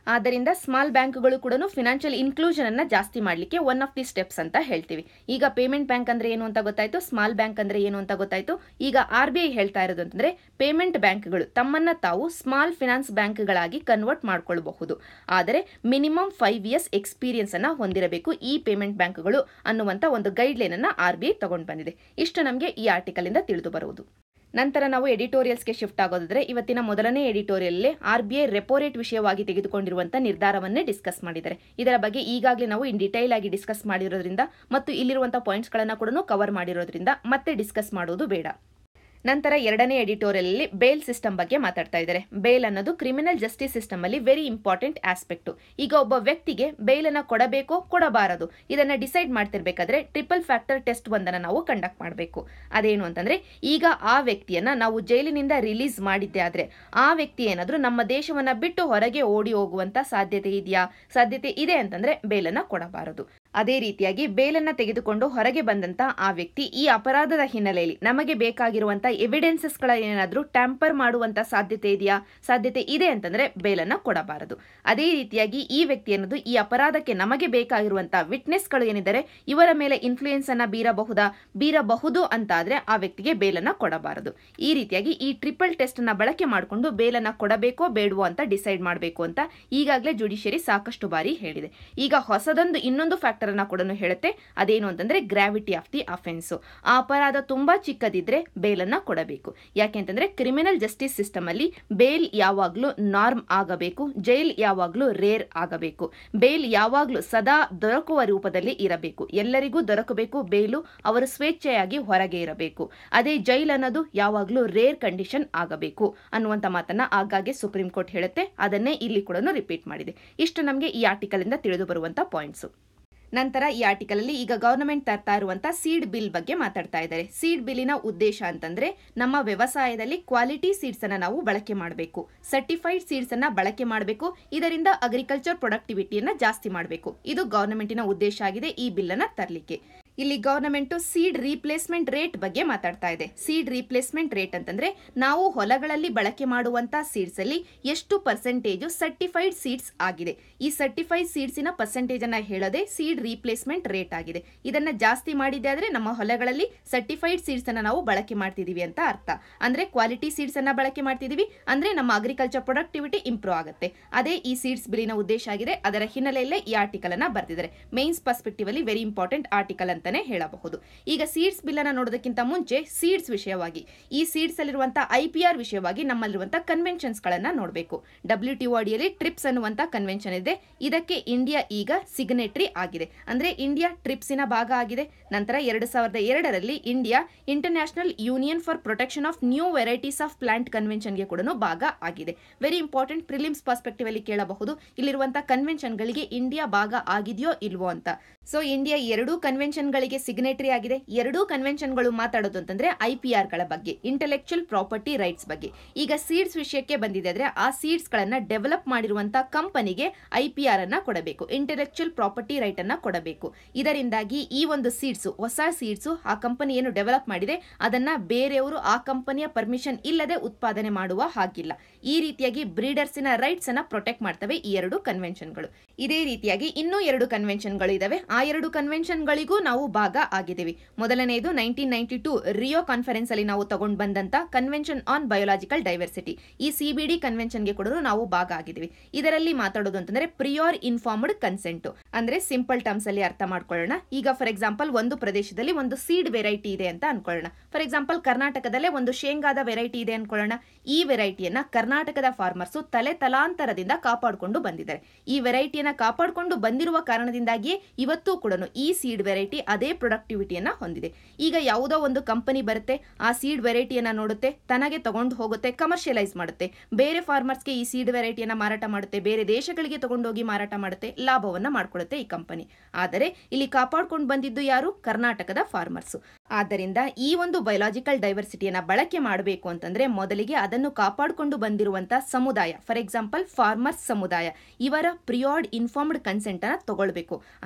A: ಆದ್ದರಿಂದ ಸ್ಮಾಲ್ ಬ್ಯಾಂಕ್ಗಳು ಕೂಡ ಫಿನಾನ್ಷಿಯಲ್ ಇನ್ಕ್ಲೂಷನ್ ಅನ್ನ ಜಾಸ್ತಿ ಮಾಡಲಿಕ್ಕೆ ಒನ್ ಆಫ್ ದಿ ಸ್ಟೆಪ್ಸ್ ಅಂತ ಹೇಳ್ತೀವಿ ಈಗ ಪೇಮೆಂಟ್ ಬ್ಯಾಂಕ್ ಅಂದ್ರೆ ಏನು ಅಂತ ಗೊತ್ತಾಯ್ತು ಸ್ಮಾಲ್ ಬ್ಯಾಂಕ್ ಅಂದ್ರೆ ಏನು ಅಂತ ಗೊತ್ತಾಯ್ತು ಈಗ ಆರ್ ಬಿ ಐ ಹೇಳ್ತಾ ಇರೋದು ಅಂತಂದ್ರೆ ಪೇಮೆಂಟ್ ಬ್ಯಾಂಕ್ಗಳು ತಮ್ಮನ್ನ ತಾವು ಸ್ಮಾಲ್ ಫಿನಾನ್ಸ್ ಬ್ಯಾಂಕ್ಗಳಾಗಿ ಕನ್ವರ್ಟ್ ಮಾಡ್ಕೊಳ್ಬಹುದು ಆದರೆ ಮಿನಿಮಮ್ ಫೈವ್ ಇಯರ್ಸ್ ಎಕ್ಸ್ಪೀರಿಯನ್ಸ್ ಅನ್ನ ಹೊಂದಿರಬೇಕು ಈ ಪೇಮೆಂಟ್ ಬ್ಯಾಂಕ್ಗಳು ಅನ್ನುವಂತ ಒಂದು ಗೈಡ್ಲೈನ್ ಅನ್ನ ಆರ್ ಬಿ ಐ ತಗೊಂಡು ಬಂದಿದೆ ಇಷ್ಟು ನಮಗೆ ಈ ಆರ್ಟಿಕಲ್ ಇಂದ ತಿಳಿದು ಬರುವುದು ನಂತರ ನಾವು ಎಡಿಟೋರಿಯಲ್ಸ್ಗೆ ಶಿಫ್ಟ್ ಆಗೋದಾದ್ರೆ ಇವತ್ತಿನ ಮೊದಲನೇ editorial R B I repo rate ವಿಷಯವಾಗಿ ತೆಗೆದುಕೊಂಡಿರುವಂತಹ ನಿರ್ಧಾರವನ್ನೇ ಡಿಸ್ಕಸ್ ಮಾಡಿದ್ದಾರೆ ಇದರ ಬಗ್ಗೆ ಈಗಾಗಲೇ ನಾವು ಇನ್ ಡಿಟೈಲ್ ಆಗಿ ಡಿಸ್ಕಸ್ ಮಾಡಿರೋದ್ರಿಂದ ಮತ್ತು ಇಲ್ಲಿರುವಂತಹ ಪಾಯಿಂಟ್ಸ್ ಗಳನ್ನ ಕೂಡ ಕವರ್ ಮಾಡಿರೋದ್ರಿಂದ ಮತ್ತೆ ಡಿಸ್ಕಸ್ ಮಾಡುವುದು ಬೇಡ ನಂತರ ಎರಡನೇ ಎಡಿಟೋರಿಯಲ್ ಅಲ್ಲಿ ಬೇಲ್ ಸಿಸ್ಟಮ್ ಬಗ್ಗೆ ಮಾತಾಡ್ತಾ ಇದ್ದಾರೆ ಬೇಲ್ ಅನ್ನೋದು ಕ್ರಿಮಿನಲ್ ಜಸ್ಟಿಸ್ ಸಿಸ್ಟಮ್ ಅಲ್ಲಿ ವೆರಿ ಇಂಪಾರ್ಟೆಂಟ್ ಆಸ್ಪೆಕ್ಟ್ ಈಗ ಒಬ್ಬ ವ್ಯಕ್ತಿಗೆ ಬೇಲ್ ಅನ್ನ ಕೊಡಬೇಕೋ ಕೊಡಬಾರದು ಇದನ್ನ ಡಿಸೈಡ್ ಮಾಡ್ತಿರ್ಬೇಕಾದ್ರೆ ಟ್ರಿಪಲ್ ಫ್ಯಾಕ್ಟರ್ ಟೆಸ್ಟ್ ಒಂದನ್ನ ನಾವು ಕಂಡಕ್ಟ್ ಮಾಡಬೇಕು ಅದೇನು ಅಂತಂದ್ರೆ ಈಗ ಆ ವ್ಯಕ್ತಿಯನ್ನ ನಾವು ಜೈಲಿನಿಂದ ರಿಲೀಸ್ ಮಾಡಿದ್ದೆ ಆದ್ರೆ ಆ ವ್ಯಕ್ತಿ ಏನಾದ್ರೂ ನಮ್ಮ ದೇಶವನ್ನ ಬಿಟ್ಟು ಹೊರಗೆ ಓಡಿ ಹೋಗುವಂತ ಸಾಧ್ಯತೆ ಇದೆಯಾ ಸಾಧ್ಯತೆ ಇದೆ ಅಂತಂದ್ರೆ ಬೇಲನ್ನ ಕೊಡಬಾರದು ಅದೇ ರೀತಿಯಾಗಿ ಬೇಲನ್ನ ತೆಗೆದುಕೊಂಡು ಹೊರಗೆ ಬಂದಂತ ಆ ವ್ಯಕ್ತಿ ಈ ಅಪರಾಧದ ಹಿನ್ನೆಲೆಯಲ್ಲಿ ನಮಗೆ ಬೇಕಾಗಿರುವಂತ ಎವಿಡೆನ್ಸಸ್ ಗಳ ಏನಾದ್ರೂ ಟ್ಯಾಂಪರ್ ಮಾಡುವಂತ ಸಾಧ್ಯತೆ ಇದೆಯಾ ಸಾಧ್ಯತೆ ಇದೆ ಅಂತಂದ್ರೆ ಬೇಲನ್ನ ಕೊಡಬಾರದು ಅದೇ ರೀತಿಯಾಗಿ ಈ ವ್ಯಕ್ತಿ ಅನ್ನೋದು ಈ ಅಪರಾಧಕ್ಕೆ ನಮಗೆ ಬೇಕಾಗಿರುವಂತ ವಿಟ್ನೆಸ್ ಗಳು ಏನಿದ್ದಾರೆ ಇವರ ಮೇಲೆ ಇನ್ಫ್ಲೂಯೆನ್ಸ್ ಅನ್ನ ಬೀರಬಹುದಾ ಬೀರಬಹುದು ಅಂತ ಆದ್ರೆ ಆ ವ್ಯಕ್ತಿಗೆ ಬೇಲನ್ನ ಕೊಡಬಾರದು ಈ ರೀತಿಯಾಗಿ ಈ ಟ್ರಿಪಲ್ ಟೆಸ್ಟ್ ನ ಬಳಕೆ ಮಾಡಿಕೊಂಡು ಬೇಲನ್ನ ಕೊಡಬೇಕೋ ಬೇಡವೋ ಅಂತ ಡಿಸೈಡ್ ಮಾಡಬೇಕು ಅಂತ ಈಗಾಗಲೇ ಜುಡಿಷಿಯರಿ ಸಾಕಷ್ಟು ಬಾರಿ ಹೇಳಿದೆ ಈಗ ಹೊಸದೊಂದು ಇನ್ನೊಂದು ಫ್ಯಾಕ್ಟರ್ ಅನ್ನ ಕೂಡ ಹೇಳುತ್ತೆ ಅದೇನು ಅಂತಂದ್ರೆ ಗ್ರಾವಿಟಿ ಆಫ್ ದಿ ಅಫೆನ್ಸ್ ಆ ಅಪರಾಧ ತುಂಬಾ ಚಿಕ್ಕದಿದ್ರೆ ಬೇಲನ್ನ ಕೊಡಬೇಕು ಯಾಕೆಂತಂದ್ರೆ ಕ್ರಿಮಿನಲ್ ಜಸ್ಟಿಸ್ ಸಿಸ್ಟಮ್ ಅಲ್ಲಿ ಬೇಲ್ ಯಾವಾಗ್ಲೂ ನಾರ್ಮ್ ಆಗಬೇಕು ಜೈಲ್ ಯಾವಾಗ್ಲೂ ರೇರ್ ಆಗಬೇಕು ಬೇಲ್ ಯಾವಾಗ್ಲೂ ಸದಾ ದೊರಕುವ ರೂಪದಲ್ಲಿ ಇರಬೇಕು ಎಲ್ಲರಿಗೂ ದೊರಕಬೇಕು ಬೇಲು ಅವರು ಸ್ವೇಚ್ಛೆಯಾಗಿ ಹೊರಗೆ ಇರಬೇಕು ಅದೇ ಜೈಲ್ ಅನ್ನೋದು ಯಾವಾಗ್ಲೂ ರೇರ್ ಕಂಡೀಷನ್ ಆಗಬೇಕು ಅನ್ನುವಂತ ಮಾತನ್ನ ಆಗಾಗ್ಗೆ ಸುಪ್ರೀಂ ಕೋರ್ಟ್ ಹೇಳುತ್ತೆ ಅದನ್ನೇ ಇಲ್ಲಿ ಕೂಡ ರಿಪೀಟ್ ಮಾಡಿದೆ ಇಷ್ಟು ನಮಗೆ ಈ ಆರ್ಟಿಕಲ್ ಇಂದ ತಿಳಿದು ಬರುವಂತ ಪಾಯಿಂಟ್ಸ್ ನಂತರ ಈ ಆರ್ಟಿಕಲ್ ಅಲ್ಲಿ ಈಗ ಗವರ್ನಮೆಂಟ್ ತರ್ತಾ ಇರುವಂತ ಸೀಡ್ ಬಿಲ್ ಬಗ್ಗೆ ಮಾತಾಡ್ತಾ ಇದ್ದಾರೆ ಸೀಡ್ ಬಿಲ್ಲಿನ ಉದ್ದೇಶ ಅಂತಂದ್ರೆ ನಮ್ಮ ವ್ಯವಸಾಯದಲ್ಲಿ ಕ್ವಾಲಿಟಿ ಸೀಡ್ಸ್ ಅನ್ನ ನಾವು ಬಳಕೆ ಮಾಡಬೇಕು ಸರ್ಟಿಫೈಡ್ ಸೀಡ್ಸ್ ಅನ್ನ ಬಳಕೆ ಮಾಡಬೇಕು ಇದರಿಂದ ಅಗ್ರಿಕಲ್ಚರ್ ಪ್ರೊಡಕ್ಟಿವಿಟಿಯನ್ನ ಜಾಸ್ತಿ ಮಾಡಬೇಕು ಇದು ಗವರ್ನಮೆಂಟಿನ ಉದ್ದೇಶ ಆಗಿದೆ ಈ ಬಿಲ್ ಅನ್ನ ತರಲಿಕ್ಕೆ ಇಲ್ಲಿ ಗವರ್ನಮೆಂಟ್ ಸೀಡ್ ರೀಪ್ಲೇಸ್ಮೆಂಟ್ ರೇಟ್ ಬಗ್ಗೆ ಮಾತಾಡ್ತಾ ಇದೆ ಸೀಡ್ ರೀಪ್ಲೇಸ್ಮೆಂಟ್ ರೇಟ್ ಅಂತಂದ್ರೆ ನಾವು ಹೊಲಗಳಲ್ಲಿ ಬಳಕೆ ಮಾಡುವಂತ ಸೀಡ್ಸ್ ಅಲ್ಲಿ ಎಷ್ಟು ಪರ್ಸೆಂಟೇಜ್ ಸರ್ಟಿಫೈಡ್ ಸೀಡ್ಸ್ ಆಗಿದೆ ಈ ಸರ್ಟಿಫೈಡ್ ಸೀಡ್ಸಿನ ಪರ್ಸೆಂಟೇಜ್ ಅನ್ನ ಹೇಳೋದೇ ಸೀಡ್ ರೀಪ್ಲೇಸ್ಮೆಂಟ್ ರೇಟ್ ಆಗಿದೆ ಇದನ್ನ ಜಾಸ್ತಿ ಮಾಡಿದೆ ಆದ್ರೆ ನಮ್ಮ ಹೊಲಗಳಲ್ಲಿ ಸರ್ಟಿಫೈಡ್ ಸೀಡ್ಸ್ ಅನ್ನ ನಾವು ಬಳಕೆ ಮಾಡ್ತಿದೀವಿ ಅಂತ ಅರ್ಥ ಅಂದ್ರೆ ಕ್ವಾಲಿಟಿ ಸೀಡ್ಸ್ ಅನ್ನ ಬಳಕೆ ಮಾಡ್ತಿದೀವಿ ಅಂದ್ರೆ ನಮ್ಮ ಅಗ್ರಿಕಲ್ಚರ್ ಪ್ರೊಡಕ್ಟಿವಿಟಿ ಇಂಪ್ರೂವ್ ಆಗುತ್ತೆ ಅದೇ ಈ ಸೀಡ್ಸ್ ಬಿಲ್ಲಿನ ಉದ್ದೇಶ ಆಗಿದೆ ಅದರ ಹಿನ್ನೆಲೆಯಲ್ಲೇ ಈ ಆರ್ಟಿಕಲ್ ಅನ್ನ ಬರ್ತಿದ್ದಾರೆ ಮೇನ್ಸ್ ಪರ್ಸ್ಪೆಕ್ಟಿವ್ ಅಲ್ಲಿ ವೆರಿ ಇಂಪಾರ್ಟೆಂಟ್ ಆರ್ಟಿಕಲ್ ಅಂತಾನೆ ಹೇಳಬಹುದು ಈಗ ಸೀಡ್ಸ್ ಬಿಲ್ ಅನ್ನ ನೋಡೋದಕ್ಕಿಂತ ಮುಂಚೆ ಸೀಡ್ಸ್ ವಿಷಯವಾಗಿ ಈ ಸೀಡ್ಸ್ ಅಲ್ಲಿರುವಂತಹ ಐ ಪಿ ಆರ್ ವಿಷಯವಾಗಿ ನಮ್ಮಲ್ಲಿರುವಂತಹ ಕನ್ವೆನ್ಷನ್ಸ್ ಗಳನ್ನ ನೋಡಬೇಕು ಡಬ್ಲ್ಯೂ ಟಿ ಅಡಿಯಲ್ಲಿ ಟ್ರಿಪ್ಸ್ ಅನ್ನುವಂತ ಕನ್ವೆನ್ಷನ್ ಇದೆ ಇದಕ್ಕೆ ಇಂಡಿಯಾ ಈಗ ಸಿಗ್ನೆಟರಿ ಆಗಿದೆ ಅಂದ್ರೆ ಇಂಡಿಯಾ ಟ್ರಿಪ್ಸಿನ ಭಾಗ ಆಗಿದೆ ನಂತರ ಎರಡು ಸಾವಿರದ ಎರಡರಲ್ಲಿ India international union for protection of new varieties of plant ಕನ್ವೆನ್ಷನ್ಗೆ ಕೂಡ ಭಾಗ ಆಗಿದೆ ವೆರಿ ಇಂಪಾರ್ಟೆಂಟ್ ಪ್ರಿಲಿಮ್ಸ್ ಪರ್ಸ್ಪೆಕ್ಟಿವ್ ಅಲ್ಲಿ ಕೇಳಬಹುದು ಇಲ್ಲಿರುವಂತಹ ಕನ್ವೆನ್ಷನ್ ಗಳಿಗೆ ಇಂಡಿಯಾ ಭಾಗ ಆಗಿದೆಯೋ ಇಲ್ವೋ ಅಂತ ಸೊ ಇಂಡಿಯಾ ಎರಡೂ ಕನ್ವೆನ್ಷನ್ ಗಳಿಗೆ ಸಿಗ್ನೇಟರಿ ಆಗಿದೆ ಎರಡೂ ಕನ್ವೆನ್ಷನ್ಗಳು ಮಾತಾಡೋದು ಅಂತಂದ್ರೆ ಐ ಪಿ ಆರ್ ಗಳ ಬಗ್ಗೆ ಇಂಟೆಲೆಕ್ಚುಯಲ್ ಪ್ರಾಪರ್ಟಿ ರೈಟ್ಸ್ ಬಗ್ಗೆ ಈಗ ಸೀಡ್ಸ್ ವಿಷಯಕ್ಕೆ ಬಂದಿದೆ ಅಂದ್ರೆ ಆ ಸೀಡ್ಸ್ ಗಳನ್ನ ಡೆವಲಪ್ ಮಾಡಿರುವಂತಹ ಕಂಪನಿಗೆ ಐ ಪಿ ಆರ್ ಅನ್ನ ಕೊಡಬೇಕು ಇಂಟೆಲೆಕ್ಚುಯಲ್ ಪ್ರಾಪರ್ಟಿ ರೈಟ್ ಅನ್ನ ಕೊಡಬೇಕು ಇದರಿಂದಾಗಿ ಈ ಒಂದು ಸೀಡ್ಸ್ ಹೊಸ ಸೀಡ್ಸ್ ಆ ಕಂಪನಿ ಏನು ಡೆವಲಪ್ ಮಾಡಿದೆ ಅದನ್ನ ಬೇರೆಯವರು ಆ ಕಂಪನಿಯ ಪರ್ಮಿಷನ್ ಇಲ್ಲದೆ ಉತ್ಪಾದನೆ ಮಾಡುವ ಹಾಗಿಲ್ಲ ಈ ರೀತಿಯಾಗಿ ಬ್ರೀಡರ್ಸಿನ ರೈಟ್ಸ್ ಅನ್ನ ಪ್ರೊಟೆಕ್ಟ್ ಮಾಡ್ತವೆ ಈ ಎರಡು ಕನ್ವೆನ್ಷನ್ಗಳು ಇದೇ ರೀತಿಯಾಗಿ ಇನ್ನೂ ಎರಡು ಕನ್ವೆನ್ಷನ್ಗಳು ಇದಾವೆ ಆ ಎರಡು ಕನ್ವೆನ್ಷನ್ಗಳಿಗೂ ನಾವು ಭಾಗ ಆಗಿದ್ದೀವಿ ಮೊದಲನೆಯದು nineteen ninety two Rio conference ಅಲ್ಲಿ ನಾವು ತಗೊಂಡು ಬಂದಂತ ಕನ್ವೆನ್ಷನ್ ಆನ್ ಬಯೋಲಾಜಿಕಲ್ ಡೈವರ್ಸಿಟಿ ಈ ಸಿಬಿಡಿ ಕನ್ವೆನ್ಷನ್ಗೆ ಕೂಡ ನಾವು ಭಾಗ ಆಗಿದ್ದೀವಿ ಇದರಲ್ಲಿ ಮಾತಾಡೋದು ಅಂತಂದ್ರೆ ಪ್ರಿಯೋರ್ ಇನ್ಫಾರ್ಮ್ಡ್ ಕನ್ಸೆಂಟ್ ಅಂದ್ರೆ ಸಿಂಪಲ್ ಟರ್ಮ್ಸ್ ಅಲ್ಲಿ ಅರ್ಥ ಮಾಡ್ಕೊಳ್ಳೋಣ ಈಗ ಫಾರ್ ಎಕ್ಸಾಂಪಲ್ ಒಂದು ಪ್ರದೇಶದಲ್ಲಿ ಒಂದು ಸೀಡ್ ವೆರೈಟಿ ಇದೆ ಅಂತ ಅನ್ಕೊಳ್ಳೋಣ ಫಾರ್ ಎಕ್ಸಾಂಪಲ್ ಕರ್ನಾಟಕದಲ್ಲೇ ಒಂದು ಶೇಂಗಾದ ವೆರೈಟಿ ಇದೆ ಅನ್ಕೊಳ್ಳೋಣ ಈ ವೆರೈಟಿಯನ್ನ ಕರ್ನಾಟಕದ ಫಾರ್ಮರ್ಸ್ ತಲೆ ತಲಾಂತರದಿಂದ ಕಾಪಾಡಿಕೊಂಡು ಬಂದಿದ್ದಾರೆ ಈ ವೆರೈಟಿಯನ್ನ ಕಾಪಾಡಿಕೊಂಡು ಬಂದಿರುವ ಕಾರಣದಿಂದಾಗಿಯೇ ಇವತ್ತು ಕೂಡ ಈ ಸೀಡ್ ವೆರೈಟಿ ಅದೇ ಪ್ರೊಡಕ್ಟಿವಿಟಿಯನ್ನ ಹೊಂದಿದೆ ಈಗ ಯಾವುದೋ ಒಂದು ಕಂಪನಿ ಬರುತ್ತೆ ಆ ಸೀಡ್ ವೆರೈಟಿಯನ್ನ ನೋಡುತ್ತೆ ತನಗೆ ತಗೊಂಡು ಹೋಗುತ್ತೆ ಕಮರ್ಷಿಯಲೈಸ್ ಮಾಡುತ್ತೆ ಬೇರೆ ಫಾರ್ಮರ್ಸ್ಗೆ ಈ ಸೀಡ್ ವೆರೈಟಿಯನ್ನ ಮಾರಾಟ ಮಾಡುತ್ತೆ ಬೇರೆ ದೇಶಗಳಿಗೆ ತಗೊಂಡೋಗಿ ಮಾರಾಟ ಮಾಡುತ್ತೆ ಲಾಭವನ್ನ ಮಾಡ್ಕೊಳ್ಳುತ್ತೆ ಈ ಕಂಪನಿ ಆದರೆ ಇಲ್ಲಿ ಕಾಪಾಡ್ಕೊಂಡು ಬಂದಿದ್ದು ಯಾರು ಕರ್ನಾಟಕದ ಫಾರ್ಮರ್ಸ್ ಆದ್ದರಿಂದ ಈ ಒಂದು ಬಯೋಲಾಜಿಕಲ್ ಡೈವರ್ಸಿಟಿಯನ್ನ ಬಳಕೆ ಮಾಡಬೇಕು ಅಂತಂದ್ರೆ ಮೊದಲಿಗೆ ಅದನ್ನು ಕಾಪಾಡಿಕೊಂಡು ಬಂದಿರುವಂತಹ ಸಮುದಾಯ ಫಾರ್ ಎಕ್ಸಾಂಪಲ್ ಫಾರ್ಮರ್ಸ್ ಸಮುದಾಯ ಇವರ ಪ್ರಿಯಾರ್ಡ್ ಇನ್ಫಾರ್ಮ್ಡ್ ಕನ್ಸೆಂಟ್ ಅನ್ನ ತಗೊಳ್ಬೇಕು ಅಂದ್ರೆ ಇವರ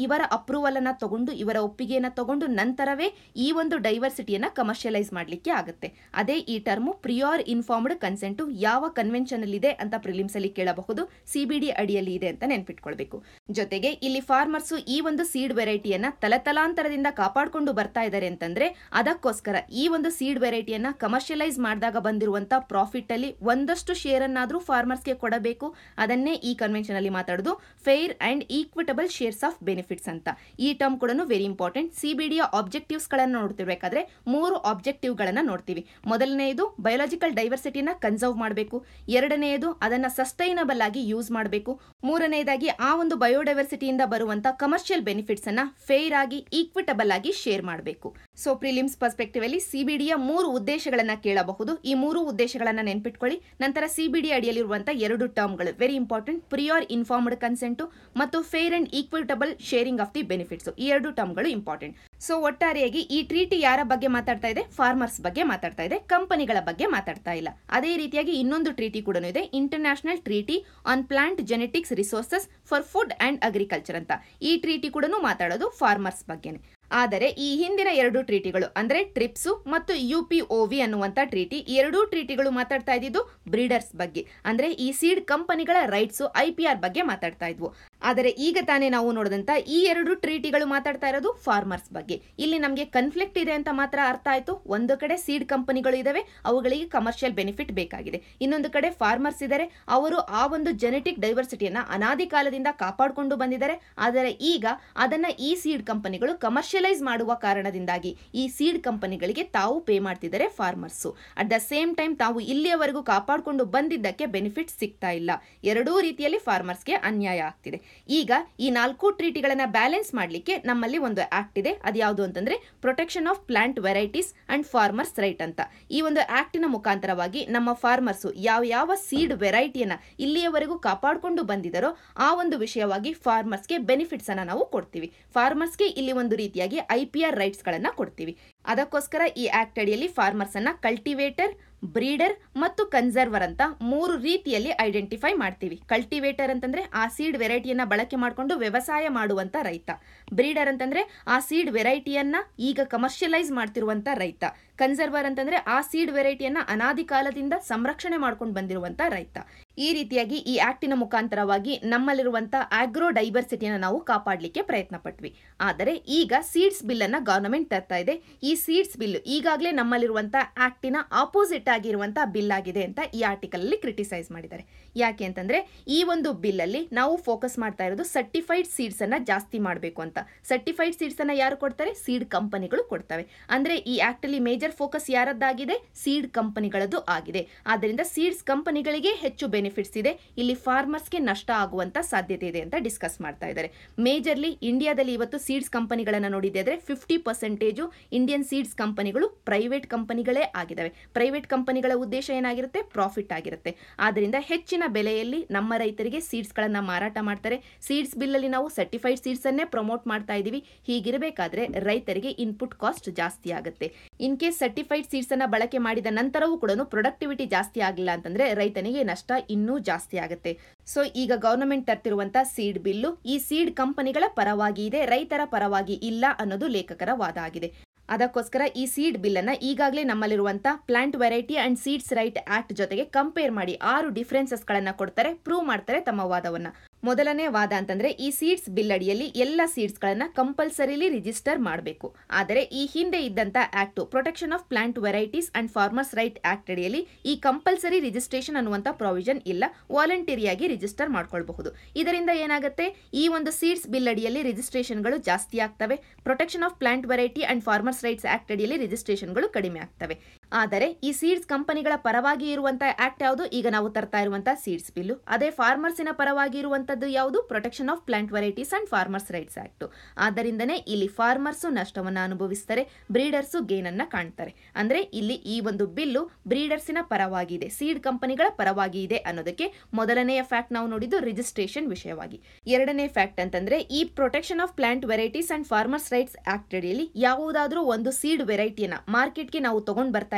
A: ಇವರ ಅಪ್ರೂವಲ್ ಅನ್ನ ತಗೊಂಡು ಇವರ ಒಪ್ಪಿಗೆಯನ್ನ ತಗೊಂಡು ನಂತರವೇ ಈ ಒಂದು ಡೈವರ್ಸಿಟಿಯನ್ನ ಕಮರ್ಷಿಯಲೈಸ್ ಮಾಡಲಿಕ್ಕೆ ಆಗುತ್ತೆ ಅದೇ ಈ ಟರ್ಮು ಪ್ರಿಯೋರ್ ಇನ್ಫಾರ್ಮ್ಡ್ ಕನ್ಸೆಂಟು ಯಾವ ಕನ್ವೆನ್ಷನ್ ಅಲ್ಲಿ ಇದೆ ಅಂತ ಪ್ರಿಲಿಮ್ಸ್ ಅಲ್ಲಿ ಕೇಳಬಹುದು ಸಿಬಿಡಿ ಅಡಿಯಲ್ಲಿ ಇದೆ ಅಂತ ನೆನ್ಪಿಟ್ಕೊಳ್ಬೇಕು ಜೊತೆಗೆ ಇಲ್ಲಿ ಫಾರ್ಮರ್ಸ್ ಈ ಒಂದು ಸೀಡ್ ವೆರೈಟಿಯನ್ನ ತಲತಲಾಂತರದಿಂದ ಕಾಪಾಡಿಕೊಂಡು ಬರ್ತಾ ಇದ್ದಾರೆ ಅಂತಂದ್ರೆ ಅದಕ್ಕೋಸ್ಕರ ಈ ಒಂದು ಸೀಡ್ ವೆರೈಟಿಯನ್ನ ಕಮರ್ಷಿಯಲೈಸ್ ಮಾಡಿದಾಗ ಬಂದಿರುವಂತ ಪ್ರಾಫಿಟ್ ಅಲ್ಲಿ ಒಂದಷ್ಟು ಶೇರ್ ಅನ್ನಾದ್ರೂ ಫಾರ್ಮರ್ಸ್ಗೆ ಕೊಡಬೇಕು ಅದನ್ನೇ ಈ ಕನ್ವೆನ್ಷನ್ ಅಲ್ಲಿ ಮಾತಾಡೋದು fair and equitable shares of benefits ಅಂತ ಈ ಟರ್ಮ್ ಕೂಡ ವೆರಿ ಇಂಪಾರ್ಟೆಂಟ್ ಸಿಬಿಡಿಯ ಆಬ್ಜೆಕ್ಟಿವ್ಸ್ ಗಳನ್ನ ನೋಡ್ತಿರ್ಬೇಕಾದ್ರೆ ಮೂರು ಆಬ್ಜೆಕ್ಟಿವ್ ಗಳನ್ನ ನೋಡ್ತೀವಿ ಮೊದಲನೆಯದು ಬಯೋಲಾಜಿಕಲ್ ಡೈವರ್ಸಿಟಿನ ಕನ್ಸರ್ವ್ ಮಾಡಬೇಕು ಎರಡನೆಯದು ಅದನ್ನ ಸಸ್ಟೈನಬಲ್ ಆಗಿ ಯೂಸ್ ಮಾಡಬೇಕು ಮೂರನೆಯದಾಗಿ ಆ ಒಂದು ಬಯೋಡೈವರ್ಸಿಟಿಯಿಂದ ಬರುವಂತ ಕಮರ್ಷಿಯಲ್ ಬೆನಿಫಿಟ್ಸ್ ಅನ್ನ ಫೇರ್ ಆಗಿ ಈಕ್ವಿಟಬಲ್ ಆಗಿ ಶೇರ್ ಮಾಡಬೇಕು ಸೊ ಪ್ರಿಲಿಮ್ಸ್ ಪರ್ಸ್ಪೆಕ್ಟಿವ್ ಅಲ್ಲಿ ಸಿಬಿಡಿಯ ಮೂರು ಉದ್ದೇಶಗಳನ್ನ ಕೇಳಬಹುದು ಈ ಮೂರು ಉದ್ದೇಶಗಳನ್ನ ನೆನ್ಪಿಟ್ಕೊಳ್ಳಿ ನಂತರ ಸಿಬಿಡಿ ಅಡಿಯಲ್ಲಿರುವಂತಹ ಎರಡು ಟರ್ಮ್ಗಳು very important prior informed consent ಮತ್ತು fair and equitable sharing of the benefits ಈ ಎರಡು ಟರ್ಮ್ಗಳು ಇಂಪಾರ್ಟೆಂಟ್ ಸೊ ಒಟ್ಟಾರೆಯಾಗಿ ಈ ಟ್ರೀಟಿ ಯಾರ ಬಗ್ಗೆ ಮಾತಾಡ್ತಾ ಇದೆ ಫಾರ್ಮರ್ಸ್ ಬಗ್ಗೆ ಮಾತಾಡ್ತಾ ಇದೆ ಕಂಪನಿಗಳ ಬಗ್ಗೆ ಮಾತಾಡ್ತಾ ಇಲ್ಲ ಅದೇ ರೀತಿಯಾಗಿ ಇನ್ನೊಂದು ಟ್ರೀಟಿ ಕೂಡ ಇದೆ international treaty on plant genetics resources for food and agriculture ಅಂತ ಈ ಟ್ರೀಟಿ ಕೂಡ ಮಾತಾಡೋದು ಫಾರ್ಮರ್ಸ್ ಬಗ್ಗೆನೆ ಆದರೆ ಈ ಹಿಂದಿನ ಎರಡು ಟ್ರೀಟಿಗಳು ಅಂದ್ರೆ ಟ್ರಿಪ್ಸು ಮತ್ತು ಯು ಪಿ ವಿ ಅನ್ನುವಂತ ಟ್ರೀಟಿ ಈ ಎರಡೂ ಟ್ರೀಟಿಗಳು ಮಾತಾಡ್ತಾ ಇದ್ದಿದ್ದು ಬ್ರೀಡರ್ಸ್ ಬಗ್ಗೆ ಅಂದ್ರೆ ಈ ಸೀಡ್ ಕಂಪನಿಗಳ ರೈಟ್ಸ್ ಐ ಪಿ ಆರ್ ಬಗ್ಗೆ ಮಾತಾಡ್ತಾ ಇದ್ವು ಆದರೆ ಈಗ ತಾನೇ ನಾವು ನೋಡಿದಂತ ಈ ಎರಡು ಟ್ರೀಟಿಗಳು ಮಾತಾಡ್ತಾ ಇರೋದು ಫಾರ್ಮರ್ಸ್ ಬಗ್ಗೆ ಇಲ್ಲಿ ನಮಗೆ ಕನ್ಫ್ಲಿಕ್ಟ್ ಇದೆ ಅಂತ ಮಾತ್ರ ಅರ್ಥ ಆಯ್ತು ಒಂದು ಕಡೆ ಸೀಡ್ ಕಂಪನಿಗಳು ಇದಾವೆ ಅವುಗಳಿಗೆ ಕಮರ್ಷಿಯಲ್ ಬೆನಿಫಿಟ್ ಬೇಕಾಗಿದೆ ಇನ್ನೊಂದು ಕಡೆ ಫಾರ್ಮರ್ಸ್ ಇದ್ದಾರೆ ಅವರು ಆ ಒಂದು ಜೆನೆಟಿಕ್ ಡೈವರ್ಸಿಟಿಯನ್ನ ಅನಾದಿ ಕಾಲದಿಂದ ಕಾಪಾಡಿಕೊಂಡು ಬಂದಿದ್ದಾರೆ ಆದರೆ ಈಗ ಅದನ್ನ ಈ ಸೀಡ್ ಕಂಪನಿಗಳು ಕಮರ್ಷಿಯಲೈಸ್ ಮಾಡುವ ಕಾರಣದಿಂದಾಗಿ ಈ ಸೀಡ್ ಕಂಪನಿಗಳಿಗೆ ತಾವು ಪೇ ಮಾಡ್ತಿದ್ದಾರೆ farmers at the same time ತಾವು ಇಲ್ಲಿಯವರೆಗೂ ಕಾಪಾಡಿಕೊಂಡು ಬಂದಿದ್ದಕ್ಕೆ ಬೆನಿಫಿಟ್ ಸಿಗ್ತಾ ಇಲ್ಲ ಎರಡೂ ರೀತಿಯಲ್ಲಿ ಫಾರ್ಮರ್ಸ್ಗೆ ಅನ್ಯಾಯ ಆಗ್ತಿದೆ ಈಗ ಈ ನಾಲ್ಕು ಟ್ರೀಟಿಗಳನ್ನ ಬ್ಯಾಲೆನ್ಸ್ ಮಾಡಲಿಕ್ಕೆ ನಮ್ಮಲ್ಲಿ ಒಂದು ಆಕ್ಟ್ ಇದೆ ಅದ್ಯಾವುದು ಅಂತಂದ್ರೆ protection of plant varieties and farmers right ಅಂತ ಈ ಒಂದು ಆಕ್ಟಿನ ಮುಖಾಂತರವಾಗಿ ನಮ್ಮ ಫಾರ್ಮರ್ಸ್ ಯಾವ ಯಾವ ಸೀಡ್ ವೆರೈಟಿಯನ್ನ ಇಲ್ಲಿಯವರೆಗೂ ಕಾಪಾಡಿಕೊಂಡು ಬಂದಿದ್ದಾರೋ ಆ ಒಂದು ವಿಷಯವಾಗಿ ಫಾರ್ಮರ್ಸ್ಗೆ ಬೆನಿಫಿಟ್ಸ್ ಅನ್ನ ನಾವು ಕೊಡ್ತೀವಿ ಫಾರ್ಮರ್ಸ್ಗೆ ಇಲ್ಲಿ ಒಂದು ರೀತಿಯಾಗಿ ಐ ಪಿ ಆರ್ ರೈಟ್ಸ್ ಗಳನ್ನ ಕೊಡ್ತೀವಿ ಅದಕ್ಕೋಸ್ಕರ ಈ ಆಕ್ಟ್ ಅಡಿಯಲ್ಲಿ ಫಾರ್ಮರ್ಸ್ ಅನ್ನ ಕಲ್ಟಿವೇಟರ್ ಬ್ರೀಡರ್ ಮತ್ತು ಕನ್ಸರ್ವರ್ ಅಂತ ಮೂರು ರೀತಿಯಲ್ಲಿ ಐಡೆಂಟಿಫೈ ಮಾಡ್ತೀವಿ ಕಲ್ಟಿವೇಟರ್ ಅಂತಂದ್ರೆ ಆ ಸೀಡ್ ವೆರೈಟಿಯನ್ನ ಬಳಕೆ ಮಾಡಿಕೊಂಡು ವ್ಯವಸಾಯ ಮಾಡುವಂತ ರೈತ ಬ್ರೀಡರ್ ಅಂತಂದ್ರೆ ಆ ಸೀಡ್ ವೆರೈಟಿಯನ್ನ ಈಗ ಕಮರ್ಷಿಯಲೈಸ್ ಮಾಡ್ತಿರುವಂತ ರೈತ ಕನ್ಸರ್ವರ್ ಅಂತಂದ್ರೆ ಆ ಸೀಡ್ ವೆರೈಟಿಯನ್ನ ಅನಾದಿ ಕಾಲದಿಂದ ಸಂರಕ್ಷಣೆ ಮಾಡ್ಕೊಂಡು ಬಂದಿರುವಂತ ರೈತ ಈ ರೀತಿಯಾಗಿ ಈ ಆಕ್ಟಿನ ಮುಖಾಂತರವಾಗಿ ನಮ್ಮಲ್ಲಿರುವಂತ ಆಗ್ರೋ ಡೈವರ್ಸಿಟಿಯನ್ನು ನಾವು ಕಾಪಾಡಲಿಕ್ಕೆ ಪ್ರಯತ್ನ ಪಟ್ವಿ ಆದರೆ ಈಗ ಸೀಡ್ಸ್ ಬಿಲ್ ಅನ್ನ ಗವರ್ನಮೆಂಟ್ ತರ್ತಾ ಇದೆ ಈ ಸೀಡ್ಸ್ ಬಿಲ್ ಈಗಾಗಲೇ ನಮ್ಮಲ್ಲಿರುವಂತ ಆಕ್ಟಿನ ಆಪೋಸಿಟ್ ಆಗಿರುವಂತಹ ಬಿಲ್ ಆಗಿದೆ ಅಂತ ಈ ಆರ್ಟಿಕಲ್ ಅಲ್ಲಿ ಕ್ರಿಟಿಸೈಸ್ ಮಾಡಿದ್ದಾರೆ ಯಾಕೆ ಅಂತಂದ್ರೆ ಈ ಒಂದು ಬಿಲ್ ಅಲ್ಲಿ ನಾವು ಫೋಕಸ್ ಮಾಡ್ತಾ ಇರೋದು ಸರ್ಟಿಫೈಡ್ ಸೀಡ್ಸ್ ಅನ್ನ ಜಾಸ್ತಿ ಮಾಡಬೇಕು ಅಂತ ಸರ್ಟಿಫೈಡ್ ಸೀಡ್ಸ್ ಅನ್ನ ಯಾರು ಕೊಡ್ತಾರೆ ಸೀಡ್ ಕಂಪನಿಗಳು ಕೊಡ್ತವೆ ಅಂದ್ರೆ ಈ ಆಕ್ಟ್ ಅಲ್ಲಿ ಮೇಜರ್ ಫೋಕಸ್ ಯಾರದ್ದಾಗಿದೆ ಸೀಡ್ ಕಂಪನಿಗಳದ್ದು ಆಗಿದೆ ಆದ್ದರಿಂದ ಸೀಡ್ಸ್ ಕಂಪನಿಗಳಿಗೆ ಹೆಚ್ಚು ಬೆನಿಫಿಟ್ಸ್ ಇದೆ ಇಲ್ಲಿ ಫಾರ್ಮರ್ಸ್ಗೆ ನಷ್ಟ ಆಗುವಂತ ಸಾಧ್ಯತೆ ಇದೆ ಅಂತ ಡಿಸ್ಕಸ್ ಮಾಡ್ತಾ ಇದ್ದಾರೆ ಮೇಜರ್ಲಿ ಇಂಡಿಯಾದಲ್ಲಿ ಇವತ್ತು ಸೀಡ್ಸ್ ಕಂಪನಿಗಳನ್ನ ನೋಡಿದ್ರೆ ಫಿಫ್ಟಿ ಪರ್ಸೆಂಟೇಜು ಇಂಡಿಯನ್ ಸೀಡ್ಸ್ ಕಂಪನಿಗಳು ಪ್ರೈವೇಟ್ ಕಂಪನಿಗಳೇ ಆಗಿದ್ದಾವೆ ಪ್ರೈವೇಟ್ ಕಂಪನಿಗಳ ಉದ್ದೇಶ ಏನಾಗಿರುತ್ತೆ ಪ್ರಾಫಿಟ್ ಆಗಿರುತ್ತೆ ಆದ್ದರಿಂದ ಹೆಚ್ಚಿನ ಬೆಲೆಯಲ್ಲಿ ನಮ್ಮ ರೈತರಿಗೆ ಸೀಡ್ಸ್ ಗಳನ್ನ ಮಾರಾಟ ಮಾಡ್ತಾರೆ ಸೀಡ್ಸ್ ಬಿಲ್ ಅಲ್ಲಿ ನಾವು ಸರ್ಟಿಫೈಡ್ ಸೀಡ್ಸ್ ಅನ್ನೇ ಪ್ರಮೋಟ್ ಮಾಡ್ತಾ ಇದೀವಿ ಹೀಗಿರಬೇಕಾದ್ರೆ ರೈತರಿಗೆ ಇನ್ಪುಟ್ ಕಾಸ್ಟ್ ಜಾಸ್ತಿ ಆಗುತ್ತೆ ಇನ್ ಕೇಸ್ ಸರ್ಟಿಫೈಡ್ ಸೀಡ್ಸ್ ಅನ್ನ ಬಳಕೆ ಮಾಡಿದ ನಂತರವೂ ಕೂಡ ಪ್ರೊಡಕ್ಟಿವಿಟಿ ಜಾಸ್ತಿ ಆಗಿಲ್ಲ ಅಂತಂದ್ರೆ ರೈತನಿಗೆ ನಷ್ಟ ಇನ್ನೂ ಜಾಸ್ತಿ ಆಗುತ್ತೆ ಸೊ ಈಗ ಗವರ್ನಮೆಂಟ್ ತರ್ತಿರುವಂತ ಸೀಡ್ ಬಿಲ್ಲು ಈ ಸೀಡ್ ಕಂಪನಿಗಳ ಪರವಾಗಿ ಇದೆ ರೈತರ ಪರವಾಗಿ ಇಲ್ಲ ಅನ್ನೋದು ಲೇಖಕರ ವಾದ ಆಗಿದೆ ಅದಕ್ಕೋಸ್ಕರ ಈ ಸೀಡ್ ಬಿಲ್ ಅನ್ನ ಈಗಾಗಲೇ ನಮ್ಮಲ್ಲಿರುವಂತ plant variety and seeds right act ಜೊತೆಗೆ ಕಂಪೇರ್ ಮಾಡಿ ಆರು ಡಿಫರೆನ್ಸಸ್ ಗಳನ್ನ ಕೊಡ್ತಾರೆ ಪ್ರೂವ್ ಮಾಡ್ತಾರೆ ತಮ್ಮ ವಾದವನ್ನ ಮೊದಲನೇ ವಾದ ಅಂತಂದ್ರೆ ಈ ಸೀಡ್ಸ್ ಬಿಲ್ ಅಡಿಯಲ್ಲಿ ಎಲ್ಲ ಸೀಡ್ಸ್ ಗಳನ್ನ ಕಂಪಲ್ಸರಿಲಿ ರಿಜಿಸ್ಟರ್ ಮಾಡಬೇಕು ಆದರೆ ಈ ಹಿಂದೆ ಇದ್ದಂತ act protection of plant varieties and farmers right act ಅಡಿಯಲ್ಲಿ ಈ ಕಂಪಲ್ಸರಿ ರಿಜಿಸ್ಟ್ರೇಷನ್ ಅನ್ನುವಂತ ಪ್ರಾವಿಷನ್ ಇಲ್ಲ ವಾಲಂಟರಿಯಾಗಿ ರಿಜಿಸ್ಟರ್ ಮಾಡ್ಕೊಳ್ಬಹುದು ಇದರಿಂದ ಏನಾಗುತ್ತೆ ಈ ಒಂದು ಸೀಡ್ಸ್ ಬಿಲ್ ಅಡಿಯಲ್ಲಿ ರಿಜಿಸ್ಟ್ರೇಷನ್ಗಳು ಜಾಸ್ತಿ ಆಗ್ತವೆ protection of plant variety and farmers rights act ಅಡಿಯಲ್ಲಿ ರಿಜಿಸ್ಟ್ರೇಷನ್ಗಳು ಕಡಿಮೆ ಆಗ್ತವೆ ಆದರೆ ಈ ಸೀಡ್ಸ್ ಕಂಪನಿಗಳ ಪರವಾಗಿ ಇರುವಂತಹ ಆಕ್ಟ್ ಯಾವುದು ಈಗ ನಾವು ತರ್ತಾ ಇರುವಂತಹ ಸೀಡ್ಸ್ ಬಿಲ್ಲು ಅದೇ ಫಾರ್ಮರ್ಸಿನ ಪರವಾಗಿ ಇರುವಂತದ್ದು ಯಾವುದು protection of plant varieties and farmers rights act ಆದ್ದರಿಂದನೇ ಇಲ್ಲಿ ಫಾರ್ಮರ್ಸ್ ನಷ್ಟವನ್ನ ಅನುಭವಿಸ್ತಾರೆ ಬ್ರೀಡರ್ಸ್ ಗೇನ್ ಅನ್ನ ಕಾಣ್ತಾರೆ ಅಂದ್ರೆ ಇಲ್ಲಿ ಈ ಒಂದು ಬಿಲ್ಲು ಬ್ರೀಡರ್ಸಿನ ಪರವಾಗಿ ಇದೆ ಸೀಡ್ ಕಂಪನಿಗಳ ಪರವಾಗಿ ಇದೆ ಅನ್ನೋದಕ್ಕೆ ಮೊದಲನೆಯ ಫ್ಯಾಕ್ಟ್ ನಾವು ನೋಡಿದ್ದು ರಿಜಿಸ್ಟ್ರೇಷನ್ ವಿಷಯವಾಗಿ ಎರಡನೇ ಫ್ಯಾಕ್ಟ್ ಅಂತಂದ್ರೆ ಈ protection of plant varieties and farmers rights act ಅಡಿಯಲ್ಲಿ ಯಾವುದಾದ್ರೂ ಒಂದು ಸೀಡ್ ವೆರೈಟಿಯನ್ನ ಮಾರ್ಕೆಟ್ಗೆ ನಾವು ತಗೊಂಡ್ ಬರ್ತಾ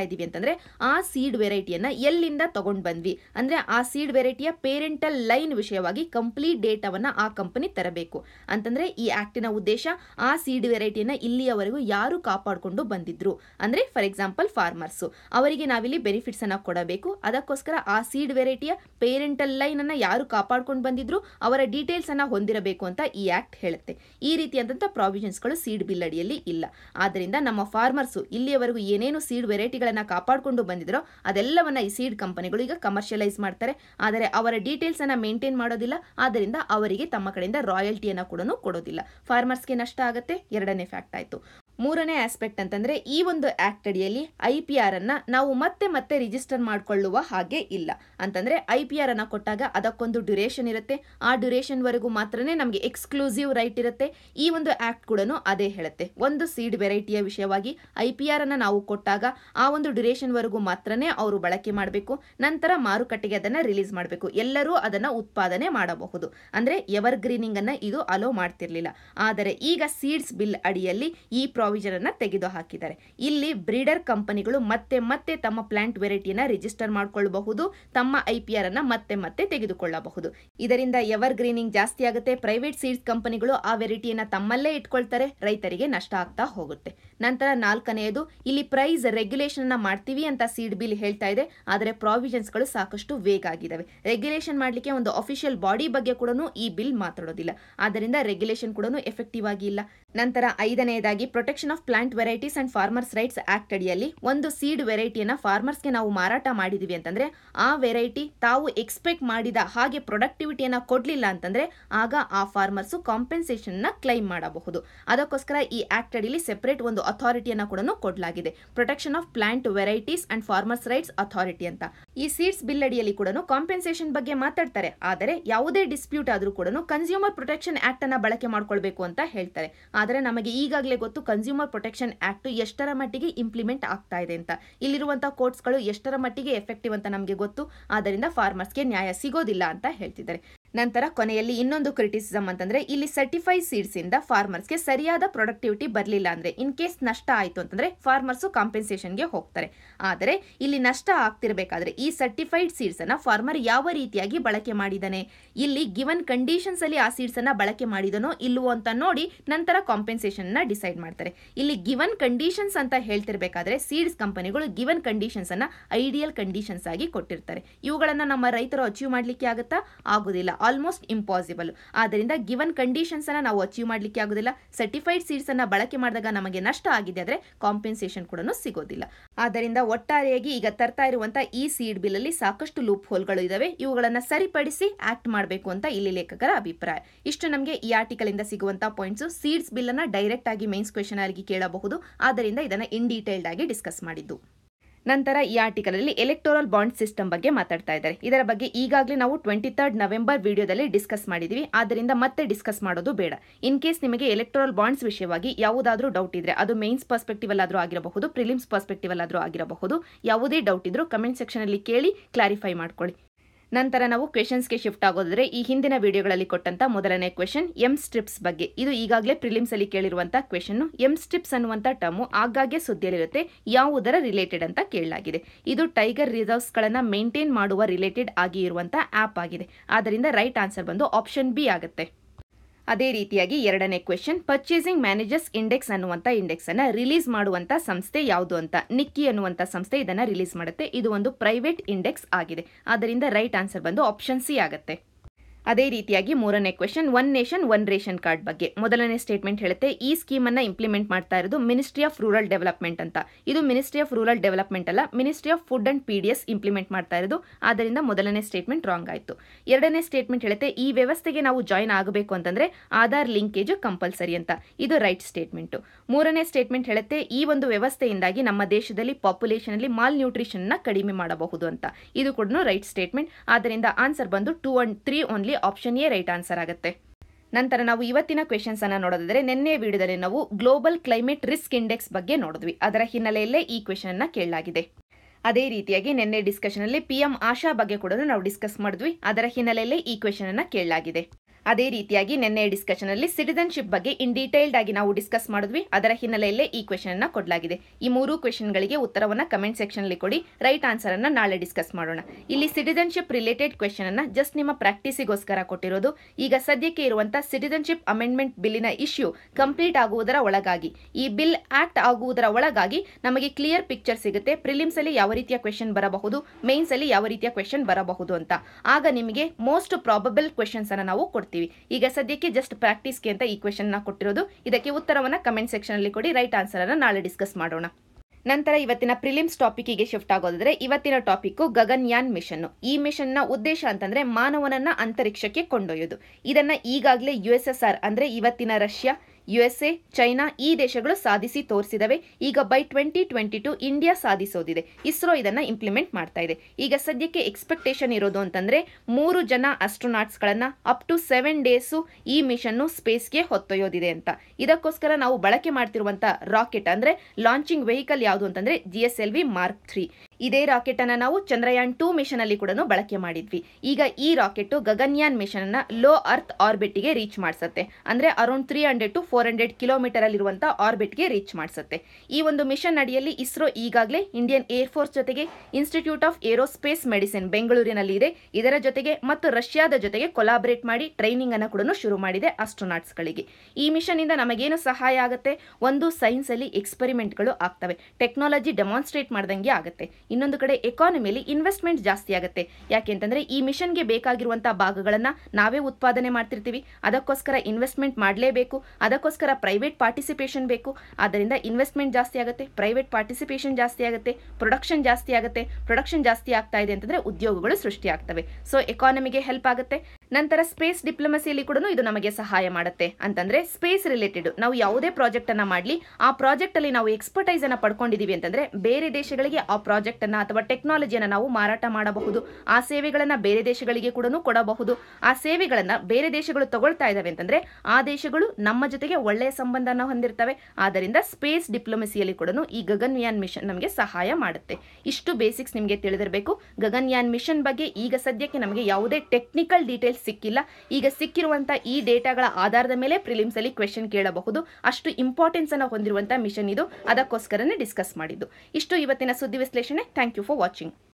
A: ಇದ್ದೀವಿ ಅಂತಂದ್ರೆ ಆ ಸೀಡ್ ವೆರೈಟಿಯನ್ನ ಎಲ್ಲಿಂದ ತಗೊಂಡ್ ಬಂದ್ವಿ ಅಂದ್ರೆ ಆ ಸೀಡ್ ವೆರೈಟಿಯ ಪೇರೆಂಟಲ್ ಲೈನ್ ವಿಷಯವಾಗಿ ಕಂಪ್ಲೀಟ್ ಡೇಟಾವನ್ನ ಆ ಕಂಪನಿ ತರಬೇಕು ಅಂತಂದ್ರೆ ಈ ಆಕ್ಟಿನ ಉದ್ದೇಶ ಆ ಸೀಡ್ ವೆರೈಟಿಯನ್ನ ಇಲ್ಲಿಯವರೆಗೂ ಯಾರು ಕಾಪಾಡಿಕೊಂಡು ಬಂದಿದ್ರು ಅಂದ್ರೆ ಫಾರ್ ಎಕ್ಸಾಂಪಲ್ ಫಾರ್ಮರ್ಸ್ ಅವರಿಗೆ ನಾವಿಲ್ಲಿ ಬೆನಿಫಿಟ್ಸ್ ಅನ್ನ ಕೊಡಬೇಕು ಅದಕ್ಕೋಸ್ಕರ ಆ ಸೀಡ್ ವೆರೈಟಿಯ ಪೇರೆಂಟಲ್ ಲೈನ್ ಅನ್ನ ಯಾರು ಕಾಪಾಡ್ಕೊಂಡು ಬಂದಿದ್ರು ಅವರ ಡೀಟೇಲ್ಸ್ ಅನ್ನ ಹೊಂದಿರಬೇಕು ಅಂತ ಈ ಆಕ್ಟ್ ಹೇಳುತ್ತೆ ಈ ರೀತಿಯಾದಂತಹ ಪ್ರಾವಿಷನ್ಸ್ಗಳು ಸೀಡ್ ಬಿಲ್ ಅಡಿಯಲ್ಲಿ ಇಲ್ಲ ಆದ್ದರಿಂದ ನಮ್ಮ ಫಾರ್ಮರ್ಸ್ ಇಲ್ಲಿಯವರೆಗೂ ಏನೇನು ಸೀಡ್ ವೆರೈಟಿಗಳನ್ನ ಕಾಪಾಡಿಕೊಂಡು ಬಂದಿದ್ರೋ ಅದೆಲ್ಲವನ್ನ ಈ ಸೀಡ್ ಕಂಪನಿಗಳು ಈಗ ಕಮರ್ಷಿಯಲೈಸ್ ಮಾಡ್ತಾರೆ ಆದರೆ ಅವರ ಡೀಟೇಲ್ಸ್ ಅನ್ನ ಮೇಂಟೈನ್ ಮಾಡೋದಿಲ್ಲ ಆದ್ದರಿಂದ ಅವರಿಗೆ ತಮ್ಮ ಕಡೆಯಿಂದ ರಾಯಲ್ಟಿಯನ್ನ ಕೂಡ ಕೊಡೋದಿಲ್ಲ ಫಾರ್ಮರ್ಸ್ಗೆ ನಷ್ಟ ಆಗುತ್ತೆ ಎರಡನೇ ಫ್ಯಾಕ್ಟ್ ಆಯ್ತು ಮೂರನೇ ಆಸ್ಪೆಕ್ಟ್ ಅಂತಂದ್ರೆ ಈ ಒಂದು ಆಕ್ಟ್ ಅಡಿಯಲ್ಲಿ ಐ ಪಿ ಆರ್ ಅನ್ನ ನಾವು ಮತ್ತೆ ಮತ್ತೆ ರಿಜಿಸ್ಟರ್ ಮಾಡಿಕೊಳ್ಳುವ ಹಾಗೆ ಇಲ್ಲ ಅಂತಂದ್ರೆ ಐ ಪಿ ಆರ್ ಅನ್ನ ಕೊಟ್ಟಾಗ ಅದಕ್ಕೊಂದು ಡ್ಯುರೇಷನ್ ಇರುತ್ತೆ ಆ ಡ್ಯುರೇಷನ್ ವರೆಗೂ ಮಾತ್ರನೇ ನಮಗೆ ಎಕ್ಸ್ಕ್ಲೂಸಿವ್ ರೈಟ್ ಇರುತ್ತೆ ಈ ಒಂದು ಆಕ್ಟ್ ಕೂಡ ಅದೇ ಹೇಳುತ್ತೆ ಒಂದು ಸೀಡ್ ವೆರೈಟಿಯ ವಿಷಯವಾಗಿ ಐ ಪಿ ಆರ್ ಅನ್ನ ನಾವು ಕೊಟ್ಟಾಗ ಆ ಒಂದು ಡ್ಯುರೇಷನ್ ವರೆಗೂ ಮಾತ್ರನೇ ಅವರು ಬಳಕೆ ಮಾಡಬೇಕು ನಂತರ ಮಾರುಕಟ್ಟೆಗೆ ಅದನ್ನ ರಿಲೀಸ್ ಮಾಡಬೇಕು ಎಲ್ಲರೂ ಅದನ್ನ ಉತ್ಪಾದನೆ ಮಾಡಬಹುದು ಅಂದ್ರೆ ಎವರ್ ಗ್ರೀನಿಂಗ್ ಅನ್ನ ಇದು ಅಲೋ ಮಾಡ್ತಿರ್ಲಿಲ್ಲ ಆದರೆ ಈಗ ಸೀಡ್ಸ್ ಬಿಲ್ ಅಡಿಯಲ್ಲಿ ಈ ಪ್ರಾವಿಷನ್ ಅನ್ನ ತೆಗೆದು ಹಾಕಿದ್ದಾರೆ ಇಲ್ಲಿ ಬ್ರೀಡರ್ ಕಂಪನಿಗಳು ಮತ್ತೆ ಮತ್ತೆ ತಮ್ಮ ಪ್ಲಾಂಟ್ ವೆರೈಟಿಯನ್ನ ರಿಜಿಸ್ಟರ್ ಮಾಡಿಕೊಳ್ಳಬಹುದು ತಮ್ಮ ಐ ಪಿ ಆರ್ ಅನ್ನ ಮತ್ತೆ ಮತ್ತೆ ತೆಗೆದುಕೊಳ್ಳಬಹುದು ಇದರಿಂದ ಎವರ್ ಗ್ರೀನಿಂಗ್ ಜಾಸ್ತಿ ಆಗುತ್ತೆ ಪ್ರೈವೇಟ್ ಸೀಡ್ಸ್ ಕಂಪನಿಗಳು ಆ ವೆರೈಟಿಯನ್ನ ತಮ್ಮಲ್ಲೇ ಇಟ್ಕೊಳ್ತಾರೆ ರೈತರಿಗೆ ನಷ್ಟ ಆಗ್ತಾ ಹೋಗುತ್ತೆ ನಂತರ ನಾಲ್ಕನೆಯದು ಇಲ್ಲಿ ಪ್ರೈಸ್ ರೆಗ್ಯುಲೇಷನ್ ಅನ್ನ ಮಾಡ್ತೀವಿ ಅಂತ ಸೀಡ್ ಬಿಲ್ ಹೇಳ್ತಾ ಇದೆ ಆದರೆ ಪ್ರಾವಿಷನ್ಸ್ ಗಳು ಸಾಕಷ್ಟು ವೇಗ ಆಗಿದ್ದಾವೆ ರೆಗ್ಯುಲೇಷನ್ ಮಾಡಲಿಕ್ಕೆ ಒಂದು ಅಫಿಷಿಯಲ್ ಬಾಡಿ ಬಗ್ಗೆ ಕೂಡ ಈ ಬಿಲ್ ಮಾತಾಡೋದಿಲ್ಲ ಆದ್ದರಿಂದ ರೆಗ್ಯುಲೇಷನ್ ಕೂಡ ಎಫೆಕ್ಟಿವ್ ಆಗಿ ಇಲ್ಲ ನಂತರ ಐದನೆಯದಾಗಿ protection of plant varieties and farmers rights act ಅಡಿಯಲ್ಲಿ ಒಂದು ಸೀಡ್ ವೆರೈಟಿಯನ್ನ ಫಾರ್ಮರ್ಸ್ಗೆ ನಾವು ಮಾರಾಟ ಮಾಡಿದೀವಿ ಅಂತಂದ್ರೆ ಆ ವೆರೈಟಿ ತಾವು ಎಕ್ಸ್ಪೆಕ್ಟ್ ಮಾಡಿದ ಹಾಗೆ ಪ್ರೊಡಕ್ಟಿವಿಟಿಯನ್ನ ಕೊಡ್ಲಿಲ್ಲ ಅಂತಂದ್ರೆ ಆಗ ಆ ಫಾರ್ಮರ್ಸ್ ಕಾಂಪೆನ್ಸೇಷನ್ ನ ಕ್ಲೈಮ್ ಮಾಡಬಹುದು ಅದಕ್ಕೋಸ್ಕರ ಈ ಆಕ್ಟ್ ಅಡಿಯಲ್ಲಿ ಸೆಪರೇಟ್ ಒಂದು ಅಥಾರಿಟಿಯನ್ನ ಕೂಡ ಕೊಡಲಾಗಿದೆ protection of plant varieties and farmers rights authority ಅಂತ ಈ ಸೀಡ್ಸ್ ಬಿಲ್ ಅಡಿಯಲ್ಲಿ ಕೂಡ ಕಾಂಪೆನ್ಸೇಷನ್ ಬಗ್ಗೆ ಮಾತಾಡ್ತಾರೆ ಆದರೆ ಯಾವುದೇ ಡಿಸ್ಪ್ಯೂಟ್ ಆದ್ರೂ ಕೂಡ ಕನ್ಸ್ಯೂಮರ್ ಪ್ರೊಟೆಕ್ಷನ್ ಆಕ್ಟ್ ಅನ್ನ ಬಳಕೆ ಮಾಡ್ಕೊಳ್ಬೇಕು ಅಂತ ಹೇಳ್ತಾರೆ ಆದರೆ ನಮಗೆ ಈಗಾಗಲೇ ಗೊತ್ತು ಕನ್ಸ್ಯೂಮರ್ ಪ್ರೊಟೆಕ್ಷನ್ ಆಕ್ಟ್ ಎಷ್ಟರ ಮಟ್ಟಿಗೆ ಇಂಪ್ಲಿಮೆಂಟ್ ಆಗ್ತಾ ಇದೆ ಅಂತ ಇಲ್ಲಿರುವಂತಹ ಕೋರ್ಟ್ಸ್ಗಳು ಎಷ್ಟರ ಮಟ್ಟಿಗೆ ಎಫೆಕ್ಟಿವ್ ಅಂತ ನಮಗೆ ಗೊತ್ತು ಆದ್ದರಿಂದ ಫಾರ್ಮರ್ಸ್ಗೆ ನ್ಯಾಯ ಸಿಗೋದಿಲ್ಲ ಅಂತ ಹೇಳ್ತಿದ್ದಾರೆ ನಂತರ ಕೊನೆಯಲ್ಲಿ ಇನ್ನೊಂದು ಕ್ರಿಟಿಸಿಸಮ್ ಅಂತಂದ್ರೆ ಇಲ್ಲಿ ಸರ್ಟಿಫೈಡ್ ಸೀಡ್ಸ್ ಇಂದ ಫಾರ್ಮರ್ಸ್ಗೆ ಸರಿಯಾದ ಪ್ರೊಡಕ್ಟಿವಿಟಿ ಬರಲಿಲ್ಲ ಅಂದ್ರೆ ಇನ್ ಕೇಸ್ ನಷ್ಟ ಆಯ್ತು ಅಂತಂದ್ರೆ ಫಾರ್ಮರ್ಸ್ ಕಾಂಪೆನ್ಸೇಷನ್ಗೆ ಹೋಗ್ತಾರೆ ಆದರೆ ಇಲ್ಲಿ ನಷ್ಟ ಆಗ್ತಿರ್ಬೇಕಾದ್ರೆ ಈ ಸರ್ಟಿಫೈಡ್ ಸೀಡ್ಸ್ ಅನ್ನ ಫಾರ್ಮರ್ ಯಾವ ರೀತಿಯಾಗಿ ಬಳಕೆ ಮಾಡಿದಾನೆ ಇಲ್ಲಿ ಗಿವನ್ ಕಂಡೀಷನ್ಸ್ ಅಲ್ಲಿ ಆ ಸೀಡ್ಸ್ ಅನ್ನ ಬಳಕೆ ಮಾಡಿದನೋ ಇಲ್ವೋ ಅಂತ ನೋಡಿ ನಂತರ ಕಾಂಪೆನ್ಸೇಷನ್ ನ ಡಿಸೈಡ್ ಮಾಡ್ತಾರೆ ಇಲ್ಲಿ ಗಿವನ್ ಕಂಡೀಷನ್ಸ್ ಅಂತ ಹೇಳ್ತಿರ್ಬೇಕಾದ್ರೆ ಸೀಡ್ಸ್ ಕಂಪನಿಗಳು ಗಿವನ್ ಕಂಡೀಷನ್ಸ್ ಅನ್ನ ಐಡಿಯಲ್ ಕಂಡೀಷನ್ಸ್ ಆಗಿ ಕೊಟ್ಟಿರ್ತಾರೆ ಇವುಗಳನ್ನ ನಮ್ಮ ರೈತರು ಅಚೀವ್ ಮಾಡ್ಲಿಕ್ಕೆ ಆಗುತ್ತಾ ಆಗುದಿಲ್ಲ ಆಲ್ಮೋಸ್ಟ್ ಇಂಪಾಸಿಬಲ್ ಆದ್ದರಿಂದ ಗಿವನ್ ಕಂಡೀಷನ್ಸ್ ಅನ್ನ ನಾವು ಅಚೀವ್ ಮಾಡ್ಲಿಕ್ಕೆ ಆಗುದಿಲ್ಲ ಸರ್ಟಿಫೈಡ್ ಸೀಡ್ಸ್ ಅನ್ನ ಬಳಕೆ ಮಾಡಿದಾಗ ನಮಗೆ ನಷ್ಟ ಆಗಿದೆ ಆದ್ರೆ ಕಾಂಪೆನ್ಸೇಷನ್ ಕೂಡ ಸಿಗೋದಿಲ್ಲ ಆದ್ದರಿಂದ ಒಟ್ಟಾರೆಯಾಗಿ ಈಗ ತರ್ತಾ ಇರುವಂತ ಈ ಸೀಡ್ ಬಿಲ್ ಅಲ್ಲಿ ಸಾಕಷ್ಟು ಲೂಪ್ ಹೋಲ್ಗಳು ಇದಾವೆ ಇವುಗಳನ್ನ ಸರಿಪಡಿಸಿ ಆಕ್ಟ್ ಮಾಡಬೇಕು ಅಂತ ಇಲ್ಲಿ ಲೇಖಕರ ಅಭಿಪ್ರಾಯ ಇಷ್ಟು ನಮಗೆ ಈ ಆರ್ಟಿಕಲ್ ಇಂದ ಸಿಗುವಂತಹ ಪಾಯಿಂಟ್ಸ್ ಸೀಡ್ಸ್ ಬಿಲ್ ಅನ್ನ ಡೈರೆಕ್ಟ್ ಆಗಿ ಮೈನ್ಸ್ ಕ್ವೆಶನ್ ಆಗಿ ಕೇಳಬಹುದು ಆದ್ದರಿಂದ ಇದನ್ನ ಇನ್ ಡೀಟೇಲ್ಡ್ ಆಗಿ ಡಿಸ್ಕಸ್ ಮಾಡಿದ್ದು ನಂತರ ಈ ಆರ್ಟಿಕಲ್ ಅಲ್ಲಿ ಎಲೆಕ್ಟೋರಲ್ ಬಾಂಡ್ ಸಿಸ್ಟಮ್ ಬಗ್ಗೆ ಮಾತಾಡ್ತಾ ಇದ್ದಾರೆ ಇದರ ಬಗ್ಗೆ ಈಗಾಗಲೇ ನಾವು ಟ್ವೆಂಟಿ ತರ್ಡ್ ನವೆಂಬರ್ ವಿಡಿಯೋದಲ್ಲಿ ಡಿಸ್ಕಸ್ ಮಾಡಿದೀವಿ ಆದ್ದರಿಂದ ಮತ್ತೆ ಡಿಸ್ಕಸ್ ಮಾಡೋದು ಬೇಡ ಇನ್ ಕೇಸ್ ನಿಮಗೆ ಎಲೆಕ್ಟೋರಲ್ ಬಾಂಡ್ಸ್ ವಿಷಯವಾಗಿ ಯಾವುದಾದ್ರೂ ಡೌಟ್ ಇದ್ರೆ ಅದು ಮೇನ್ಸ್ ಪರ್ಸ್ಪೆಕ್ಟಿವ್ ಅಲ್ಲಾದ್ರೂ ಆಗಿರಬಹುದು ಪ್ರಿಲಿಮ್ಸ್ ಪರ್ಸ್ಪೆಕ್ಟಿವ್ ಅಲ್ಲಾದ್ರೂ ಆಗಿರಬಹುದು ಯಾವುದೇ ಡೌಟ್ ಇದ್ರೂ ಕಮೆಂಟ್ ಸೆಕ್ಷನ್ ಅಲ್ಲಿ ಕೇಳಿ ಕ್ಲಾರಿಫೈ ಮಾಡ್ಕೊಳ್ಳಿ ನಂತರ ನಾವು ಕ್ವೆಶನ್ಸ್ಗೆ ಶಿಫ್ಟ್ ಆಗೋದ್ರೆ ಈ ಹಿಂದಿನ ವಿಡಿಯೋಗಳಲ್ಲಿ ಕೊಟ್ಟಂತ ಮೊದಲನೇ ಕ್ವೆಶನ್ ಎಂ ಸ್ಟ್ರಿಪ್ಸ್ ಬಗ್ಗೆ ಇದು ಈಗಾಗಲೇ ಪ್ರಿಲಿಮ್ಸ್ ಅಲ್ಲಿ ಕೇಳಿರುವಂತಹ ಕ್ವೆಶನ್ ಎಂ ಸ್ಟ್ರಿಪ್ಸ್ ಅನ್ನುವಂತ ಟರ್ಮು ಆಗಾಗ್ಗೆ ಸುದ್ದಿಯಲ್ಲಿರುತ್ತೆ ಯಾವುದರ ರಿಲೇಟೆಡ್ ಅಂತ ಕೇಳಲಾಗಿದೆ ಇದು ಟೈಗರ್ ರಿಸರ್ವ್ಸ್ ಗಳನ್ನ ಮೇಂಟೈನ್ ಮಾಡುವ ರಿಲೇಟೆಡ್ ಆಗಿ ಇರುವಂತಹ ಆಪ್ ಆಗಿದೆ ಆದ್ದರಿಂದ ರೈಟ್ ಆನ್ಸರ್ ಬಂದು ಆಪ್ಷನ್ ಬಿ ಆಗುತ್ತೆ ಅದೇ ರೀತಿಯಾಗಿ ಎರಡನೇ ಕ್ವೆಶನ್ ಪರ್ಚೇಸಿಂಗ್ ಮ್ಯಾನೇಜರ್ಸ್ ಇಂಡೆಕ್ಸ್ ಅನ್ನುವಂಥ ಇಂಡೆಕ್ಸ್ ಅನ್ನ ರಿಲೀಸ್ ಮಾಡುವಂತ ಸಂಸ್ಥೆ ಯಾವುದು ಅಂತ ನಿಕ್ಕಿ ಅನ್ನುವಂಥ ಸಂಸ್ಥೆ ಇದನ್ನ ರಿಲೀಸ್ ಮಾಡುತ್ತೆ ಇದು ಒಂದು ಪ್ರೈವೇಟ್ ಇಂಡೆಕ್ಸ್ ಆಗಿದೆ ಆದ್ದರಿಂದ ರೈಟ್ ಆನ್ಸರ್ ಬಂದು ಆಪ್ಷನ್ ಸಿ ಆಗುತ್ತೆ ಅದೇ ರೀತಿಯಾಗಿ ಮೂರನೇ question one nation one ration card ಬಗ್ಗೆ ಮೊದಲನೇ ಸ್ಟೇಟ್ಮೆಂಟ್ ಹೇಳುತ್ತೆ ಈ ಸ್ಕೀಮ್ ಅನ್ನ ಇಂಪ್ಲಿಮೆಂಟ್ ಮಾಡ್ತಾ ಇರೋದು ಮಿನಿಸ್ಟ್ರಿ ಆಫ್ ರೂರಲ್ ಡೆವಲಪ್ಮೆಂಟ್ ಅಂತ ಇದು ಮಿನಿಸ್ಟ್ರಿ ಆಫ್ ರೂರಲ್ ಡೆವಲಪ್ಮೆಂಟ್ ಅಲ್ಲ ministry of food and P D S implement ಮಾಡ್ತಾ ಇರೋದು ಆದ್ದರಿಂದ ಮೊದಲನೇ ಸ್ಟೇಟ್ಮೆಂಟ್ ರಾಂಗ್ ಆಯಿತು ಎರಡನೇ ಸ್ಟೇಟ್ಮೆಂಟ್ ಹೇಳುತ್ತೆ ಈ ವ್ಯವಸ್ಥೆಗೆ ನಾವು ಜಾಯ್ನ್ ಆಗಬೇಕು ಅಂತಂದ್ರೆ ಆಧಾರ್ ಲಿಂಕೇಜ್ ಕಂಪಲ್ಸರಿ ಅಂತ ಇದು ರೈಟ್ ಸ್ಟೇಟ್ಮೆಂಟ್ ಮೂರನೇ ಸ್ಟೇಟ್ಮೆಂಟ್ ಹೇಳುತ್ತೆ ಈ ಒಂದು ವ್ಯವಸ್ಥೆಯಿಂದಾಗಿ ನಮ್ಮ ದೇಶದಲ್ಲಿ ಪಾಪ್ಯುಲೇಷನ್ ಅಲ್ಲಿ ಮಾಲ್ ನ್ಯೂಟ್ರಿಷನ್ ನ ಕಡಿಮೆ ಮಾಡಬಹುದು ಅಂತ ಇದು ಕೂಡ ರೈಟ್ ಸ್ಟೇಟ್ಮೆಂಟ್ ಆದ್ದರಿಂದ ಆನ್ಸರ್ ಬಂದು two and three only option A right answer ಆಗುತ್ತೆ ನಂತರ ನಾವು ಇವತ್ತಿನ ಕ್ವೆಶನ್ಸ್ ಅನ್ನ ನೋಡೋದಾದ್ರೆ ನಿನ್ನೆ ವಿಡಿಯೋದಲ್ಲಿ ನಾವು ಗ್ಲೋಬಲ್ ಕ್ಲೈಮೇಟ್ ರಿಸ್ಕ್ ಇಂಡೆಕ್ಸ್ ಬಗ್ಗೆ ನೋಡಿದ್ವಿ ಅದರ ಹಿನ್ನೆಲೆಯಲ್ಲೇ ಈ ಕ್ವೆಶನ್ ಅನ್ನ ಕೇಳಲಾಗಿದೆ ಅದೇ ರೀತಿಯಾಗಿ ನಿನ್ನೆ ಡಿಸ್ಕಷನ್ ಅಲ್ಲಿ ಪಿ ಎಂ ಆಶಾ ಬಗ್ಗೆ ಕೂಡ ನಾವು ಡಿಸ್ಕಸ್ ಮಾಡಿದ್ವಿ ಅದರ ಹಿನ್ನೆಲೆಯಲ್ಲೇ ಈ ಕ್ವೆಶನ್ ಅನ್ನ ಕೇಳಲಾಗಿದೆ ಅದೇ ರೀತಿಯಾಗಿ ನಿನ್ನೆ ಡಿಸ್ಕಷನ್ ಅಲ್ಲಿ ಸಿಟಿಸನ್ಶಿಪ್ ಬಗ್ಗೆ ಇನ್ ಡೀಟೇಲ್ಡ್ ಆಗಿ ನಾವು ಡಿಸ್ಕಸ್ ಮಾಡಿದ್ವಿ ಅದರ ಹಿನ್ನೆಲೆಯಲ್ಲೇ ಈ ಕ್ವೆಶನ್ ಅನ್ನ ಕೊಡಲಾಗಿದೆ ಈ ಮೂರು ಕ್ವೆಶನ್ ಗಳಿಗೆ ಉತ್ತರವನ್ನ ಕಮೆಂಟ್ ಸೆಕ್ಷನ್ ಅಲ್ಲಿ ಕೊಡಿ ರೈಟ್ ಆನ್ಸರ್ ಅನ್ನ ನಾಳೆ ಡಿಸ್ಕಸ್ ಮಾಡೋಣ ಇಲ್ಲಿ ಸಿಟಿಸನ್ಶಿಪ್ ರಿಲೇಟೆಡ್ ಕ್ವೆಶನ್ ಅನ್ನ ಜಸ್ಟ್ ನಿಮ್ಮ ಪ್ರಾಕ್ಟೀಸಿಗೋಸ್ಕರ ಕೊಟ್ಟಿರೋದು ಈಗ ಸದ್ಯಕ್ಕೆ ಇರುವಂತಹ ಸಿಟಿಸನ್ಶಿಪ್ ಅಮೆಂಡ್ಮೆಂಟ್ ಬಿಲ್ಲಿನ ಇಶ್ಯೂ ಕಂಪ್ಲೀಟ್ ಆಗುವುದರ ಒಳಗಾಗಿ ಈ ಬಿಲ್ ಆಕ್ಟ್ ಆಗುವುದರ ಒಳಗಾಗಿ ನಮಗೆ ಕ್ಲಿಯರ್ ಪಿಕ್ಚರ್ ಸಿಗುತ್ತೆ ಪ್ರಿಲಿಮ್ಸ್ ಅಲ್ಲಿ ಯಾವ ರೀತಿಯ ಕ್ವೆಶನ್ ಬರಬಹುದು ಮೇನ್ಸ್ ಅಲ್ಲಿ ಯಾವ ರೀತಿಯ ಕ್ವೆಶನ್ ಬರಬಹುದು ಅಂತ ಆಗ ನಿಮಗೆ ಮೋಸ್ಟ್ ಪ್ರಾಬಬಲ್ ಕ್ವೆಶನ್ಸ್ ಅನ್ನ ನಾವು ಕೊಡ್ತೀವಿ ಈಗ ಸದ್ಯಕ್ಕೆ ಜಸ್ಟ್ ಪ್ರಾಕ್ಟೀಸ್ಗೆ ಅಂತ ಈ ಕ್ವೆಶನ್ ನ ಕೊಟ್ಟಿರೋದು ಇದಕ್ಕೆ ಉತ್ತರವನ್ನ ಕಮೆಂಟ್ ಸೆಕ್ಷನ್ ಅಲ್ಲಿ ಕೊಡಿ ರೈಟ್ ಆನ್ಸರ್ ಅನ್ನ ನಾಳೆ ಡಿಸ್ಕಸ್ ಮಾಡೋಣ ನಂತರ ಇವತ್ತಿನ ಪ್ರಿಲಿಮ್ಸ್ ಟಾಪಿಕ್ಗೆ ಶಿಫ್ಟ್ ಆಗೋದಾದ್ರೆ ಇವತ್ತಿನ ಟಾಪಿಕ್ ಗಗನ್ಯಾನ್ ಮಿಷನ್ ಈ ಮಿಷನ್ ನ ಉದ್ದೇಶ ಅಂತಂದ್ರೆ ಮಾನವನನ್ನ ಅಂತರಿಕ್ಷಕ್ಕೆ ಕೊಂಡೊಯ್ಯೋದು ಇದನ್ನ ಈಗಾಗಲೇ ಯು ಎಸ್ ಎಸ್ ಆರ್ ಅಂದ್ರೆ ಇವತ್ತಿನ Russia U S A China ಈ ದೇಶಗಳು ಸಾಧಿಸಿ ತೋರಿಸಿದವೆ ಈಗ by twenty twenty two India ಸಾಧಿಸೋದಿದೆ ಇಸ್ರೋ ಇದನ್ನ ಇಂಪ್ಲಿಮೆಂಟ್ ಮಾಡ್ತಾ ಇದೆ ಈಗ ಸದ್ಯಕ್ಕೆ ಎಕ್ಸ್ಪೆಕ್ಟೇಷನ್ ಇರೋದು ಅಂತಂದ್ರೆ ಮೂರು ಜನ ಅಸ್ಟ್ರೋನಾಟ್ಸ್ ಗಳನ್ನ ಅಪ್ ಟು ಸೆವೆನ್ ಡೇಸು ಈ ಮಿಷನ್ ಸ್ಪೇಸ್ಗೆ ಹೊತ್ತೊಯ್ಯೋದಿದೆ ಅಂತ ಇದಕ್ಕೋಸ್ಕರ ನಾವು ಬಳಕೆ ಮಾಡ್ತಿರುವಂತ ರಾಕೆಟ್ ಅಂದ್ರೆ ಲಾಂಚಿಂಗ್ ವೆಹಿಕಲ್ ಯಾವುದು ಅಂತಂದ್ರೆ G S L V mark three ಇದೇ ರಾಕೆಟ್ ಅನ್ನ ನಾವು ಚಂದ್ರಯಾನ್ ಟೂ ಮಿಷನ್ ಅಲ್ಲಿ ಕೂಡ ಬಳಕೆ ಮಾಡಿದ್ವಿ ಈಗ ಈ ರಾಕೆಟ್ ಗಗನ್ಯಾನ್ ಮಿಷನ್ ಅನ್ನ ಲೋ ಅರ್ತ್ ಆರ್ಬಿಟ್ ಗೆ ರೀಚ್ ಮಾಡಿಸುತ್ತೆ ಅಂದ್ರೆ around three hundred to four hundred kilometre ಅಲ್ಲಿರುವಂತಹ ಆರ್ಬಿಟ್ ಗೆ ರೀಚ್ ಮಾಡಿಸುತ್ತೆ ಈ ಒಂದು ಮಿಷನ್ ಅಡಿಯಲ್ಲಿ ಇಸ್ರೋ ಈಗಾಗಲೇ ಇಂಡಿಯನ್ ಏರ್ ಫೋರ್ಸ್ ಜೊತೆಗೆ ಇನ್ಸ್ಟಿಟ್ಯೂಟ್ ಆಫ್ ಏರೋಸ್ಪೇಸ್ ಮೆಡಿಸಿನ್ ಬೆಂಗಳೂರಿನಲ್ಲಿ ಇದೆ ಇದರ ಜೊತೆಗೆ ಮತ್ತು ರಷ್ಯಾದ ಜೊತೆಗೆ ಕೊಲಾಬರೇಟ್ ಮಾಡಿ ಟ್ರೈನಿಂಗ್ ಅನ್ನು ಕೂಡ ಶುರು ಮಾಡಿದೆ ಅಸ್ಟ್ರೋನಾಟ್ಸ್ ಗಳಿಗೆ ಈ ಮಿಷನ್ ಇಂದ ನಮಗೇನು ಸಹಾಯ ಆಗುತ್ತೆ ಒಂದು ಸೈನ್ಸ್ ಅಲ್ಲಿ ಎಕ್ಸ್ಪೆರಿಮೆಂಟ್ ಗಳು ಆಗ್ತವೆ ಟೆಕ್ನಾಲಜಿ ಡೆಮಾನ್ಸ್ಟ್ರೇಟ್ ಮಾಡ್ದಂಗೆ ಆಗುತ್ತೆ ಇನ್ನೊಂದು ಕಡೆ ಎಕಾನಮಿಲಿ ಇನ್ವೆಸ್ಟ್ಮೆಂಟ್ ಜಾಸ್ತಿ ಆಗುತ್ತೆ ಯಾಕೆಂತಂದ್ರೆ ಈ ಮಿಷನ್ಗೆ ಬೇಕಾಗಿರುವಂತಹ ಭಾಗಗಳನ್ನ ನಾವೇ ಉತ್ಪಾದನೆ ಮಾಡ್ತಿರ್ತೀವಿ ಅದಕ್ಕೋಸ್ಕರ ಇನ್ವೆಸ್ಟ್ಮೆಂಟ್ ಮಾಡಲೇಬೇಕು ಅದಕ್ಕೋಸ್ಕರ ಪ್ರೈವೇಟ್ ಪಾರ್ಟಿಸಿಪೇಷನ್ ಬೇಕು ಆದ್ದರಿಂದ ಇನ್ವೆಸ್ಟ್ಮೆಂಟ್ ಜಾಸ್ತಿ ಆಗುತ್ತೆ ಪ್ರೈವೇಟ್ ಪಾರ್ಟಿಸಿಪೇಷನ್ ಜಾಸ್ತಿ ಆಗುತ್ತೆ ಪ್ರೊಡಕ್ಷನ್ ಜಾಸ್ತಿ ಆಗುತ್ತೆ ಪ್ರೊಡಕ್ಷನ್ ಜಾಸ್ತಿ ಆಗ್ತಾ ಇದೆ ಅಂತಂದ್ರೆ ಉದ್ಯೋಗಗಳು ಸೃಷ್ಟಿ ಆಗ್ತವೆ ಸೊ ಎಕಾನಮಿಗೆ ಹೆಲ್ಪ್ ಆಗುತ್ತೆ ನಂತರ ಸ್ಪೇಸ್ ಡಿಪ್ಲೊಮಸಿಯಲ್ಲಿ ಕೂಡ ಇದು ನಮಗೆ ಸಹಾಯ ಮಾಡುತ್ತೆ ಅಂತಂದ್ರೆ ಸ್ಪೇಸ್ ರಿಲೇಟೆಡ್ ನಾವು ಯಾವುದೇ ಪ್ರಾಜೆಕ್ಟ್ ಅನ್ನ ಮಾಡಲಿ ಆ ಪ್ರಾಜೆಕ್ಟ್ ಅಲ್ಲಿ ನಾವು ಎಕ್ಸ್ಪರ್ಟೈಸ್ ಅನ್ನ ಪಡ್ಕೊಂಡಿದೀವಿ ಅಂತಂದ್ರೆ ಬೇರೆ ದೇಶಗಳಿಗೆ ಆ ಪ್ರಾಜೆಕ್ಟ್ ಅನ್ನ ಅಥವಾ ಟೆಕ್ನಾಲಜಿಯನ್ನ ನಾವು ಮಾರಾಟ ಮಾಡಬಹುದು ಆ ಸೇವೆಗಳನ್ನ ಬೇರೆ ದೇಶಗಳಿಗೆ ಕೂಡ ಕೊಡಬಹುದು ಆ ಸೇವೆಗಳನ್ನ ಬೇರೆ ದೇಶಗಳು ತಗೊಳ್ತಾ ಇದಾವೆ ಅಂತಂದ್ರೆ ಆ ದೇಶಗಳು ನಮ್ಮ ಜೊತೆಗೆ ಒಳ್ಳೆಯ ಸಂಬಂಧನ ಹೊಂದಿರ್ತವೆ ಆದ್ದರಿಂದ ಸ್ಪೇಸ್ ಡಿಪ್ಲೊಮಸಿಯಲ್ಲಿ ಕೂಡ ಈ ಗಗನ್ಯಾನ್ ಮಿಷನ್ ನಮಗೆ ಸಹಾಯ ಮಾಡುತ್ತೆ ಇಷ್ಟು ಬೇಸಿಕ್ಸ್ ನಿಮಗೆ ತಿಳಿದಿರಬೇಕು ಗಗನ್ಯಾನ್ ಮಿಷನ್ ಬಗ್ಗೆ ಈಗ ಸದ್ಯಕ್ಕೆ ನಮಗೆ ಯಾವುದೇ ಟೆಕ್ನಿಕಲ್ ಡೀಟೇಲ್ಸ್ ಸಿಕ್ಕಿಲ್ಲ ಈಗ ಸಿಕ್ಕಿರುವಂತಹ ಈ ಡೇಟಾಗಳ ಆಧಾರದ ಮೇಲೆ ಪ್ರಿಲಿಮ್ಸ್ ಅಲ್ಲಿ ಕ್ವೆಶನ್ ಕೇಳಬಹುದು ಅಷ್ಟು ಇಂಪಾರ್ಟೆನ್ಸ್ ಅನ್ನು ಹೊಂದಿರುವಂತಹ ಮಿಷನ್ ಇದು ಅದಕ್ಕೋಸ್ಕರನೇ ಡಿಸ್ಕಸ್ ಮಾಡಿದ್ದು ಇಷ್ಟು ಇವತ್ತಿನ ಸುದ್ದಿ ವಿಶ್ಲೇಷಣೆ ಥ್ಯಾಂಕ್ ಯು ಫಾರ್ ವಾಚಿಂಗ್